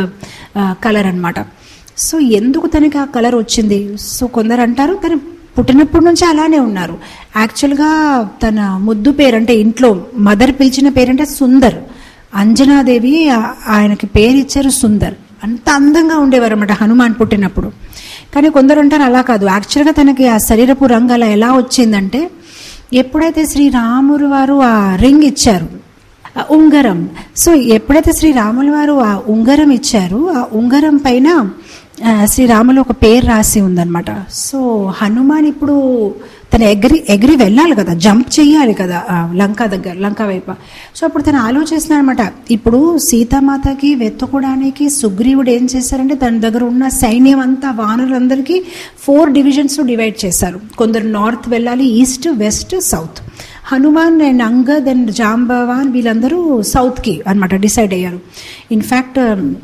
Speaker 1: కలర్ అన్నమాట సో ఎందుకు తనకి ఆ కలర్ వచ్చింది సో కొందరు అంటారు తను పుట్టినప్పటి నుంచి అలానే ఉన్నారు యాక్చువల్గా తన ముద్దు పేరు అంటే ఇంట్లో మదర్ పిలిచిన పేరంటే సుందర్ అంజనాదేవి ఆ- ఆయనకి పేరు ఇచ్చారు సుందర్ అంత అందంగా ఉండేవారు అన్నమాట హనుమాన్ పుట్టినప్పుడు కానీ కొందరు అంటారు అలా కాదు యాక్చువల్గా తనకి ఆ శరీరపు రంగు అలా ఎలా వచ్చిందంటే ఎప్పుడైతే శ్రీరాముడు వారు ఆ రింగ్ ఇచ్చారు ఆ ఉంగరం సో ఎప్పుడైతే శ్రీరాముల వారు ఆ ఉంగరం ఇచ్చారు ఆ ఉంగరం పైన ఆ, శ్రీరాములు ఒక పేరు రాసి ఉందన్నమాట సో హనుమాన్ ఇప్పుడు తను ఎగిరి ఎగిరి వెళ్ళాలి కదా జంప్ చేయాలి కదా ఆ, లంక దగ్గర లంక వైపు సో అప్పుడు తను ఆలోచిస్తున్నాడు ఇప్పుడు సీతామాతకి వెతుకోవడానికి సుగ్రీవుడు ఏం చేశారంటే తన దగ్గర ఉన్న సైన్యం అంతా వానరులందరికీ ఫోర్ డివిజన్స్ డివైడ్ చేశారు కొందరు నార్త్ వెళ్ళాలి east west south Hanuman and Angad and Jambavan వీళ్ళందరూ సౌత్కి అన్నమాట డిసైడ్ అయ్యారు ఇన్ఫ్యాక్ట్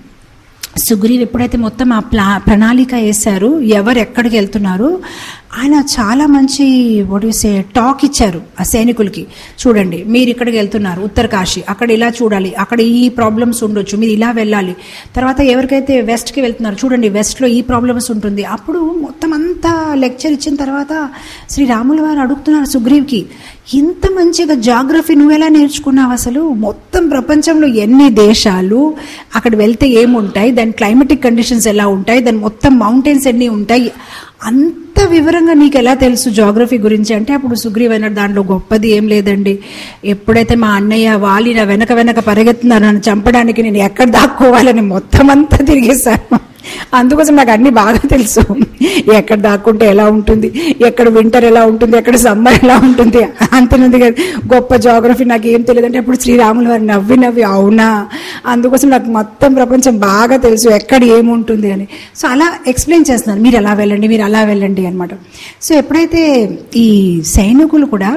Speaker 1: సుగ్రీవ్ ఎప్పుడైతే మొత్తం ఆ ప్లా ప్రణాళిక వేశారు ఎవరు ఎక్కడికి వెళ్తున్నారు ఆయన చాలా మంచి సే టాక్ ఇచ్చారు ఆ సైనికులకి చూడండి మీరు ఇక్కడికి వెళ్తున్నారు ఉత్తరకాశీ అక్కడ ఇలా చూడాలి అక్కడ ఈ ప్రాబ్లమ్స్ ఉండొచ్చు మీరు ఇలా వెళ్ళాలి తర్వాత ఎవరికైతే వెస్ట్కి వెళ్తున్నారు చూడండి వెస్ట్లో ఈ ప్రాబ్లమ్స్ ఉంటుంది అప్పుడు మొత్తం అంతా లెక్చర్ ఇచ్చిన తర్వాత శ్రీరాముల వారు అడుగుతున్నారు సుగ్రీవ్కి ఇంత మంచిగా జాగ్రఫీ నువ్వు ఎలా నేర్చుకున్నావు అసలు మొత్తం ప్రపంచంలో ఎన్ని దేశాలు అక్కడ వెళ్తే ఏముంటాయి దాని క్లైమేటిక్ కండిషన్స్ ఎలా ఉంటాయి దాని మొత్తం మౌంటైన్స్ ఎన్ని ఉంటాయి అంత వివరంగా నీకు ఎలా తెలుసు జాగ్రఫీ గురించి అంటే అప్పుడు సుగ్రీవ్ అన్నాడు దాంట్లో గొప్పది ఏం లేదండి ఎప్పుడైతే మా అన్నయ్య వాలి నా వెనక వెనక పరిగెత్తున్నారు నన్ను చంపడానికి నేను ఎక్కడ దాక్కోవాలని మొత్తం అంతా తిరిగేశాను అందుకోసం నాకు అన్ని బాగా తెలుసు ఎక్కడ దాక్కుంటే ఎలా ఉంటుంది ఎక్కడ వింటర్ ఎలా ఉంటుంది ఎక్కడ సమ్మర్ ఎలా ఉంటుంది అంతేనంది కదా గొప్ప జాగ్రఫీ నాకు ఏం తెలియదు అంటే అప్పుడు శ్రీరాములు వారు నవ్వి నవ్వి అవునా అందుకోసం నాకు మొత్తం ప్రపంచం బాగా తెలుసు ఎక్కడ ఏముంటుంది అని సో అలా ఎక్స్ప్లెయిన్ చేస్తున్నాను మీరు అలా వెళ్ళండి మీరు అలా వెళ్ళండి అనమాట సో ఎప్పుడైతే ఈ సైనికులు కూడా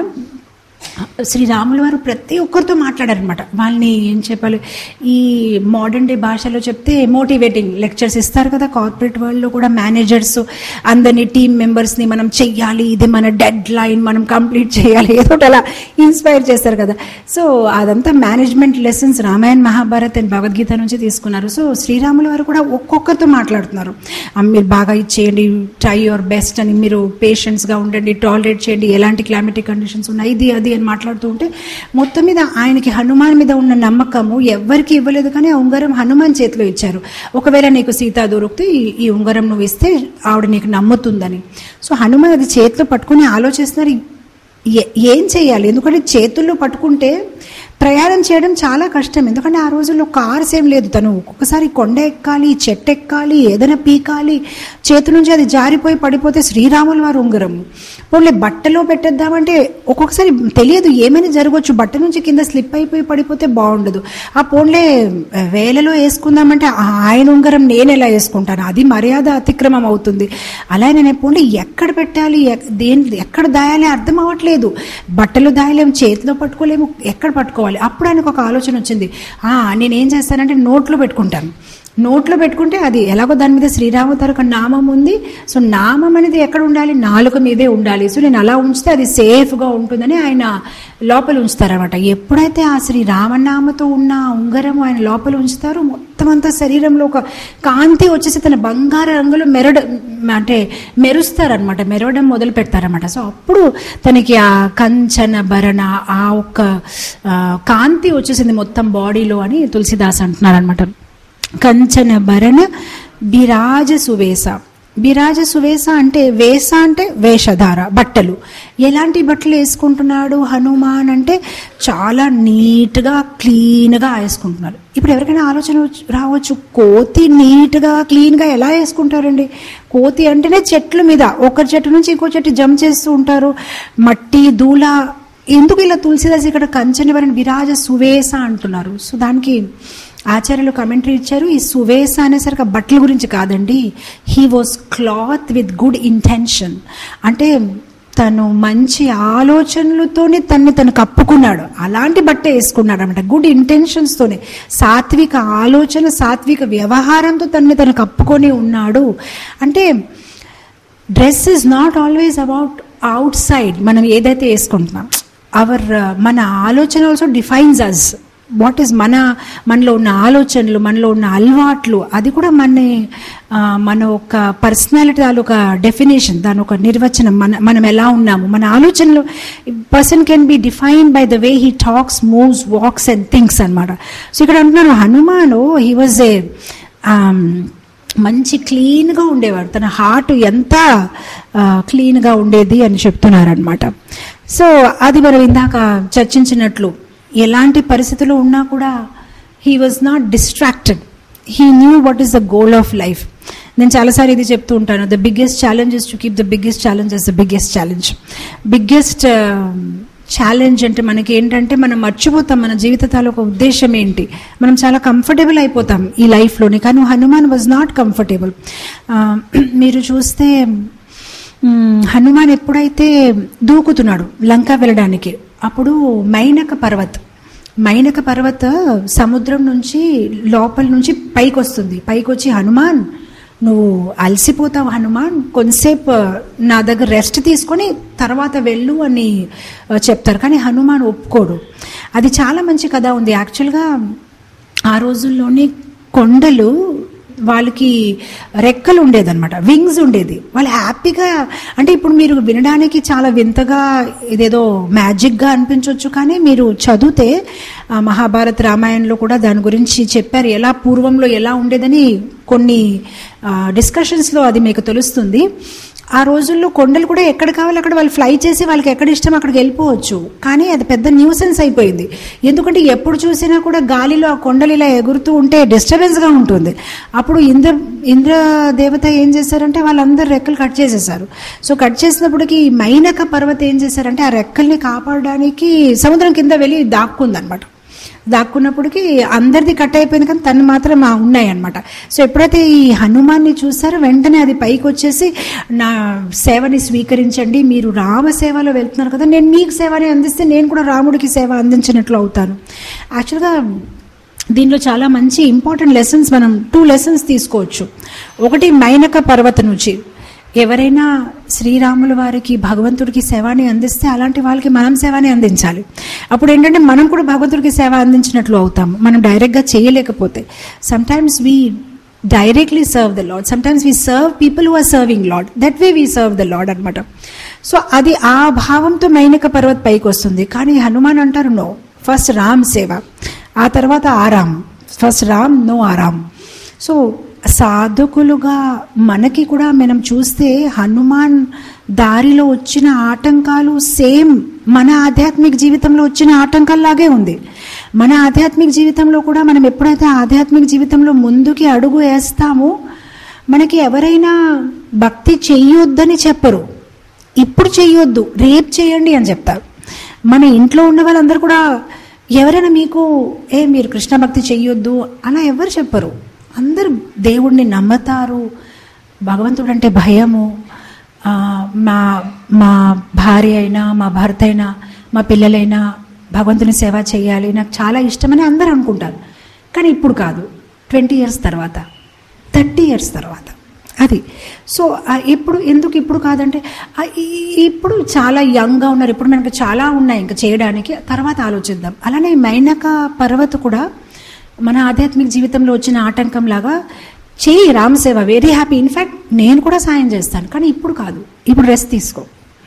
Speaker 1: శ్రీరాముల వారు ప్రతి ఒక్కరితో మాట్లాడారనమాట వాళ్ళని ఏం చెప్పాలి ఈ మోడర్న్ డే భాషలో చెప్తే మోటివేటింగ్ లెక్చర్స్ ఇస్తారు కదా కార్పొరేట్ వరల్డ్లో కూడా మేనేజర్స్ అందరినీ టీమ్ మెంబర్స్ని మనం చెయ్యాలి ఇది మన డెడ్ లైన్ మనం కంప్లీట్ చేయాలి ఏదో ఒకటి అలా ఇన్స్పైర్ చేస్తారు కదా సో అదంతా management lessons Ramayana Mahabharat and Bhagavad Gita నుంచి తీసుకున్నారు సో శ్రీరాముల వారు కూడా ఒక్కొక్కరితో మాట్లాడుతున్నారు ఆ, మీరు బాగా ఇచ్చేయండి ట్రై యువర్ బెస్ట్ అని మీరు పేషెంట్స్గా ఉండండి టాలరేట్ చేయండి ఎలాంటి క్లైమేటిక్ కండిషన్స్ ఉన్నాయి ఇది అది అని మాట్లాడుతూ ఉంటే మొత్తం మీద ఆయనకి హనుమాన్ మీద ఉన్న నమ్మకము ఎవ్వరికి ఇవ్వలేదు కానీ ఆ ఉంగరం హనుమాన్ చేతిలో ఇచ్చారు ఒకవేళ నీకు సీత దొరికితే ఈ- ఈ ఉంగరం నువ్వు ఇస్తే ఆవిడ నీకు నమ్ముతుందని సో హనుమాన్ అది చేతిలో పట్టుకుని ఆలోచిస్తున్నారు ఏ- ఏం చేయాలి ఎందుకంటే చేతుల్లో పట్టుకుంటే ప్రయాణం చేయడం చాలా కష్టం ఎందుకంటే ఆ రోజుల్లో కార్స్ ఏం లేదు తను ఒక్కొక్కసారి కొండ ఎక్కాలి చెట్టు ఎక్కాలి ఏదైనా పీకాలి చేతి నుంచి అది జారిపోయి పడిపోతే శ్రీరాముల వారు ఉంగరం పోన్లే బట్టలో పెట్టేద్దామంటే ఒక్కొక్కసారి తెలియదు ఏమైనా జరగవచ్చు బట్ట నుంచి కింద స్లిప్ అయిపోయి పడిపోతే బాగుండదు ఆ పోన్లే వేలలో వేసుకుందామంటే ఆ ఆయన ఉంగరం నేను ఎలా వేసుకుంటాను అది మర్యాద అతిక్రమం అవుతుంది అలా నేను పోన్లే ఎక్కడ పెట్టాలి ఎక్- దేని ఎక్కడ దాయాలి అర్థం అవ్వట్లేదు బట్టలు దాయలేము చేతిలో పట్టుకోలేము ఎక్కడ పట్టుకోవాలి అప్పుడు ఆయనకు ఒక ఆలోచన వచ్చింది ఆ నేనేం చేస్తానంటే నోట్లో పెట్టుకుంటాను నోట్లో పెట్టుకుంటే అది ఎలాగో దాని మీద శ్రీరామ తరక నామం ఉంది సో నామం అనేది ఎక్కడ ఉండాలి నాలుక మీదే ఉండాలి సో నేను అలా ఉంచితే అది సేఫ్గా ఉంటుందని ఆయన లోపల ఉంచుతారనమాట ఎప్పుడైతే ఆ శ్రీ రామనామతో ఉన్న ఉంగరం ఆయన లోపల ఉంచుతారో మొత్తం అంతా శరీరంలో ఒక కాంతి వచ్చేసి తన బంగారు రంగులో మెరడ అంటే మెరుస్తారనమాట మెరవడం మొదలు పెడతారనమాట సో అప్పుడు తనకి ఆ కంచన భరణ ఆ ఒక్క ఆ, కాంతి వచ్చేసింది మొత్తం బాడీలో అని తులసిదాస్ అంటున్నారనమాట కంచన భరణ బిరాజ సువేశ బిరాజ సువేశ అంటే వేస అంటే వేషధార బట్టలు ఎలాంటి బట్టలు వేసుకుంటున్నాడు హనుమాన్ అంటే చాలా నీట్గా క్లీన్గా వేసుకుంటున్నారు ఇప్పుడు ఎవరికైనా ఆలోచన వచ్చి- రావచ్చు కోతి నీట్గా క్లీన్గా ఎలా వేసుకుంటారండి కోతి అంటేనే చెట్ల మీద ఒక చెట్టు నుంచి ఇంకో చెట్టు జంప్ చేస్తూ ఉంటారు మట్టి దూల ఎందుకు ఇలా తులసిదాస్ ఇక్కడ కంచెని వారిని విరాజ సువేశ అంటున్నారు సో దానికి ఆచార్యులు కమెంటరీ ఇచ్చారు ఈ సువేశ అనేసరికి ఆ బట్టల గురించి కాదండి he was cloth with good intention అంటే తను మంచి ఆలోచనలతోనే తన్ని తను కప్పుకున్నాడు అలాంటి బట్ట వేసుకున్నాడు అనమాట గుడ్ ఇంటెన్షన్స్తోనే సాత్విక ఆలోచన సాత్విక వ్యవహారంతో తన్ని తను కప్పుకొని ఉన్నాడు అంటే dress is not always about outside మనం ఏదైతే వేసుకుంటున్నాం అవర్ మన ఆలోచన also defines us what is మన మనలో ఉన్న ఆలోచనలు మనలో ఉన్న అలవాట్లు అది కూడా మన ఆ, మన ఒక పర్సనాలిటీ దాని ఒక డెఫినేషన్ దాని ఒక నిర్వచనం మన మనం ఎలా ఉన్నాము మన ఆలోచనలు person can be define by the way he talks moves walks and things అనమాట సో ఇక్కడ అంటున్నారు హనుమాను హీ వాజ్ ఏ మంచి క్లీన్గా ఉండేవాడు తన హార్ట్ ఎంత క్లీన్గా ఉండేది అని చెప్తున్నారనమాట సో అది మనం ఇందాక చర్చించినట్లు ఎలాంటి పరిస్థితులు ఉన్నా కూడా he was not distracted he knew what is the goal of life నేను చాలాసార్లు ఇది చెప్తూ ఉంటాను the biggest challenge is to keep the biggest challenge is the biggest challenge biggest challenge అంటే మనకి ఏంటంటే మనం మర్చిపోతాం మన జీవిత తాలూకా ఉద్దేశం ఏంటి మనం చాలా కంఫర్టబుల్ అయిపోతాం ఈ లైఫ్లోని కానీ హనుమాన్ వాజ్ నాట్ కంఫర్టబుల్ మీరు చూస్తే మ్, హనుమాన్ ఎప్పుడైతే దూకుతున్నాడు లంక వెళ్ళడానికి అప్పుడు మైనక పర్వత్ మైనక పర్వత సముద్రం నుంచి లోపల నుంచి పైకి వస్తుంది పైకి వచ్చి హనుమాన్ నువ్వు అలసిపోతావు హనుమాన్ కొంతసేపు నా దగ్గర రెస్ట్ తీసుకొని తర్వాత వెళ్ళు అని ఆ, చెప్తారు కానీ హనుమాన్ ఒప్పుకోడు అది చాలా మంచి కథ ఉంది యాక్చువల్గా ఆ రోజుల్లోని కొండలు వాళ్ళకి రెక్కలు ఉండేదన్నమాట వింగ్స్ ఉండేది వాళ్ళు హ్యాపీగా అంటే ఇప్పుడు మీరు వినడానికి చాలా వింతగా ఇదేదో మ్యాజిక్గా అనిపించవచ్చు కానీ మీరు చదివితే ఆ, మహాభారత్ రామాయణంలో కూడా దాని గురించి చెప్పారు ఎలా పూర్వంలో ఎలా ఉండేదని కొన్ని డిస్కషన్స్లో అది మీకు తెలుస్తుంది ఆ రోజుల్లో కొండలు కూడా ఎక్కడ కావాలి అక్కడ వాళ్ళు ఫ్లై చేసి వాళ్ళకి ఎక్కడ ఇష్టం అక్కడికి వెళ్ళిపోవచ్చు కానీ అది పెద్ద న్యూసెన్స్ అయిపోయింది ఎందుకంటే ఎప్పుడు చూసినా కూడా గాలిలో ఆ కొండలు ఇలా ఎగురుతూ ఉంటే డిస్టర్బెన్స్గా ఉంటుంది అప్పుడు ఇంద్ర ఇంద్ర దేవత ఏం చేశారంటే వాళ్ళందరూ రెక్కలు కట్ చేసేసారు సో కట్ చేసినప్పటికి ఈ మైనక పర్వత ఏం చేశారంటే ఆ రెక్కల్ని కాపాడడానికి సముద్రం కింద వెళ్ళి దాక్కుందనమాట దాక్కున్నప్పటికీ అందరిది కట్ అయిపోయింది కానీ తను మాత్రం ఆ ఉన్నాయి అనమాట సో ఎప్పుడైతే ఈ హనుమాన్ని చూసారో వెంటనే అది పైకి వచ్చేసి నా సేవని స్వీకరించండి మీరు రామ సేవలో వెళ్తున్నారు కదా నేను మీకు సేవని అందిస్తే నేను కూడా రాముడికి సేవ అందించినట్లు అవుతాను యాక్చువల్గా దీనిలో చాలా మంచి ఇంపార్టెంట్ లెసన్స్ మనం టూ లెసన్స్ తీసుకోవచ్చు ఒకటి మైనక పర్వత నుంచి ఎవరైనా శ్రీరాముల వారికి భగవంతుడికి సేవాని అందిస్తే అలాంటి వాళ్ళకి మనం సేవాని అందించాలి అప్పుడు ఏంటంటే మనం కూడా భగవంతుడికి సేవ అందించినట్లు అవుతాము మనం డైరెక్ట్గా చేయలేకపోతే sometimes we directly serve the Lord sometimes we serve people who are serving Lord that way we serve the Lord అనమాట సో అది ఆ భావంతో మైనక పర్వత్ పైకి వస్తుంది కానీ హనుమాన్ అంటారు నో ఫస్ట్ రామ్ సేవ ఆ తర్వాత ఆరామ్ ఫస్ట్ రామ్ నో ఆరామ్ సో సాధకులుగా మనకి కూడా మనం చూస్తే హనుమాన్ దారిలో వచ్చిన ఆటంకాలు సేమ్ మన ఆధ్యాత్మిక జీవితంలో వచ్చిన ఆటంకాల్లాగే ఉంది మన ఆధ్యాత్మిక జీవితంలో కూడా మనం ఎప్పుడైతే ఆధ్యాత్మిక జీవితంలో ముందుకి అడుగు వేస్తామో మనకి ఎవరైనా భక్తి చెయ్యొద్దని చెప్పరు ఇప్పుడు చెయ్యొద్దు రేపు చేయండి అని చెప్తారు మన ఇంట్లో ఉన్న వాళ్ళందరూ కూడా ఎవరైనా మీకు ఏ మీరు కృష్ణ భక్తి చెయ్యొద్దు అలా ఎవరు చెప్పరు అందరు దేవుడిని నమ్ముతారు భగవంతుడు అంటే భయము ఆ, మా మా భార్య అయినా మా భర్త అయినా మా పిల్లలైనా భగవంతుని సేవ చేయాలి నాకు చాలా ఇష్టమని అందరూ అనుకుంటారు కానీ ఇప్పుడు కాదు ట్వంటీ ఇయర్స్ తర్వాత థర్టీ ఇయర్స్ తర్వాత అది సో ఆ, ఇప్పుడు ఎందుకు ఇప్పుడు కాదంటే ఆ, ఈ- ఇప్పుడు చాలా యంగ్గా ఉన్నారు ఇప్పుడు మనకు చాలా ఉన్నాయి ఇంకా చేయడానికి తర్వాత ఆలోచిద్దాం అలానే మైనక పర్వత కూడా మన ఆధ్యాత్మిక జీవితంలో వచ్చిన ఆటంకం లాగా చేయి రామసేవ వెరీ హ్యాపీ ఇన్ఫ్యాక్ట్ నేను కూడా సాయం చేస్తాను కానీ ఇప్పుడు కాదు ఇప్పుడు రెస్ట్ తీసుకో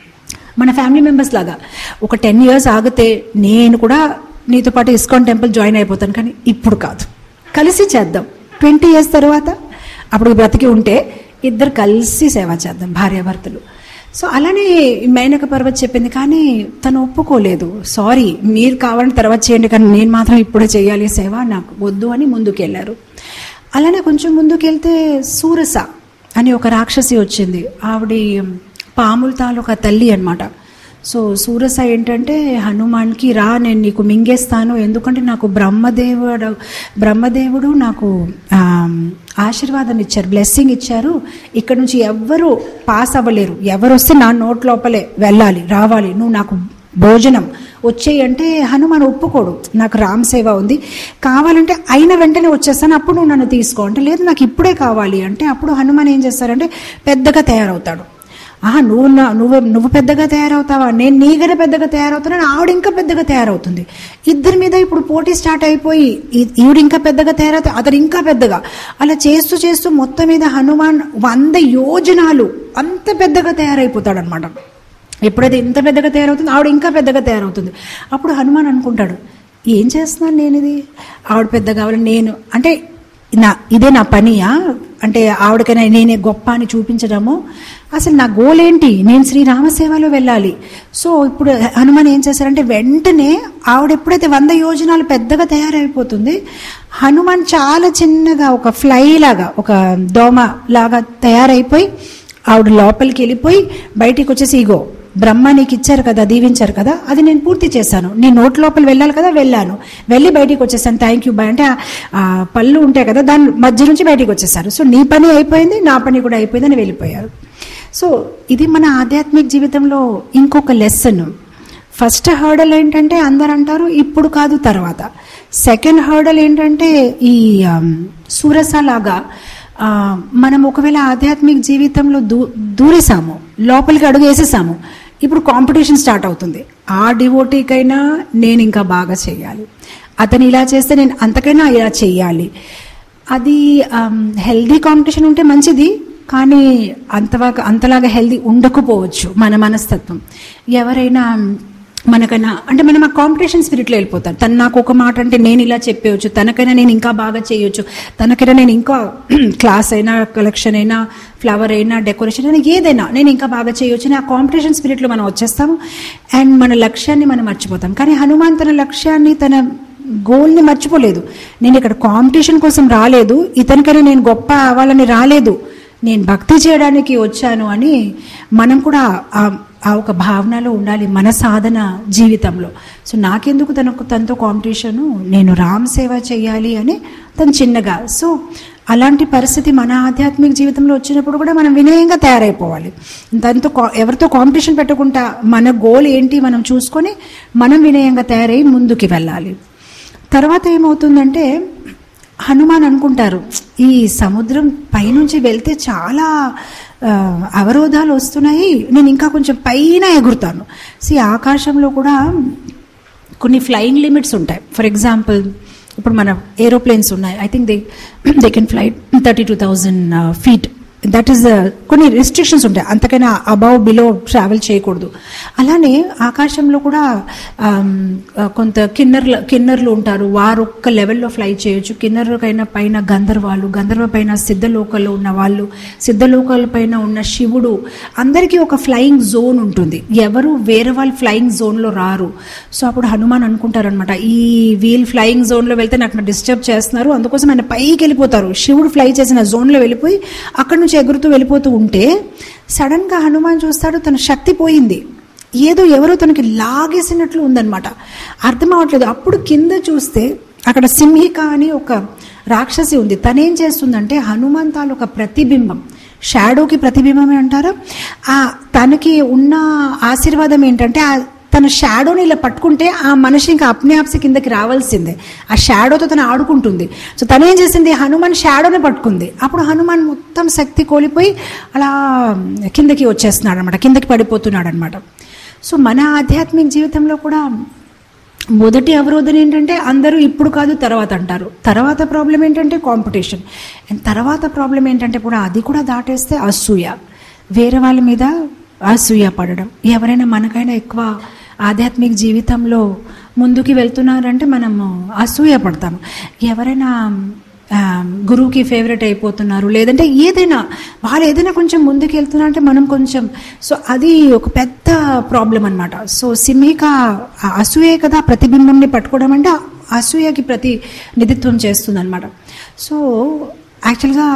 Speaker 1: మన ఫ్యామిలీ మెంబర్స్ లాగా ఒక టెన్ ఇయర్స్ ఆగితే నేను కూడా నీతో పాటు ఇస్కాన్ టెంపుల్ జాయిన్ అయిపోతాను కానీ ఇప్పుడు కాదు కలిసి చేద్దాం ట్వంటీ ఇయర్స్ తర్వాత అప్పుడు బ్రతికి ఉంటే ఇద్దరు కలిసి సేవ చేద్దాం భార్యాభర్తలు సో అలానే మైనక పర్వత్ చెప్పింది కానీ తను ఒప్పుకోలేదు సారీ మీరు కావాలని తర్వాత చేయండి కానీ నేను మాత్రం ఇప్పుడే చేయాలి సేవ నాకు వద్దు అని ముందుకెళ్ళారు అలానే కొంచెం ముందుకెళ్తే సూరస అని ఒక రాక్షసి వచ్చింది ఆవిడ పాముల తాలూకా తల్లి అన్నమాట సో సూరస ఏంటంటే హనుమాన్కి రా నేను నీకు మింగేస్తాను ఎందుకంటే నాకు బ్రహ్మదేవుడు బ్రహ్మదేవుడు నాకు ఆ, ఆశీర్వాదం ఇచ్చారు బ్లెస్సింగ్ ఇచ్చారు ఇక్కడ నుంచి ఎవ్వరు పాస్ అవ్వలేరు ఎవరు వస్తే నా నోట్ లోపలే వెళ్ళాలి రావాలి నువ్వు నాకు భోజనం వచ్చేయి అంటే హనుమాన్ ఒప్పుకోడు నాకు రామ్ సేవ ఉంది కావాలంటే అయిన వెంటనే వచ్చేస్తాను అప్పుడు నువ్వు నన్ను తీసుకో అంటే లేదు నాకు ఇప్పుడే కావాలి అంటే అప్పుడు హనుమాన్ ఏం చేస్తారంటే పెద్దగా తయారవుతాడు ఆహా నువ్వు నా- నువ్వు నువ్వు పెద్దగా తయారవుతావా నేను నీకనే పెద్దగా తయారవుతానని ఆవిడ ఇంకా పెద్దగా తయారవుతుంది ఇద్దరి మీద ఇప్పుడు పోటీ స్టార్ట్ అయిపోయి ఈ- ఈవిడ ఇంకా పెద్దగా తయారవుతా అతను ఇంకా పెద్దగా అలా చేస్తూ చేస్తూ మొత్తం మీద హనుమాన్ వంద యోజనాలు అంత పెద్దగా తయారైపోతాడు అనమాట ఎప్పుడైతే ఇంత పెద్దగా తయారవుతుందో ఆవిడ ఇంకా పెద్దగా తయారవుతుంది అప్పుడు హనుమాన్ అనుకుంటాడు ఏం చేస్తున్నాను నేను ఇది ఆవిడ పెద్ద కావాలి నేను అంటే నా ఇదే నా పనియా అంటే ఆవిడకైనా నేనే గొప్ప అని చూపించడము అసలు నా గోల్ ఏంటి నేను శ్రీరామసేవలో వెళ్ళాలి సో ఇప్పుడు హనుమాన్ ఏం చేశారంటే వెంటనే ఆవిడ ఎప్పుడైతే వంద యోజనాలు పెద్దగా తయారైపోతుంది హనుమాన్ చాలా చిన్నగా ఒక ఫ్లై లాగా ఒక దోమ లాగా తయారైపోయి ఆవిడ లోపలికి వెళ్ళిపోయి బయటికి వచ్చేసి ఇగో బ్రహ్మ నీకు ఇచ్చారు కదా దీవించారు కదా అది నేను పూర్తి చేశాను నీ నోట్ లోపల వెళ్ళాలి కదా వెళ్ళాను వెళ్ళి బయటికి వచ్చేసాను థ్యాంక్ యూ బాయ్ అంటే ఆ- ఆ పళ్ళు ఉంటాయి కదా దాని మధ్య నుంచి బయటికి వచ్చేసారు సో నీ పని అయిపోయింది నా పని కూడా అయిపోయింది అని వెళ్ళిపోయారు సో ఇది మన ఆధ్యాత్మిక జీవితంలో ఇంకొక లెసన్ ఫస్ట్ హర్డల్ ఏంటంటే అందరు అంటారు ఇప్పుడు కాదు తర్వాత సెకండ్ హర్డల్ ఏంటంటే ఈ ఆమ్, సూరస లాగా ఆ, మనం ఒకవేళ ఆధ్యాత్మిక జీవితంలో దూ దూరేసాము లోపలికి అడుగు వేసేసాము ఇప్పుడు కాంపిటీషన్ స్టార్ట్ అవుతుంది ఆ డివోటీకైనా నేను ఇంకా బాగా చేయాలి అతను ఇలా చేస్తే నేను అంతకైనా ఇలా చేయాలి అది హెల్దీ కాంపిటీషన్ ఉంటే మంచిది కానీ అంతలాగా అంతలాగా హెల్దీ ఉండకపోవచ్చు మన మనస్తత్వం ఎవరైనా మనకైనా అంటే మనం ఆ కాంపిటీషన్ స్పిరిట్లో వెళ్ళిపోతాం తను నాకు ఒక మాట అంటే నేను ఇలా చెప్పేయచ్చు తనకైనా నేను ఇంకా బాగా చేయొచ్చు తనకైనా నేను ఇంకా క్లాస్ అయినా కలెక్షన్ అయినా ఫ్లవర్ అయినా డెకరేషన్ అయినా ఏదైనా నేను ఇంకా బాగా చేయొచ్చు అని ఆ కాంపిటీషన్ స్పిరిట్లో మనం వచ్చేస్తాము అండ్ మన లక్ష్యాన్ని మనం మర్చిపోతాం కానీ హనుమాన్ తన లక్ష్యాన్ని తన గోల్ని మర్చిపోలేదు నేను ఇక్కడ కాంపిటీషన్ కోసం రాలేదు ఇతనికైనా నేను గొప్ప అవ్వాలని రాలేదు నేను భక్తి చేయడానికి వచ్చాను అని మనం కూడా ఆ- ఆ ఒక భావనలో ఉండాలి మన సాధన జీవితంలో సో నాకెందుకు తనకు తనతో కాంపిటీషను నేను రామ్ సేవ చేయాలి అని తను చిన్నగా సో అలాంటి పరిస్థితి మన ఆధ్యాత్మిక జీవితంలో వచ్చినప్పుడు కూడా మనం వినయంగా తయారైపోవాలి దాంతో కా- ఎవరితో కాంపిటీషన్ పెట్టకుండా మన గోల్ ఏంటి మనం చూసుకొని మనం వినయంగా తయారై ముందుకి వెళ్ళాలి తర్వాత ఏమవుతుందంటే హనుమాన్ అనుకుంటారు ఈ సముద్రం పైనుంచి వెళ్తే చాలా ఆ, అవరోధాలు వస్తున్నాయి నేను ఇంకా కొంచెం పైన ఎగురుతాను సి ఆకాశంలో కూడా కొన్ని ఫ్లయింగ్ లిమిట్స్ ఉంటాయి ఫర్ ఎగ్జాంపుల్ ఇప్పుడు మన ఏరోప్లేన్స్ ఉన్నాయి I think they they can flight thirty two thousand feet that is కొన్ని రెస్ట్రిక్షన్స్ ఉంటాయి అంతకైనా అబౌవ్ బిలో ట్రావెల్ చేయకూడదు అలానే ఆకాశంలో కూడా ఆమ్, ఆ, కొంత కిన్నర్ల కిన్నర్లు ఉంటారు వారు ఒక్క లెవెల్లో ఫ్లై చేయొచ్చు కిన్నర్లకైనా పైన గంధర్వాలు గంధర్వ పైన సిద్ధలోకల్లో ఉన్న వాళ్ళు సిద్ధలోకాల పైన ఉన్న శివుడు అందరికీ ఒక ఫ్లయింగ్ జోన్ ఉంటుంది ఎవరు వేరే వాళ్ళు ఫ్లయింగ్ జోన్లో రారు సో అప్పుడు హనుమాన్ అనుకుంటారు అనమాట ఈ వీల్ ఫ్లయింగ్ జోన్లో వెళ్తే నాకు డిస్టర్బ్ చేస్తున్నారు అందుకోసం ఆయన పైకి వెళ్ళిపోతారు శివుడు ఫ్లై చేసిన జోన్లో వెళ్ళిపోయి అక్కడి నుంచి ఎగురుతూ వెళ్ళిపోతూ ఉంటే సడన్గా హనుమాన్ చూస్తాడు తన శక్తి పోయింది ఏదో ఎవరో తనకి లాగేసినట్లు ఉందన్నమాట అర్థం అవ్వట్లేదు అప్పుడు కింద చూస్తే అక్కడ సింహిక అని ఒక రాక్షసి ఉంది తనేం చేస్తుందంటే హనుమాన్ తాలూకా ప్రతిబింబం షాడోకి ప్రతిబింబమే అంటారు ఆ తనకి ఉన్న ఆశీర్వాదం ఏంటంటే ఆ తన షాడోని ఇలా పట్టుకుంటే ఆ మనిషి ఇంకా అప్నే ఆప్సి కిందకి రావాల్సిందే ఆ షాడోతో తను ఆడుకుంటుంది సో తను ఏం చేసింది హనుమాన్ షాడోని పట్టుకుంది అప్పుడు హనుమాన్ మొత్తం శక్తి కోల్పోయి అలా కిందకి వచ్చేస్తున్నాడు అనమాట కిందకి పడిపోతున్నాడు అనమాట సో మన ఆధ్యాత్మిక జీవితంలో కూడా మొదటి అవరోధన ఏంటంటే అందరూ ఇప్పుడు కాదు తర్వాత అంటారు తర్వాత ప్రాబ్లం ఏంటంటే కాంపిటీషన్ అండ్ తర్వాత ప్రాబ్లం ఏంటంటే కూడా అది కూడా దాటేస్తే అసూయ వేరే వాళ్ళ మీద అసూయ పడడం ఎవరైనా మనకైనా ఎక్కువ ఆధ్యాత్మిక జీవితంలో ముందుకి వెళ్తున్నారంటే మనము అసూయ పడతాము ఎవరైనా ఆ, గురువుకి ఫేవరెట్ అయిపోతున్నారు లేదంటే ఏదైనా వాళ్ళు ఏదైనా కొంచెం ముందుకు వెళ్తున్నారు అంటే మనం కొంచెం సో అది ఒక పెద్ద ప్రాబ్లం అనమాట సో సింహిక ఆ అసూయే కదా ప్రతిబింబంని పట్టుకోవడం అంటే ఆ అసూయకి ప్రతి నిధిత్వం చేస్తుంది అనమాట సో యాక్చువల్గా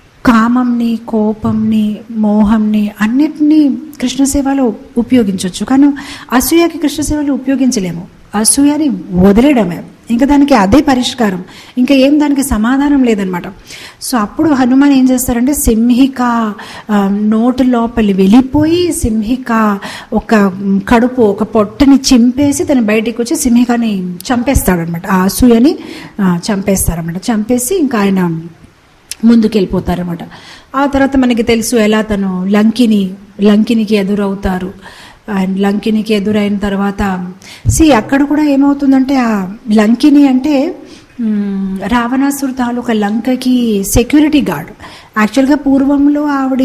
Speaker 1: కామంని కోపంని మోహంని అన్నిటినీ కృష్ణ సేవలో ఉపయోగించవచ్చు కానీ అసూయకి కృష్ణ సేవలో ఉపయోగించలేము అసూయని వదిలేయడమే ఇంకా దానికి అదే పరిష్కారం ఇంకా ఏం దానికి సమాధానం లేదనమాట సో అప్పుడు హనుమాన్ ఏం చేస్తారంటే సింహిక ఆ, నోటు లోపలి వెళ్ళిపోయి సింహిక ఒక మ్, కడుపు ఒక పొట్టని చింపేసి తను బయటికి వచ్చి సింహికని చంపేస్తాడనమాట ఆ అసూయని ఆ, చంపేస్తారనమాట చంపేసి ఇంకా ఆయన ముందుకు వెళ్ళిపోతారనమాట ఆ తర్వాత మనకి తెలుసు ఎలా తను లంకిని లంకినికి ఎదురవుతారు అండ్ లంకినికి ఎదురైన తర్వాత సి అక్కడ కూడా ఏమవుతుందంటే ఆ లంకిని అంటే మ్, రావణాసురు తాలూకా లంకకి సెక్యూరిటీ గార్డ్ యాక్చువల్గా పూర్వంలో ఆవిడ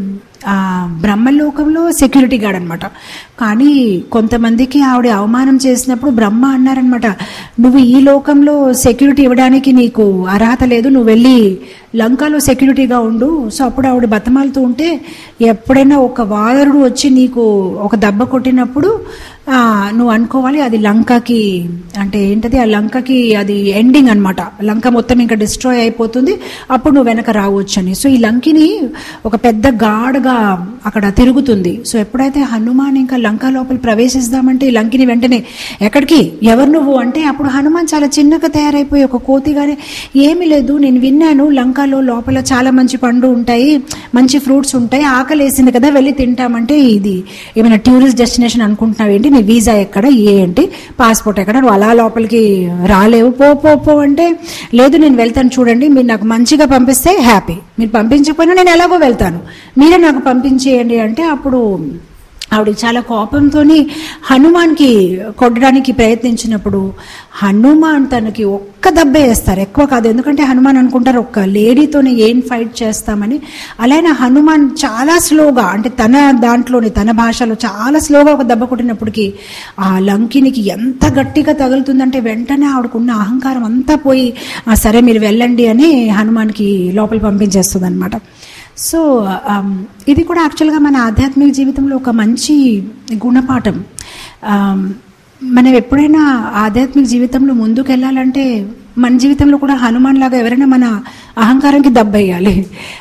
Speaker 1: ఆ, బ్రహ్మలోకంలో సెక్యూరిటీ గార్డ్ అనమాట కానీ కొంతమందికి ఆవిడ అవమానం చేసినప్పుడు బ్రహ్మ అన్నారనమాట నువ్వు ఈ లోకంలో సెక్యూరిటీ ఇవ్వడానికి నీకు అర్హత లేదు నువ్వు వెళ్ళి లంకలో సెక్యూరిటీగా ఉండు సో అప్పుడు ఆవిడ బతమాలుతూ ఉంటే ఎప్పుడైనా ఒక వాదరుడు వచ్చి నీకు ఒక దెబ్బ కొట్టినప్పుడు ఆ, నువ్వు అనుకోవాలి అది లంకకి అంటే ఏంటది ఆ లంకకి అది ఎండింగ్ అన్నమాట లంక మొత్తం ఇంకా డిస్ట్రాయ్ అయిపోతుంది అప్పుడు నువ్వు వెనక రావచ్చు అని సో ఈ లంకిని ఒక పెద్ద గాడ్గా అక్కడ తిరుగుతుంది సో ఎప్పుడైతే హనుమాన్ ఇంకా లంక లోపల ప్రవేశిస్తామంటే ఈ లంకిని వెంటనే ఎక్కడికి ఎవరు నువ్వు అంటే అప్పుడు హనుమాన్ చాలా చిన్నగా తయారైపోయి ఒక కోతిగానే ఏమీ లేదు నేను విన్నాను లంకలో లోపల చాలా మంచి పండు ఉంటాయి మంచి ఫ్రూట్స్ ఉంటాయి ఆకలి వేసింది కదా వెళ్ళి తింటామంటే ఇది ఏమైనా టూరిస్ట్ డెస్టినేషన్ అనుకుంటున్నావు ఏంటి నీ వీసా ఎక్కడ ఏ ఏంటి పాస్పోర్ట్ ఎక్కడ నువ్వు అలా లోపలికి రాలేవు పో పో పో అంటే లేదు నేను వెళ్తాను చూడండి మీరు నాకు మంచిగా పంపిస్తే హ్యాపీ మీరు పంపించకపోయినా నేను ఎలాగో వెళ్తాను మీరే నాకు పంపించేయండి అంటే అప్పుడు ఆవిడ చాలా కోపంతో హనుమాన్కి కొట్టడానికి ప్రయత్నించినప్పుడు హనుమాన్ తనకి ఒక్క దెబ్బే వేస్తారు ఎక్కువ కాదు ఎందుకంటే హనుమాన్ అనుకుంటారు ఒక్క లేడీతోనే ఏం ఫైట్ చేస్తామని అలానే హనుమాన్ చాలా స్లోగా అంటే తన దాంట్లోని తన భాషలో చాలా స్లోగా ఒక దెబ్బ కొట్టినప్పటికీ ఆ లంకినికి ఎంత గట్టిగా తగులుతుందంటే వెంటనే ఆవిడకున్న అహంకారం అంతా పోయి "ఆ, సరే మీరు వెళ్ళండి అని హనుమాన్కి లోపల పంపించేస్తుంది అనమాట సో ఆమ్, ఇది కూడా యాక్చువల్గా మన ఆధ్యాత్మిక జీవితంలో ఒక మంచి గుణపాఠం ఆమ్, మనం ఎప్పుడైనా ఆధ్యాత్మిక జీవితంలో ముందుకు వెళ్ళాలంటే మన జీవితంలో కూడా హనుమాన్ లాగా ఎవరైనా మన అహంకారంకి దెబ్బేయాలి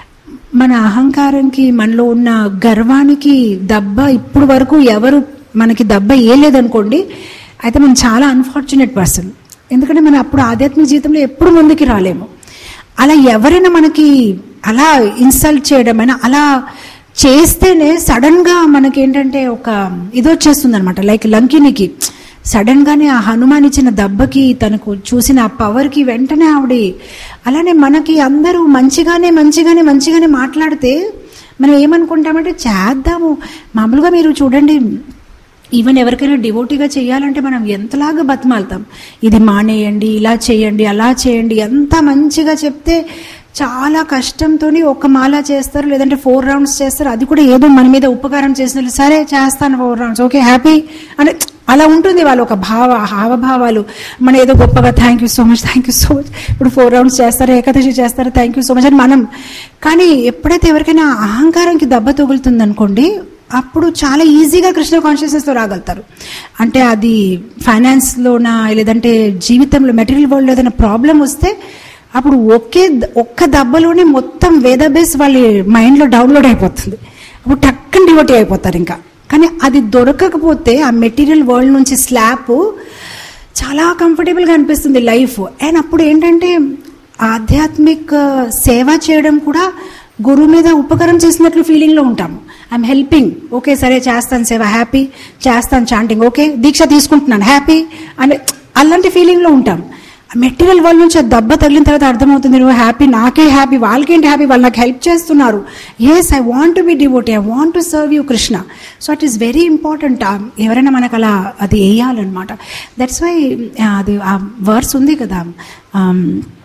Speaker 1: మన అహంకారంకి మనలో ఉన్న గర్వానికి దెబ్బ ఇప్పుడు వరకు ఎవరు మనకి దెబ్బ వేయలేదనుకోండి అయితే మనం చాలా అన్ఫార్చునేట్ పర్సన్ ఎందుకంటే మనం అప్పుడు ఆధ్యాత్మిక జీవితంలో ఎప్పుడు ముందుకి రాలేము అలా ఎవరైనా మనకి అలా ఇన్సల్ట్ చేయడం అయినా అలా చేస్తేనే సడన్ గా మనకి ఏంటంటే ఒక ఇది వచ్చేస్తుంది అనమాట లైక్ లంకినికి సడన్ గానే ఆ హనుమాన్ ఇచ్చిన దెబ్బకి తనకు చూసిన ఆ పవర్ కి వెంటనే ఆవిడ అలానే మనకి అందరూ మంచిగానే మంచిగానే మంచిగానే మాట్లాడితే మనం ఏమనుకుంటామంటే చేద్దాము మామూలుగా మీరు చూడండి ఈవెన్ ఎవరికైనా డివోటీగా చేయాలంటే మనం ఎంతలాగా బతిమాలుతాం ఇది మానేయండి ఇలా చేయండి అలా చేయండి ఎంత మంచిగా చెప్తే చాలా కష్టంతో ఒక మాల చేస్తారు లేదంటే ఫోర్ రౌండ్స్ చేస్తారు అది కూడా ఏదో మన మీద ఉపకారం చేసిన సరే చేస్తాను ఫోర్ రౌండ్స్ ఓకే హ్యాపీ అంటే అలా ఉంటుంది వాళ్ళు ఒక భావ హావభావాలు మన ఏదో గొప్పగా thank you so much thank you so much ఇప్పుడు ఫోర్ రౌండ్స్ చేస్తారు ఏకాదశి చేస్తారు థ్యాంక్ యూ సో మచ్ అని మనం కానీ ఎప్పుడైతే ఎవరికైనా అహంకారానికి దెబ్బ తగులుతుంది అనుకోండి అప్పుడు చాలా ఈజీగా కృష్ణ కాన్షియస్నెస్తో రాగలుగుతారు అంటే అది ఫైనాన్స్లోనా లేదంటే జీవితంలో మెటీరియల్ వరల్డ్లో ఏదైనా ప్రాబ్లం వస్తే అప్పుడు ఒకే ఒక్క దెబ్బలోనే మొత్తం వేద బేస్ వాళ్ళ మైండ్లో డౌన్లోడ్ అయిపోతుంది అప్పుడు టక్కన డివోటీ అయిపోతారు ఇంకా కానీ అది దొరకకపోతే ఆ మెటీరియల్ వరల్డ్ నుంచి స్లాబ్ చాలా కంఫర్టబుల్గా అనిపిస్తుంది లైఫ్ అండ్ అప్పుడు ఏంటంటే ఆధ్యాత్మిక సేవ చేయడం కూడా గురువు మీద ఉపకారం చేసినట్లు ఫీలింగ్లో ఉంటాము ఐఎమ్ హెల్పింగ్ ఓకే సరే చేస్తాను సేవ హ్యాపీ చేస్తాను చాంటింగ్ ఓకే దీక్ష తీసుకుంటున్నాను హ్యాపీ అని అలాంటి ఫీలింగ్లో ఉంటాం మెటీరియల్ వరల్డ్ నుంచి ఆ దెబ్బ తగిలిన తర్వాత అర్థమవుతుంది నువ్వు హ్యాపీ నాకే హ్యాపీ వాళ్ళకేంటి హ్యాపీ వాళ్ళు నాకు హెల్ప్ చేస్తున్నారు yes I want to be devotee I want to serve you Krishna so it is very important ఎవరైనా మనకు అలా అది వేయాలన్నమాట దట్స్ వై అది ఆ వర్స్ ఉంది కదా um,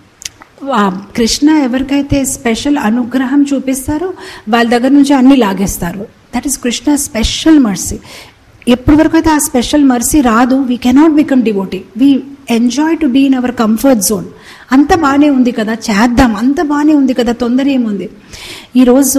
Speaker 1: ఆ కృష్ణ ఎవరికైతే స్పెషల్ అనుగ్రహం చూపిస్తారో వాళ్ళ దగ్గర నుంచి అన్ని లాగేస్తారు that is Krishna special mercy ఎప్పటి వరకు అయితే ఆ స్పెషల్ మర్సీ రాదు we cannot become devotee we enjoy to be in our comfort zone అంత బాగానే ఉంది కదా చేద్దాం అంత బాగానే ఉంది కదా తొందర ఏముంది ఈరోజు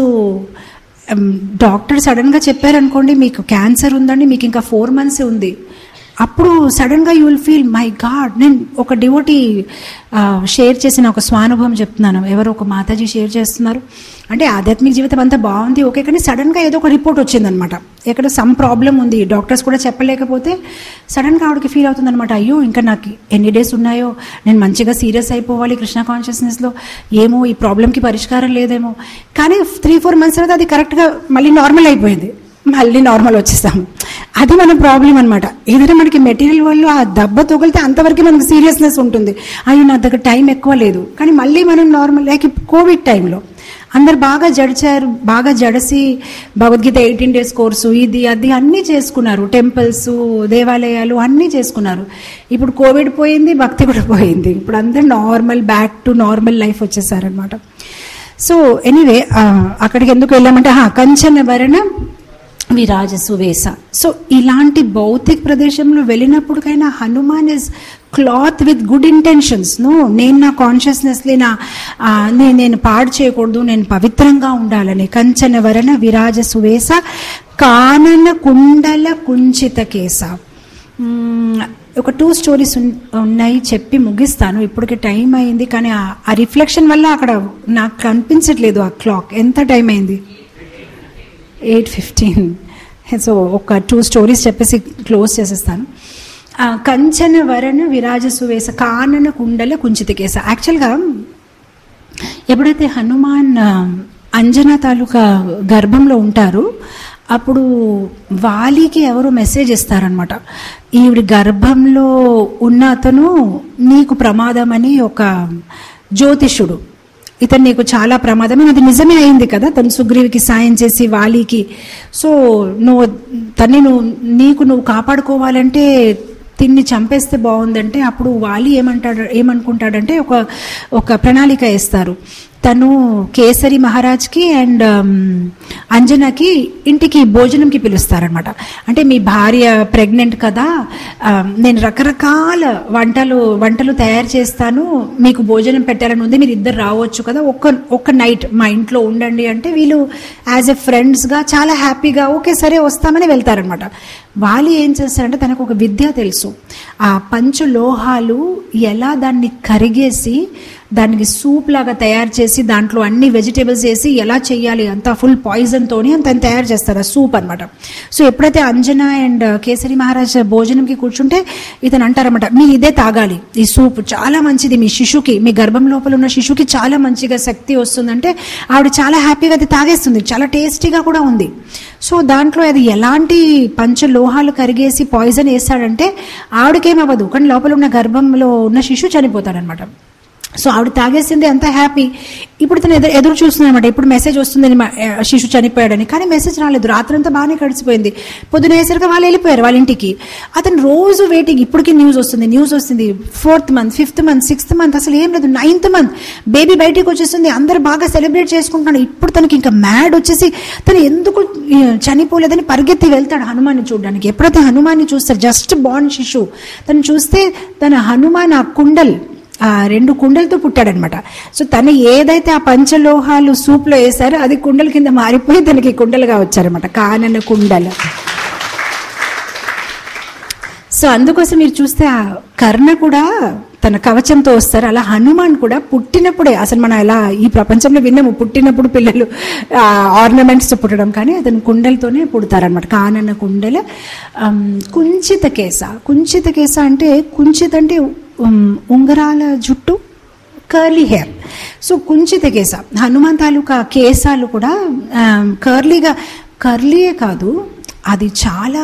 Speaker 1: డాక్టర్ సడన్గా చెప్పారనుకోండి మీకు క్యాన్సర్ ఉందండి మీకు ఇంకా ఫోర్ మంత్స్ ఉంది అప్పుడు సడన్గా you will feel my God నేను ఒక డివోటీ షేర్ చేసిన ఒక స్వానుభవం చెప్తున్నాను ఎవరు ఒక మాతాజీ షేర్ చేస్తున్నారు అంటే ఆధ్యాత్మిక జీవితం అంతా బాగుంది ఓకే కానీ సడన్గా ఏదో ఒక రిపోర్ట్ వచ్చిందనమాట ఎక్కడ సమ్ ప్రాబ్లం ఉంది డాక్టర్స్ కూడా చెప్పలేకపోతే సడన్గా ఆవిడకి ఫీల్ అవుతుందన్నమాట అయ్యో ఇంకా నాకు ఎన్ని డేస్ ఉన్నాయో నేను మంచిగా సీరియస్ అయిపోవాలి కృష్ణ కాన్షియస్నెస్లో ఏమో ఈ ప్రాబ్లంకి పరిష్కారం లేదేమో కానీ త్రీ ఫోర్ మంత్స్ తర్వాత అది కరెక్ట్గా మళ్ళీ నార్మల్ అయిపోయింది మళ్ళీ నార్మల్ వచ్చేస్తాం అది మన ప్రాబ్లం అనమాట ఏదైనా మనకి మెటీరియల్ వల్ల ఆ దెబ్బ తగిలితే అంతవరకు మనకి సీరియస్నెస్ ఉంటుంది అయ్యో నా దగ్గర టైం ఎక్కువ లేదు కానీ మళ్ళీ మనం నార్మల్ లైక్ కోవిడ్ టైంలో అందరు బాగా జడిచారు బాగా జడసి భగవద్గీత ఎయిటీన్ డేస్ కోర్సు ఇది అది అన్నీ చేసుకున్నారు టెంపుల్స్ దేవాలయాలు అన్నీ చేసుకున్నారు ఇప్పుడు కోవిడ్ పోయింది భక్తి కూడా పోయింది ఇప్పుడు అందరు normal back to normal life వచ్చేసారనమాట సో ఎనీవే అక్కడికి ఎందుకు వెళ్ళామంటే హా, కంచన భరణ విరాజసు వేస సో ఇలాంటి భౌతిక ప్రదేశంలో వెళ్ళినప్పటికైనా Hanuman is cloth with good intentions no నేను నా కాన్షియస్నెస్లీ నా ఆ, నే- నేను పాడు చేయకూడదు నేను పవిత్రంగా ఉండాలని కంచన వరణ విరాజ సువేస కానన కుండల కుంచిత కేస మ్మ్, ఒక టూ స్టోరీస్ ఉన్- ఉన్నాయి చెప్పి ముగిస్తాను ఇప్పటికి టైం అయింది కానీ ఆ- ఆ రిఫ్లెక్షన్ వల్ల అక్కడ నాకు కనిపించట్లేదు ఆ క్లాక్ ఎంత టైం అయింది ఎయిట్ ఫిఫ్టీన్ సో ఒక టూ స్టోరీస్ చెప్పేసి క్లోజ్ చేసేస్తాను ఆ, కంచన వరణ విరాజ సువేస కానన కుండల కుంచిత కేస యాక్చువల్గా ఎప్పుడైతే హనుమాన్ ఆ, అంజనా తాలూకా గర్భంలో ఉంటారు అప్పుడు వాలికి ఎవరో మెసేజ్ ఇస్తారనమాట ఈవిడ గర్భంలో ఉన్న అతను నీకు ప్రమాదం అని ఒక జ్యోతిష్యుడు ఇతను నీకు చాలా ప్రమాదం అది నిజమే అయింది కదా తను సుగ్రీవికి సాయం చేసి వాలికి సో నువ్వు తన్ని నువ్వు నీకు నువ్వు కాపాడుకోవాలంటే తిన్ని చంపేస్తే బాగుందంటే అప్పుడు వాలి ఏమంటాడు ఏమనుకుంటాడంటే ఒక ఒక ప్రణాళిక వేస్తారు తను కేసరి మహారాజ్కి అండ్ అంజనాకి ఇంటికి భోజనంకి పిలుస్తారనమాట అంటే మీ భార్య ప్రెగ్నెంట్ కదా ఆ, నేను రకరకాల వంటలు వంటలు తయారు చేస్తాను మీకు భోజనం పెట్టాలని ఉంది మీరు ఇద్దరు రావచ్చు కదా ఒక్క ఒక్క నైట్ మా ఇంట్లో ఉండండి అంటే వీళ్ళు యాజ్ ఎ ఫ్రెండ్స్గా చాలా హ్యాపీగా ఓకే సరే వస్తామని వెళ్తారనమాట వాలి ఏం చేస్తారంటే తనకు ఒక విద్య తెలుసు ఆ పంచలోహాలు ఎలా దాన్ని కరిగేసి దానికి సూప్ లాగా తయారు చేసి దాంట్లో అన్ని వెజిటేబుల్స్ వేసి ఎలా చేయాలి అంతా ఫుల్ పాయిజన్ తోని అంత తయారు చేస్తారు ఆ సూప్ అనమాట సో ఎప్పుడైతే అంజనా అండ్ కేసరి మహారాజ్ భోజనంకి కూర్చుంటే ఇతను అంటారన్నమాట మీరు ఇదే తాగాలి ఈ సూప్ చాలా మంచిది మీ శిశుకి మీ గర్భం లోపల ఉన్న శిశుకి చాలా మంచిగా శక్తి వస్తుందంటే ఆవిడ చాలా హ్యాపీగా అది తాగేస్తుంది చాలా టేస్టీగా కూడా ఉంది సో దాంట్లో అది ఎలాంటి పంచలోహాలు కరిగేసి పాయిజన్ వేస్తాడంటే ఆవిడకేమవ్వదు కానీ లోపల ఉన్న గర్భంలో ఉన్న శిశువు చనిపోతాడనమాట సో ఆవిడ తాగేసింది అంత హ్యాపీ ఇప్పుడు తను ఎదురు ఎదురు చూస్తుంది అనమాట ఇప్పుడు మెసేజ్ వస్తుందని మా- ఆ, శిశు చనిపోయాడని కానీ మెసేజ్ రాలేదు రాత్రంతా బాగానే గడిచిపోయింది పొద్దున వేసరికి వాళ్ళు వెళ్ళిపోయారు వాళ్ళ ఇంటికి అతను రోజు వెయిటింగ్ ఇప్పటికీ న్యూస్ వస్తుంది న్యూస్ వస్తుంది fourth month fifth month sixth month అసలు ఏం లేదు నైన్త్ మంత్ బేబీ బయటికి వచ్చేస్తుంది అందరు బాగా సెలబ్రేట్ చేసుకుంటున్నాడు ఇప్పుడు తనకి ఇంకా మ్యాడ్ వచ్చేసి తను ఎందుకు ఆ, చనిపోలేదని పరిగెత్తి వెళ్తాడు హనుమాన్ని చూడడానికి ఎప్పుడైతే హనుమాన్ని చూస్తారు జస్ట్ బాండ్ శిశు తను చూస్తే తన హనుమాన్ ఆ కుండల్ ఆ రెండు కుండలతో పుట్టాడనమాట సో తను ఏదైతే ఆ పంచలోహాలు సూప్లో వేసారో అది కుండల కింద మారిపోయి తనకి కుండలుగా వచ్చారనమాట కానన కుండలు సో అందుకోసం మీరు చూస్తే ఆ కర్ణ కూడా తన కవచంతో వస్తారు అలా హనుమాన్ కూడా పుట్టినప్పుడే అసలు మనం ఎలా ఈ ప్రపంచంలో విన్నాము పుట్టినప్పుడు పిల్లలు ఆర్నమెంట్స్ పుట్టడం కానీ అతను కుండలతోనే పుడతారనమాట కానన్న కుండల ఆమ్, కుంచిత కేస కుంచిత కేస అంటే కుంచిత అంటే ఉమ్, ఉంగరాల జుట్టు కర్లీ హెయిర్ సో కుంచిత కేస హనుమాన్ తాలూకా కేసాలు కూడా కర్లీగా కర్లీయే కాదు అది చాలా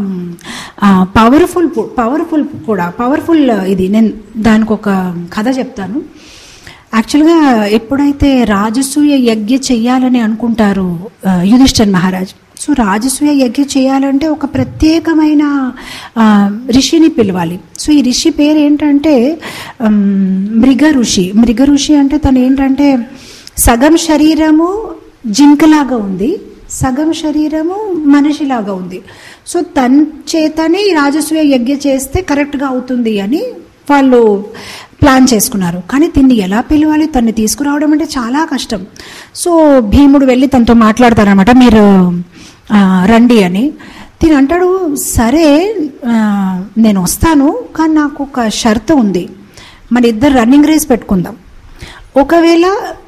Speaker 1: పవర్ఫుల్ పవర్ఫుల్ కూడా పవర్ఫుల్ ఇది నేను దానికి ఒక కథ చెప్తాను యాక్చువల్గా ఎప్పుడైతే రాజసూయ యజ్ఞ చెయ్యాలని అనుకుంటారు ఆ, యుధిష్ఠిర్ మహారాజ్ సో రాజసూయ యజ్ఞ చేయాలంటే ఒక ప్రత్యేకమైన ఆ, ఋషిని పిలవాలి సో ఈ ఋషి పేరు ఏంటంటే ఉమ్, మృగ ఋషి మృగ ఋషి అంటే తను ఏంటంటే సగం శరీరము జింకలాగా ఉంది సగం శరీరము మనిషిలాగా ఉంది సో తన చేతనే ఈ రాజసూయ యజ్ఞ చేస్తే కరెక్ట్గా అవుతుంది అని వాళ్ళు ప్లాన్ చేసుకున్నారు కానీ తిన్ని ఎలా పిలవాలి తన్ని తీసుకురావడం అంటే చాలా కష్టం సో భీముడు వెళ్ళి తనతో మాట్లాడతారనమాట మీరు ఆ, రండి అని తిని అంటాడు సరే ఆ, నేను వస్తాను కానీ నాకు ఒక షరతు ఉంది మన ఇద్దరు రన్నింగ్ రేస్ పెట్టుకుందాం ఒకవేళ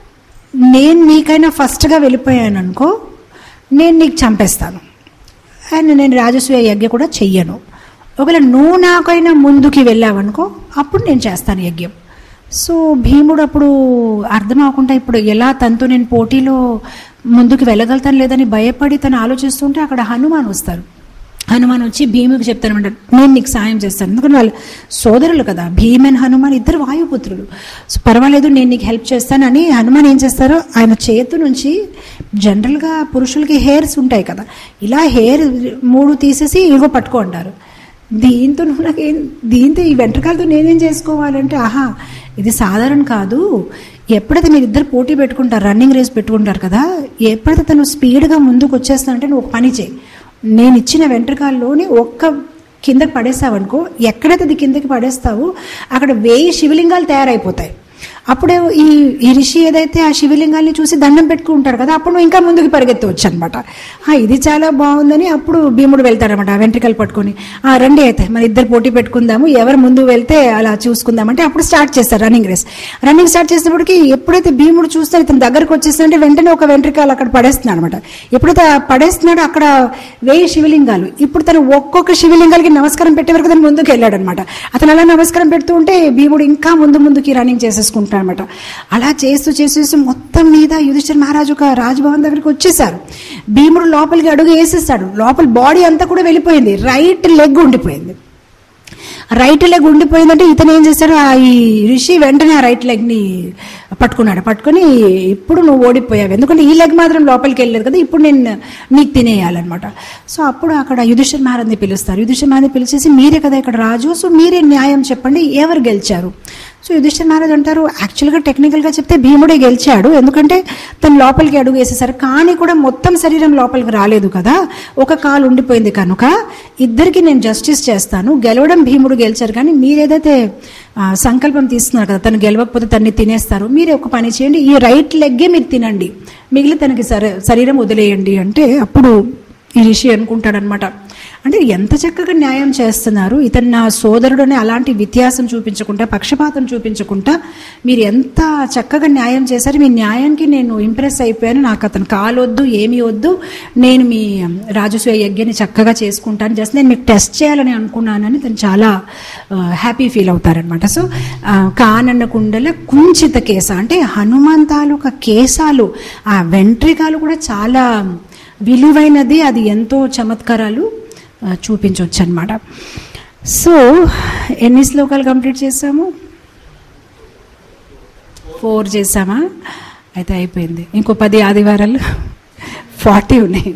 Speaker 1: నేను నీకైనా ఫస్ట్గా వెళ్ళిపోయాను అనుకో నేను నీకు చంపేస్తాను అండ్ నేను రాజసూయ యజ్ఞ కూడా చెయ్యను ఒకవేళ నువ్వు నాకైనా ముందుకి వెళ్ళావనుకో అప్పుడు నేను చేస్తాను యజ్ఞం సో భీముడు అప్పుడు అర్థం అవ్వకుండా ఇప్పుడు ఎలా తనతో నేను పోటీలో ముందుకు వెళ్ళగలుగుతాను లేదని భయపడి తను ఆలోచిస్తుంటే అక్కడ హనుమాన్ వస్తారు హనుమాన్ వచ్చి భీముకి చెప్తానమాట నేను నీకు సాయం చేస్తాను ఎందుకంటే వాళ్ళు సోదరులు కదా భీమ్ అండ్ హనుమాన్ ఇద్దరు వాయుపుత్రులు సో పర్వాలేదు నేను నీకు హెల్ప్ చేస్తానని హనుమాన్ ఏం చేస్తారో ఆయన చేతు నుంచి జనరల్గా పురుషులకి హెయిర్స్ ఉంటాయి కదా ఇలా హెయిర్ మూడు తీసేసి ఇగో పట్టుకో అంటారు దీంతో నువ్వు నాకేం దీంతో ఈ వెంట్రకాలతో నేనేం చేసుకోవాలంటే ఆహా ఇది సాధారణ కాదు ఎప్పుడైతే మీరు ఇద్దరు పోటీ పెట్టుకుంటారు రన్నింగ్ రేస్ పెట్టుకుంటారు కదా ఎప్పుడైతే తను స్పీడ్గా ముందుకు వచ్చేస్తానంటే నువ్వు ఒక పని చేయి నేను ఇచ్చిన వెంట్రకాల్లోని ఒక్క కిందకి పడేస్తావనుకో ఎక్కడైతే అది కిందకి పడేస్తావో అక్కడ వేయి శివలింగాలు తయారైపోతాయి అప్పుడు ఈ ఈ ఋషి ఏదైతే ఆ శివలింగాల్ని చూసి దండం పెట్టుకుంటాడు కదా అప్పుడు నువ్వు ఇంకా ముందుకు పరిగెత్తవచ్చు అనమాట ఇది చాలా బాగుందని అప్పుడు భీముడు వెళ్తాడనమాట ఆ వెంట్రికలు పట్టుకొని ఆ రండి అయితే మన ఇద్దరు పోటీ పెట్టుకుందాము ఎవరు ముందు వెళ్తే అలా చూసుకుందామంటే అప్పుడు స్టార్ట్ చేస్తారు రన్నింగ్ రేస్ రన్నింగ్ స్టార్ట్ చేసినప్పటికి ఎప్పుడైతే భీముడు చూస్తాడో ఇతని దగ్గరకు వచ్చేస్తుంటే వెంటనే ఒక వెంట్రికలు అక్కడ పడేస్తున్నాడు అనమాట ఎప్పుడైతే ఆ పడేస్తున్నాడో అక్కడ వేయి శివలింగాలు ఇప్పుడు తను ఒక్కొక్క శివలింగాలకి నమస్కారం పెట్టే వరకు తను ముందుకు వెళ్ళాడు అనమాట అతను అలా నమస్కారం పెడుతూ ఉంటే భీముడు ఇంకా ముందు ముందుకి రన్నింగ్ చేసేసుకుంటాడు అనమాట అలా చేస్తూ చేసేసి మొత్తం మీద యుధిష్ఠిర్ మహారాజు ఒక రాజ్భవన్ దగ్గరికి వచ్చేసారు భీముడు లోపలికి అడుగు వేసేసాడు లోపల బాడీ అంతా కూడా వెళ్ళిపోయింది రైట్ లెగ్ ఉండిపోయింది రైట్ లెగ్ ఉండిపోయిందంటే ఇతను ఏం చేశాడు ఆ ఈ ఋషి వెంటనే ఆ రైట్ లెగ్ని పట్టుకున్నాడు పట్టుకొని ఇప్పుడు నువ్వు ఓడిపోయావు ఎందుకంటే ఈ లెగ్ మాత్రం లోపలికి వెళ్ళలేదు కదా ఇప్పుడు నేను నీకు తినేయాలన్నమాట సో అప్పుడు అక్కడ యుధిష్ఠిర్ మహారాజ్ని పిలుస్తారు యుధిష్ఠిర్ మహారాజ్ని పిలిచేసి మీరే కదా ఇక్కడ రాజు సో మీరే న్యాయం చెప్పండి ఎవరు గెలిచారు సో యుధిష్ఠిర్ మహారాజ్ అంటారు యాక్చువల్గా టెక్నికల్గా చెప్తే భీముడే గెలిచాడు ఎందుకంటే తను లోపలికి అడుగు వేసేసారు కానీ కూడా మొత్తం శరీరం లోపలికి రాలేదు కదా ఒక కాలు ఉండిపోయింది కనుక ఇద్దరికి నేను జస్టిస్ చేస్తాను గెలవడం భీముడు గెలిచారు కానీ మీరేదైతే ఆ, సంకల్పం తీసుకున్నారు కదా తను గెలవకపోతే తన్ని తినేస్తారు మీరే ఒక పని చేయండి ఈ రైట్ లెగ్గే మీరు తినండి మిగిలి తనకి సరే శరీరం వదిలేయండి అంటే అప్పుడు ఈ ఋషి అనుకుంటాడనమాట అంటే ఎంత చక్కగా న్యాయం చేస్తున్నారు ఇతను నా సోదరుడని అలాంటి వ్యత్యాసం చూపించకుండా పక్షపాతం చూపించకుండా మీరు ఎంత చక్కగా న్యాయం చేశారు మీ న్యాయానికి నేను ఇంప్రెస్ అయిపోయాను నాకు అతను కాలొద్దు ఏమీ వద్దు నేను మీ రాజసూయ యజ్ఞని చక్కగా చేసుకుంటాను జస్ట్ నేను మీకు టెస్ట్ చేయాలని అనుకున్నానని తను చాలా హ్యాపీ ఫీల్ అవుతారనమాట సో కానన్న కుండల కుంచిత కేస అంటే హనుమాన్ తాలూకా కేసాలు ఆ వెంట్రికాలు కూడా చాలా విలువైనది అది ఎంతో చమత్కారాలు ఆ, చూపించవచ్చు అనమాట సో ఎన్ని శ్లోకాలు కంప్లీట్ చేసాము ఫోర్ చేసామా అయితే అయిపోయింది ఇంకో పది ఆదివారాలు ఫార్టీ ఉన్నాయి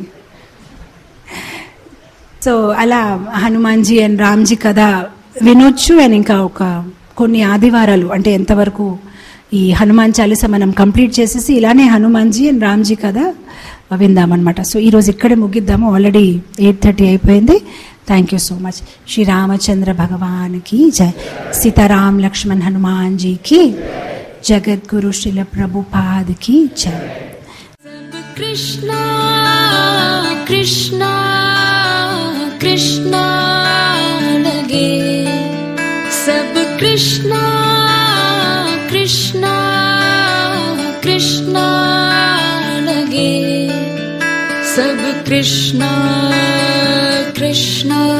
Speaker 1: సో అలా హనుమాన్జీ అండ్ రామ్జీ కథ వినొచ్చు అండ్ ఇంకా ఒక కొన్ని ఆదివారాలు అంటే ఎంతవరకు ఈ హనుమాన్ చాలీస మనం కంప్లీట్ చేసేసి ఇలానే హనుమాన్జీ అండ్ రామ్జీ కథ విందామన్నమాట సో ఈరోజు ఇక్కడే ముగిద్దాము ఆల్రెడీ ఎయిట్ థర్టీ అయిపోయింది thank you so much Shri Ramachandra భగవాన్కి జయ సీతారాం లక్ష్మణ్ హనుమాన్ జీకి జగద్గురు శ్రీల ప్రభుపాద్కి జయ
Speaker 2: सब कृष्णा कृष्णा कृष्णा लगे सब कृष्णा कृष्णा कृष्णा लगे सब कृष्णा कृष्णा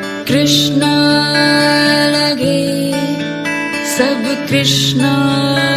Speaker 2: कृष्णा लगे सब कृष्णा